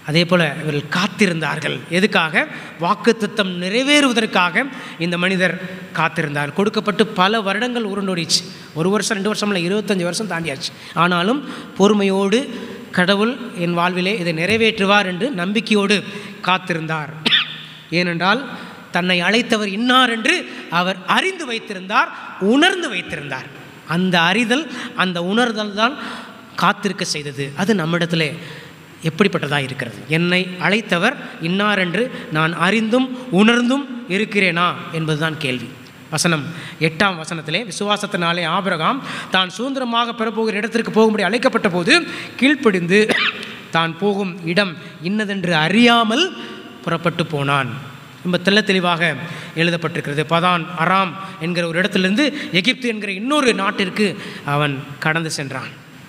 அதே போல் இவர்கள் காத்திருந்தார்கள் எதுக்காக வாக்குத்தத்தம் நிறைவேறுவதற்காக இந்த மனிதர் காத்திருந்தார் கொடுக்கப்பட்டு பல வருடங்கள் உருண்டோடிச்சு ஒரு வருஷம் ரெண்டு வருஷம் இல்லை இருபத்தஞ்சி வருஷம் தாண்டியாச்சு ஆனாலும் பொறுமையோடு கடவுள் என் வாழ்விலே இதை நிறைவேற்றுவார் என்று நம்பிக்கையோடு காத்திருந்தார் ஏனென்றால் தன்னை அழைத்தவர் இன்னார் என்று அவர் அறிந்து வைத்திருந்தார் உணர்ந்து வைத்திருந்தார் அந்த அறிதல் அந்த உணர்தல் தான் காத்திருக்க செய்தது அது நம்மிடத்திலே எப்படிப்பட்டதாக இருக்கிறது என்னை அழைத்தவர் இன்னார் என்று நான் அறிந்தும் உணர்ந்தும் இருக்கிறேனா என்பதுதான் கேள்வி வசனம் எட்டாம் வசனத்திலே விசுவாசத்தினாலே ஆபிரகாம் தான் சுதந்திரமாக பெறப்போகிற இடத்திற்கு போகும்படி அழைக்கப்பட்ட போது கீழ்ப்படிந்து தான் போகும் இடம் இன்னதென்று அறியாமல் புறப்பட்டு போனான் ரொம்ப தெள்ள தெளிவாக எழுதப்பட்டிருக்கிறது பதான் அராம் என்கிற ஒரு இடத்திலிருந்து எகிப்து என்கிற இன்னொரு நாட்டிற்கு அவன் கடந்து சென்றான்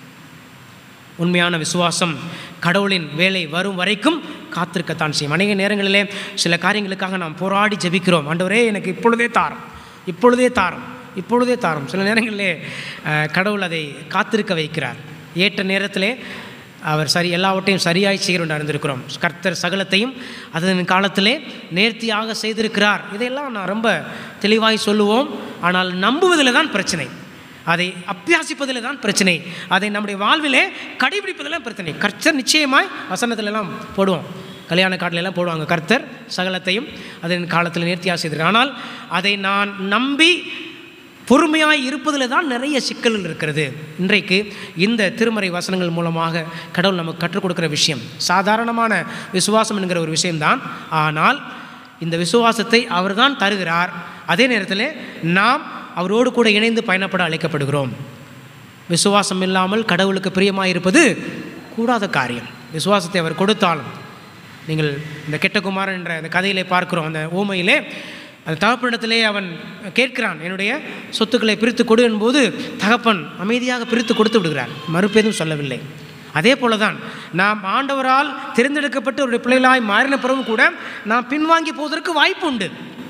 உண்மையான விசுவாசம் கடவுளின் வேலை வரும் வரைக்கும் காத்திருக்கத்தான் செய்யும் அநேக நேரங்களிலே சில காரியங்களுக்காக நாம் போராடி ஜெபிக்கிறோம் ஆண்டவரே எனக்கு இப்பொழுதே தாரும் இப்பொழுதே தாரும் இப்பொழுதே தாரும் சில நேரங்களிலே அஹ், கடவுள் அதை காத்திருக்க வைக்கிறார் ஏற்ற நேரத்திலே அவர் சரி எல்லாவற்றையும் சரியாய் செய்கிறோம் அறிந்திருக்கிறோம் கர்த்தர் சகலத்தையும் அதன் காலத்திலே நேர்த்தியாக செய்திருக்கிறார் இதையெல்லாம் நான் ரொம்ப தெளிவாய் சொல்லுவோம் ஆனால் நம்புவதில் தான் பிரச்சனை அதை அபியாசிப்பதில் தான் பிரச்சனை அதை நம்முடைய வாழ்விலே கடைபிடிப்பதில் பிரச்சனை கர்த்தர் நிச்சயமாய் வசனத்துல எல்லாம் போடுவோம் கல்யாண காட்டில எல்லாம் போடுவாங்க கர்த்தர் சகலத்தையும் அதன் காலத்தில் நேர்த்தியாக செய்திருக்கிறார் ஆனால் அதை நான் நம்பி பொறுமையாய் இருப்பதில் தான் நிறைய சிக்கல்கள் இருக்கிறது இன்றைக்கு இந்த திருமறை வசனங்கள் மூலமாக கடவுள் நமக்கு கற்றுக் கொடுக்குற விஷயம் சாதாரணமான விசுவாசம் என்கிற ஒரு விஷயம்தான் ஆனால் இந்த விசுவாசத்தை அவர்தான் தருகிறார் அதே நேரத்தில் நாம் அவரோடு கூட இணைந்து பயணப்பட அழைக்கப்படுகிறோம் விசுவாசம் இல்லாமல் கடவுளுக்கு பிரியமாக இருப்பது கூடாத காரியம் விசுவாசத்தை அவர் கொடுத்தாலும் நீங்கள் இந்த கெட்டகுமாரன் என்ற அந்த கதையிலே பார்க்கிறோம் அந்த ஊமையிலே அந்த தகப்பனிடத்திலே அவன் கேட்கிறான் என்னுடைய சொத்துக்களை பிரித்து கொடு என்போது தகப்பன் அமைதியாக பிரித்து கொடுத்து விடுகிறார் மறுப்பேதும் சொல்லவில்லை அதே போல தான் நாம் ஆண்டவரால் தேர்ந்தெடுக்கப்பட்டு ஒரு பிள்ளைகளாய் மாறின பிறகும் கூட நாம் பின்வாங்கி போவதற்கு வாய்ப்பு உண்டு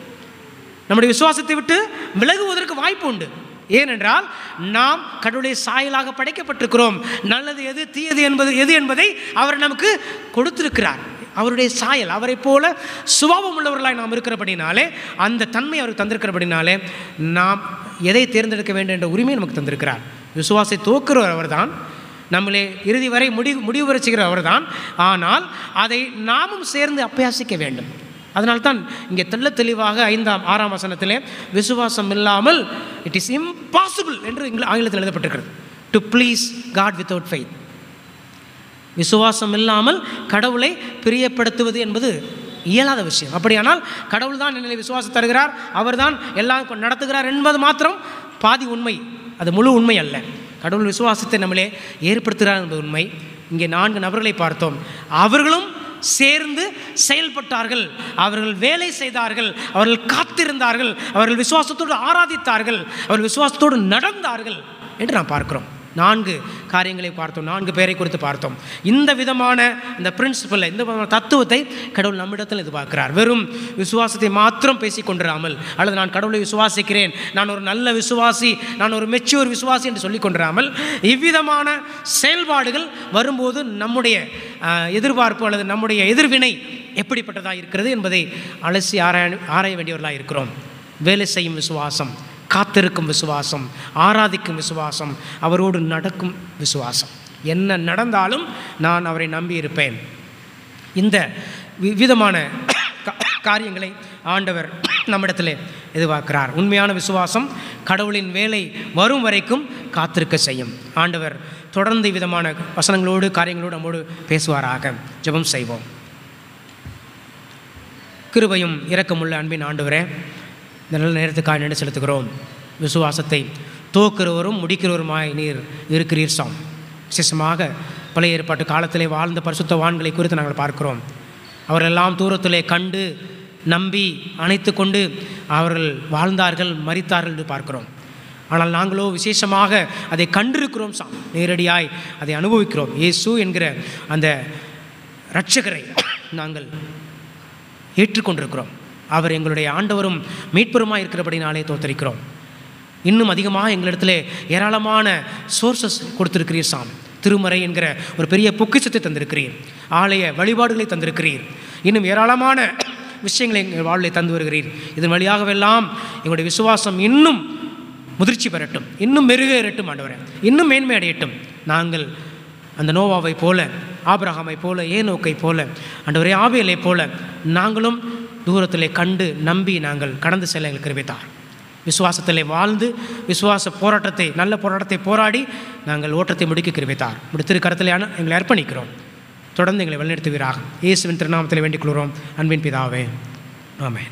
நம்முடைய விசுவாசத்தை விட்டு விலகுவதற்கு வாய்ப்பு உண்டு ஏனென்றால் நாம் கடவுளுடைய சாயலாக படைக்கப்பட்டிருக்கிறோம் நல்லது எது தீயது என்பது எது என்பதை அவர் நமக்கு கொடுத்திருக்கிறார் அவருடைய சாயல் அவரை போல சுபாவம் உள்ளவர்களாய் நாம் இருக்கிறபடினாலே அந்த தன்மை அவருக்கு தந்திருக்கிறபடினாலே நாம் எதை தேர்ந்தெடுக்க வேண்டும் என்ற உரிமையை நமக்கு தந்திருக்கிறார் விசுவாசை தோக்குறவர் அவர்தான் நம்மளே இறுதி வரை முடிவு முடிவு வரை செய்கிற அவர்தான் ஆனால் அதை நாமும் சேர்ந்து அப்பியாசிக்க வேண்டும் அதனால்தான் இங்கே தெள்ள தெளிவாக ஐந்தாம் ஆறாம் வசனத்திலே விசுவாசம் இல்லாமல் இட் இஸ் இம்பாசிபிள் என்று இங்கில ஆங்கிலத்தில் எழுதப்பட்டிருக்கிறது to please God without faith விசுவாசம் இல்லாமல் கடவுளை பிரியப்படுத்துவது என்பது இயலாத விஷயம் அப்படியானால் கடவுள் தான் என்னை விசுவாசம் தருகிறார் அவர்தான் எல்லாம் நடத்துகிறார் என்பது மாத்திரம் பாதி உண்மை அது முழு உண்மை அல்ல கடவுள் விசுவாசத்தை நம்மளே ஏற்படுத்துகிறார் என்பது உண்மை இங்கே நான்கு நபர்களை பார்த்தோம் அவர்களும் சேர்ந்து செயல்பட்டார்கள் அவர்கள் வேலை செய்தார்கள் அவர்கள் காத்திருந்தார்கள் அவர்கள் விசுவாசத்தோடு ஆராதித்தார்கள் அவர்கள் விசுவாசத்தோடு நடந்தார்கள் என்று நாம் பார்க்கிறோம் நான்கு காரியங்களை பார்த்தோம் நான்கு பேரை குறித்து பார்த்தோம் இந்த விதமான இந்த பிரின்சிபலை இந்த விதமான தத்துவத்தை கடவுள் நம்மிடத்தில் எதிர்பார்க்கிறார் வெறும் விசுவாசத்தை மாத்திரம் பேசிக் கொண்டிராமல் அல்லது நான் கடவுளை விசுவாசிக்கிறேன் நான் ஒரு நல்ல விசுவாசி நான் ஒரு மெச்சூர் விசுவாசி என்று சொல்லிக் கொண்டிராமல் இவ்விதமான செயல்பாடுகள் வரும்போது நம்முடைய ஆஹ், எதிர்பார்ப்பு அல்லது நம்முடைய எதிர்வினை எப்படிப்பட்டதாக இருக்கிறது என்பதை அலசி ஆராய ஆராய வேண்டியவர்களாக இருக்கிறோம் வேலை செய்யும் விசுவாசம் காத்திருக்கும் விசுவாசம் ஆராதிக்கும் விசுவாசம் அவரோடு நடக்கும் விசுவாசம் என்ன நடந்தாலும் நான் அவரை நம்பி இருப்பேன் இந்த வி- விதமான கா- காரியங்களை ஆண்டவர் நம்மிடத்தில் எதிர்பார்க்கிறார் உண்மையான விசுவாசம் கடவுளின் வேலை வரும் வரைக்கும் காத்திருக்க செய்யும் ஆண்டவர் தொடர்ந்து விதமான வசனங்களோடு காரியங்களோடு நம்மோடு பேசுவாராக ஜெபம் செய்வோம் கிருபையும் இரக்கமுள்ள அன்பின் ஆண்டவரே இந்த நல்ல நேரத்துக்காக நின்று செலுத்துகிறோம் விசுவாசத்தை தோக்கிறவரும் முடிக்கிறவருமாய் நீர் இருக்கிறீர் சாம் விசேஷமாக பழைய ஏற்பாட்டு காலத்திலே வாழ்ந்த பரிசுத்தவான்களை குறித்து நாங்கள் பார்க்கிறோம் அவரெல்லாம் தூரத்திலே கண்டு நம்பி அணைத்து கொண்டு அவர்கள் வாழ்ந்தார்கள் மரித்தார்கள் என்று பார்க்கிறோம் ஆனால் நாங்களோ விசேஷமாக அதை கண்டிருக்கிறோம் சாம் நேரடியாய் அதை அனுபவிக்கிறோம் இயேசு என்கிற அந்த இரட்சகரை நாங்கள் ஏற்றுக்கொண்டிருக்கிறோம் அவர் எங்களுடைய ஆண்டவரும் மீட்பெருமாக இருக்கிறபடினாலே தோத்தரிக்கிறோம் இன்னும் அதிகமாக எங்களிடத்தில் ஏராளமான சோர்சஸ் கொடுத்திருக்கிறீர் சாமி திருமறை என்கிற ஒரு பெரிய பொக்கிஷத்தை தந்திருக்கிறீர் ஆலய வழிபாடுகளை தந்திருக்கிறீர் இன்னும் ஏராளமான விஷயங்களை எங்கள் வாழ்வில் தந்து வருகிறீர் இதன் வழியாகவெல்லாம் எங்களுடைய விசுவாசம் இன்னும் முதிர்ச்சி பெறட்டும் இன்னும் மெருகேறட்டும் ஆண்டவரே இன்னும் மேன்மை அடையட்டும் நாங்கள் அந்த நோவாவை போல ஆபிரகாமை போல ஏனோக்கை போல ஆண்டவரே ஆவியலை போல நாங்களும் தூரத்திலே கண்டு நம்பி நாங்கள் கடந்து செல்ல எங்களுக்கு கிருபித்தார் விசுவாசத்திலே வாழ்ந்து விசுவாச போராட்டத்தை நல்ல போராட்டத்தை போராடி நாங்கள் ஓட்டத்தை முடிக்க கிருபித்தார் முடித்திரு கருத்திலேயான எங்களை அர்ப்பணிக்கிறோம் தொடர்ந்து எங்களை வழிநடத்துவீராக இயேசுவின் திருநாமத்தில் வேண்டிக் கொள்கிறோம் அன்பின் பிதாவே ஆமென்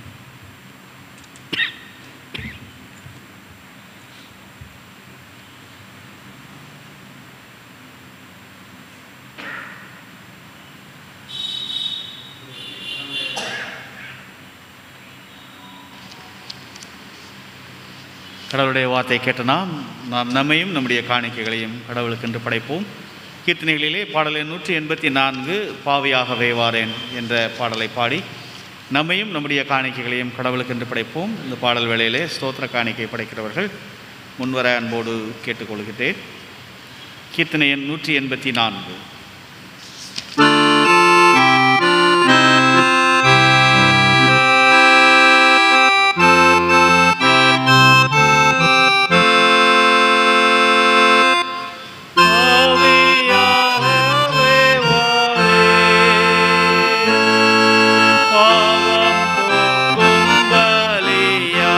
கடவுளுடைய வார்த்தை கேட்ட நாம் நாம் நம்மையும் நம்முடைய காணிக்கைகளையும் கடவுளுக்கென்று படைப்போம் கீர்த்தனைகளிலே பாடல் எண் நூற்றி எண்பத்தி நான்கு பாவியாகவே வாரேன் என்ற பாடலை பாடி நம்மையும் நம்முடைய காணிக்கைகளையும் கடவுளுக்கென்று படைப்போம் இந்த பாடல் வேளையிலே ஸ்தோத்திர காணிக்கை படைக்கிறவர்கள் முன்வர அன்போடு கேட்டுக்கொள்கிறேன் கீர்த்தனை எண் நூற்றி எண்பத்தி நான்கு ஆவியாகவே வாரேன், பாவம் போக்கும் பலியா.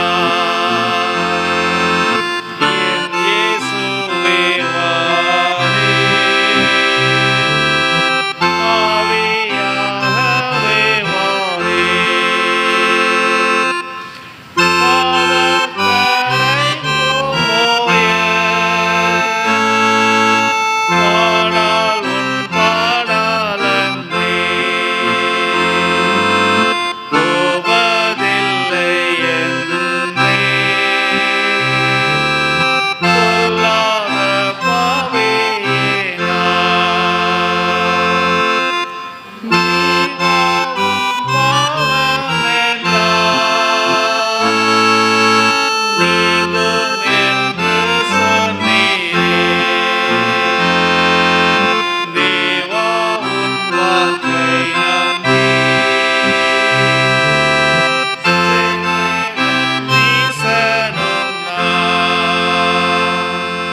என் இயேசுவே வாரேன், ஆவியாகவே வாரேன். பாவக்கரை போய பாடால் உன் பாடாலன்றே போவதில்லை என்றே பொல்லாத பாவியே நான். நீவாவும் பாவமென்றால் நீங்கும் என்று சொன்னீரே. தேவா உன் வாக்கை நம்பி, ஈசனும் நான்.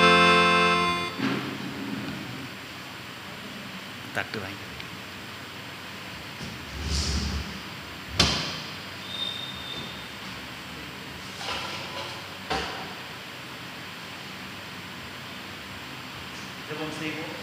தட்டு வாங்கி ஜெபம் செய்வோம்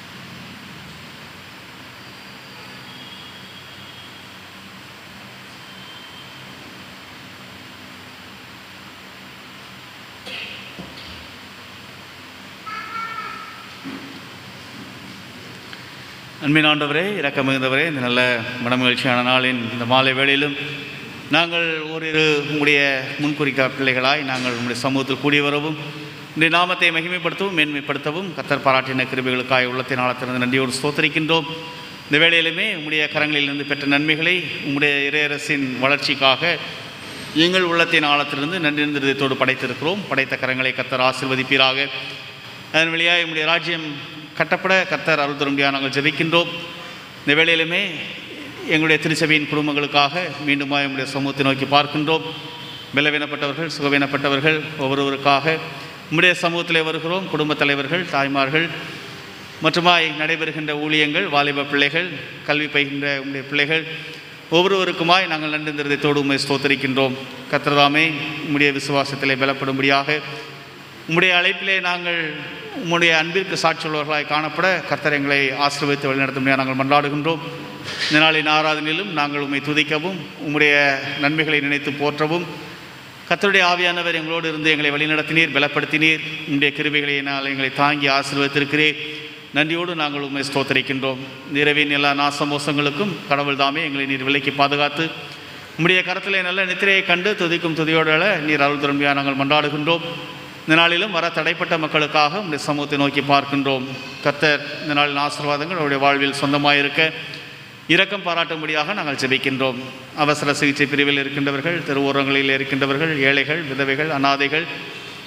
அன்பின் ஆண்டவரே இரக்கம் மிகுந்தவரே இந்த நல்ல மனமகிழ்ச்சியான நாளின் இந்த மாலை வேளையிலும் நாங்கள் ஓரிரு உங்களுடைய முன்குறிக்கா பிள்ளைகளாய் நாங்கள் உங்களுடைய சமூகத்தில் கூடி வரவும் உங்களுடைய நாமத்தை மகிமைப்படுத்தவும் மேன்மைப்படுத்தவும் கத்தர் பாராட்டின கிருபைகளுக்காய் உள்ளத்தின் ஆழத்திலிருந்து நன்றியோடு ஸ்தோத்தரிக்கின்றோம் இந்த வேளையிலுமே உங்களுடைய கரங்களிலிருந்து பெற்ற நன்மைகளை உங்களுடைய இறையரசின் வளர்ச்சிக்காக எங்கள் உள்ளத்தின் ஆழத்திலிருந்து நன்றி நிறுத்தத்தோடு படைத்திருக்கிறோம் படைத்த கரங்களை கத்தர் ஆசிர்வதிப்பீராக அதன் வழியாக எம்முடைய ராஜ்யம் கட்டப்பட கத்தர் அருள் தரும்படியாக நாங்கள் ஜெபிக்கின்றோம் இந்த வேளையிலுமே எங்களுடைய திருச்சபையின் குடும்பங்களுக்காக மீண்டும் எம்முடைய சமூகத்தை நோக்கி பார்க்கின்றோம் பலவீனப்பட்டவர்கள் சுகவீனப்பட்டவர்கள் ஒவ்வொருவருக்காக நம்முடைய சமூகத்திலே வருகிறோம் குடும்பத் தலைவர்கள் தாய்மார்கள் மற்றுமாய் நடைபெறுகின்ற ஊழியங்கள் வாலிப பிள்ளைகள் கல்வி பயின்ற உங்களுடைய பிள்ளைகள் ஒவ்வொருவருக்குமாய் நாங்கள் நன்றிருந்ததோடு உண்மை ஸ்தோத்தரிக்கின்றோம் கத்திரதாமே உம்முடைய விசுவாசத்திலே பலப்படும்படியாக உம்முடைய அழைப்பிலே நாங்கள் உம்முடைய அன்பிற்கு சாட்சியுள்ளவர்களாய் காணப்பட கர்த்தர் எங்களை ஆசீர்வதித்து வழிநடத்தும்படியாக நாங்கள் மன்றாடுகின்றோம் இந்த நாளின் ஆராதனையிலும் நாங்கள் உம்மை துதிக்கவும் உம்முடைய நன்மைகளை நினைத்து போற்றவும் கர்த்தருடைய ஆவியானவர் எங்களோடு இருந்து எங்களை வழிநடத்தினீர் பலப்படுத்தினீர் உம்முடைய கிருபைகளினால் எங்களை தாங்கி ஆசீர்வதித்திருக்கிறீர் நன்றியோடு நாங்கள் உண்மை ஸ்தோத்தரிக்கின்றோம் இந்த இரவின் எல்லா நாசமோசங்களுக்கும் கடவுள் தாமே எங்களை நீர் விலைக்கு பாதுகாத்து உம்முடைய கரத்திலே நல்ல நித்திரையை கண்டு துதிக்கும் துதியோட நீர் அருள் திரும்பியாக நாங்கள் மன்றாடுகின்றோம் இந்த நாளிலும் வர தடைப்பட்ட மக்களுக்காக உடைய சமூகத்தை நோக்கி பார்க்கின்றோம் கர்த்தர் இந்த நாளின் ஆசீர்வாதங்கள் அவருடைய வாழ்வில் சொந்தமாயிருக்க இரக்கம் பாராட்டும்படியாக நாங்கள் ஜெபிக்கின்றோம் அவசர சிகிச்சை பிரிவில் இருக்கின்றவர்கள் தெருவோரங்களில் இருக்கின்றவர்கள் ஏழைகள் விதவைகள் அனாதைகள்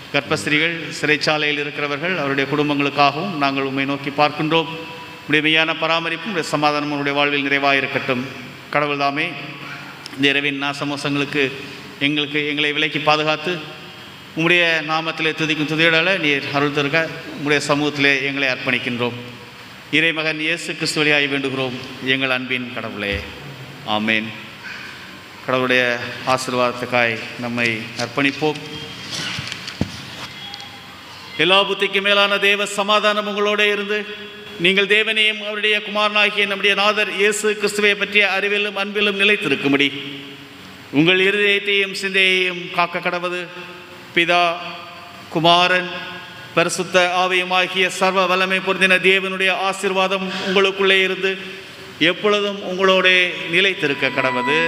கர்ப்பஸ்திரிகள் சிறைச்சாலையில் இருக்கிறவர்கள் அவருடைய குடும்பங்களுக்காகவும் நாங்கள் உண்மை நோக்கி பார்க்கின்றோம் உடைய மெய்யான பராமரிப்பும் உடைய சமாதானம் உடைய வாழ்வில் நிறைவாக இருக்கட்டும் கடவுள் தாமே இந்த இரவின் நாசமோசங்களுக்கு எங்களுக்கு எங்களை விலைக்கு பாதுகாத்து உம்முடைய நாமத்திலே துதிக்கும் துதியோடால நீர் அருள் தருக உம்முடைய சமூகத்திலே எங்களை அர்ப்பணிக்கின்றோம் இறைமகன் இயேசு கிறிஸ்து வழியாய் வேண்டுகிறோம் எங்கள் அன்பின் கடவுளே ஆமேன் கடவுளுடைய ஆசீர்வாதத்துக்காய் நம்மை அர்ப்பணிப்போம் எல்லா புத்திக்கு மேலான தேவ சமாதானம் உங்களோட இருந்து நீங்கள் தேவனையும் அவருடைய குமாரனாகிய நம்முடைய நாதர் இயேசு கிறிஸ்துவை பற்றிய அறிவிலும் அன்பிலும் நிலைத்திருக்கும்படி உங்கள் இருதயத்தையும் சிந்தையையும் காக்க கடவது பிதா குமாரன் பரிசுத்த ஆவியமாகிய சர்வ வல்லமை பொருந்தின தேவனுடைய ஆசீர்வாதம் உங்களுக்குள்ளே இருந்து எப்பொழுதும் உங்களோட நிலைத்திருக்க கடவது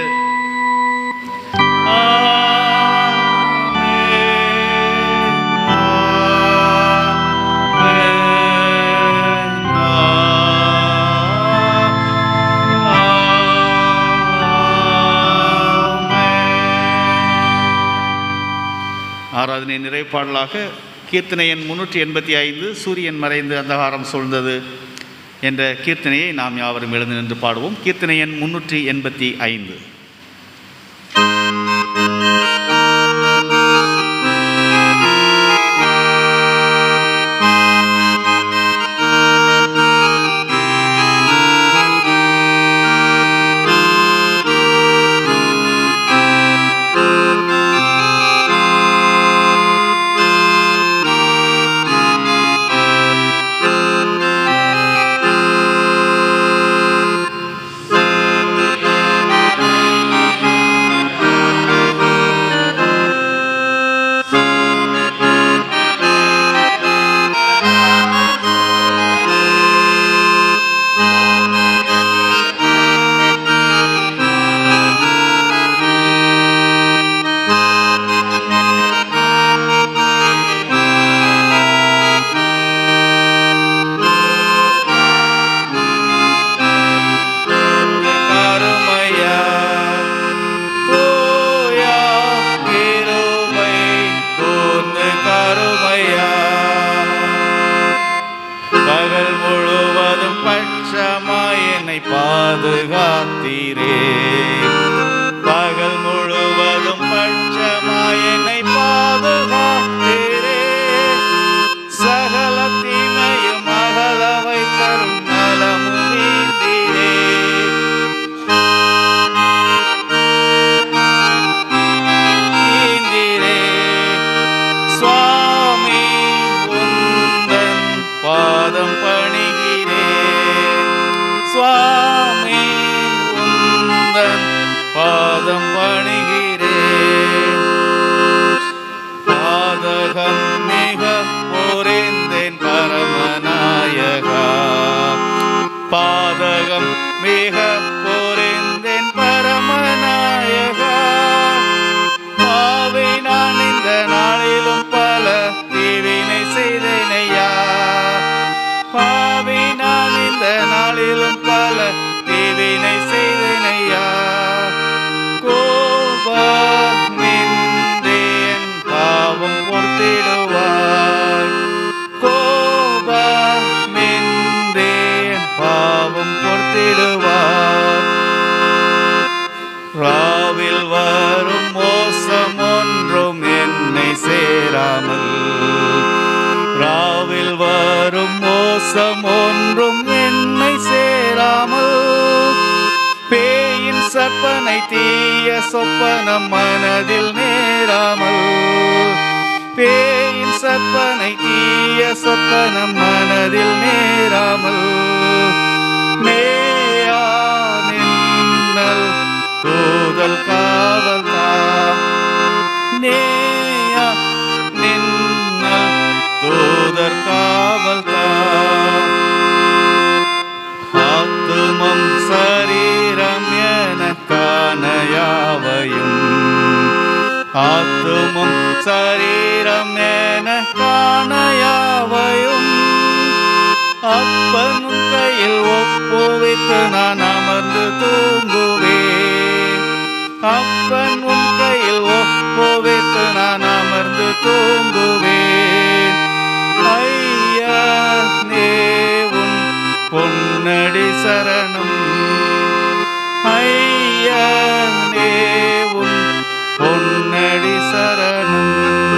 ஆராதனை நிறைப்பாடலாக கீர்த்தனை எண் முன்னூற்றி எண்பத்தி ஐந்து சூரியன் மறைந்து அந்தகாரம் சூழ்ந்தது என்ற கீர்த்தனையை நாம் யாவரும் எழுந்து நின்று பாடுவோம் கீர்த்தனை எண் முன்னூற்றி எண்பத்தி ஐந்து கருமையா தூயா கிருபை கூர்ந்து கருமையா பகல் முழுவதும் பட்சமாய் என்னை பாதுகாத்தீரே பகல் முழுவதும் பட்சமாய் என்னை பாதுகாத்தீரே சகல தீமையும் அகல வைத்தரும் நலமும் நீந்தீரே நீந்திரே சுவாமி உந்தன் பாதம் பணிகிறே சுவாமி உந்தன் பாதம் பணிகிறே பாதகம் மிக புரிந்தேன் பரமநாயகா பாதகம் மிக புரிந்தேன் பரமநாயகா பாவை நான் இந்த நாளிலும் பல தீவினை செய்தேனையா பாவை நான் இந்த நாளிலும் பல தீவினை செய்தேனையா கோபமின்றேன் பாவம் பொறுத்திடுவாய் கோபமின்றேன் பாவம் பொறுத்திடுவாய் ராவில் வரும் மோசம் ஒன்றும் என்னை சேராமல் ராவில் வரும் மோசம் ஒன்றும் என்னை சேராமல் பேயின் சற்பனை தீய சொப்பனம் மனதில் நேராமல் பேயின் சற்பனை தீய சொப்பனம் மனதில் நேராமல் மேயா நின்னல் தூதல் காவல் நேயா நின்னல் தூதர் காவல் ஆத்துமம் சரீரம் எனக்கான யாவையும் ஆத்துமம் சரீரம் எனக்கான யாவையும் அப்பனும் கையில் ஒப்புவித்து நான் அமர்ந்து தூங்குவேன் அப்பன் உன் கையில் ஒப்புவித்து நான் அமர்ந்து தூங்குவேன் சரணம் ஐயனே உன் பொன்னடி சரணம்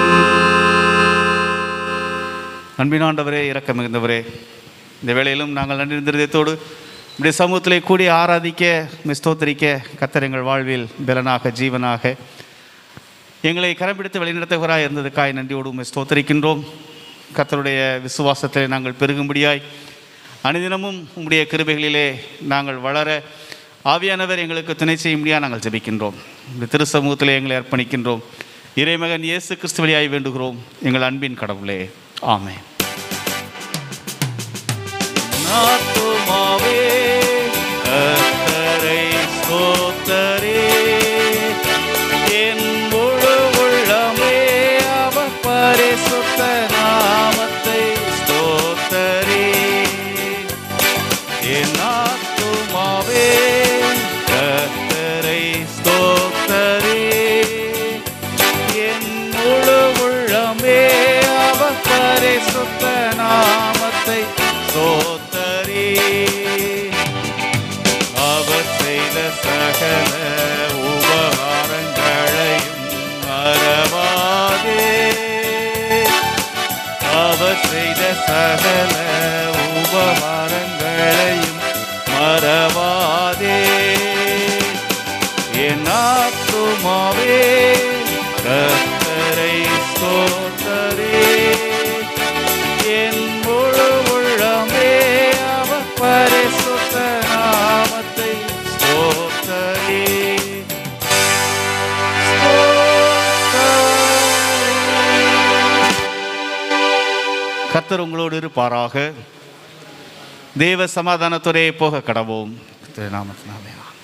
அன்பினாண்டவரே இரக்கம் மிகுந்தவரே இந்த வேளையிலும் நாங்கள் நன்றி இருந்ததத்தோடு இப்படி சமூகத்திலே கூடி ஆராதிக்க உம்மை ஸ்தோத்திரிக்க கத்தர் எங்கள் வாழ்வில் பலனாக ஜீவனாக எங்களை கரம்பிடித்து வழிநடத்துகிறாய் இருந்ததுக்காய் நன்றியோடு உம்மை ஸ்தோத்தரிக்கின்றோம் கர்த்தருடைய விசுவாசத்தை நாங்கள் பெருகும்படியாய் அனுதினமும் உம்முடைய கிருபைகளிலே நாங்கள் வளர ஆவியானவர் எங்களுக்கு துணை செய்யும்படியாக நாங்கள் ஜெபிக்கின்றோம் இந்த திரு சமூகத்திலே எங்களை அர்ப்பணிக்கின்றோம் இறைமகன் இயேசு கிறிஸ்து வழியாய் வேண்டுகிறோம் எங்கள் அன்பின் கடவுளே ஆமென் ஆத்துமாவே கர்த்தரை ஸ்தோத்தரே என் முழு உள்ளமே அவர் பரிசுத்த நாமத்தை ஸ்தோத்தரே என் ஆத்துமாவே கர்த்தரை ஸ்தோத்தரே என் முழு உள்ளமே அவர் பரிசுத்த நாமத்தை ஸ்தோத்தரே அவர் செய்த சகல உபகாரங்களையும் மறவாதே அவர் செய்த சகல உபகாரங்களையும் மறவாதே என் ஆத்துமாவே கர்த்தரை ஸ்தோத்தரே என் முழு உள்ளமே அவர் பரிசுத்த நாமத்தை ஸ்தோத்தரே கர்த்தர் உங்களோடு இருப்பாராக தேவ சமாதானத்துறை போக கடவோம் நாமத்தினாலே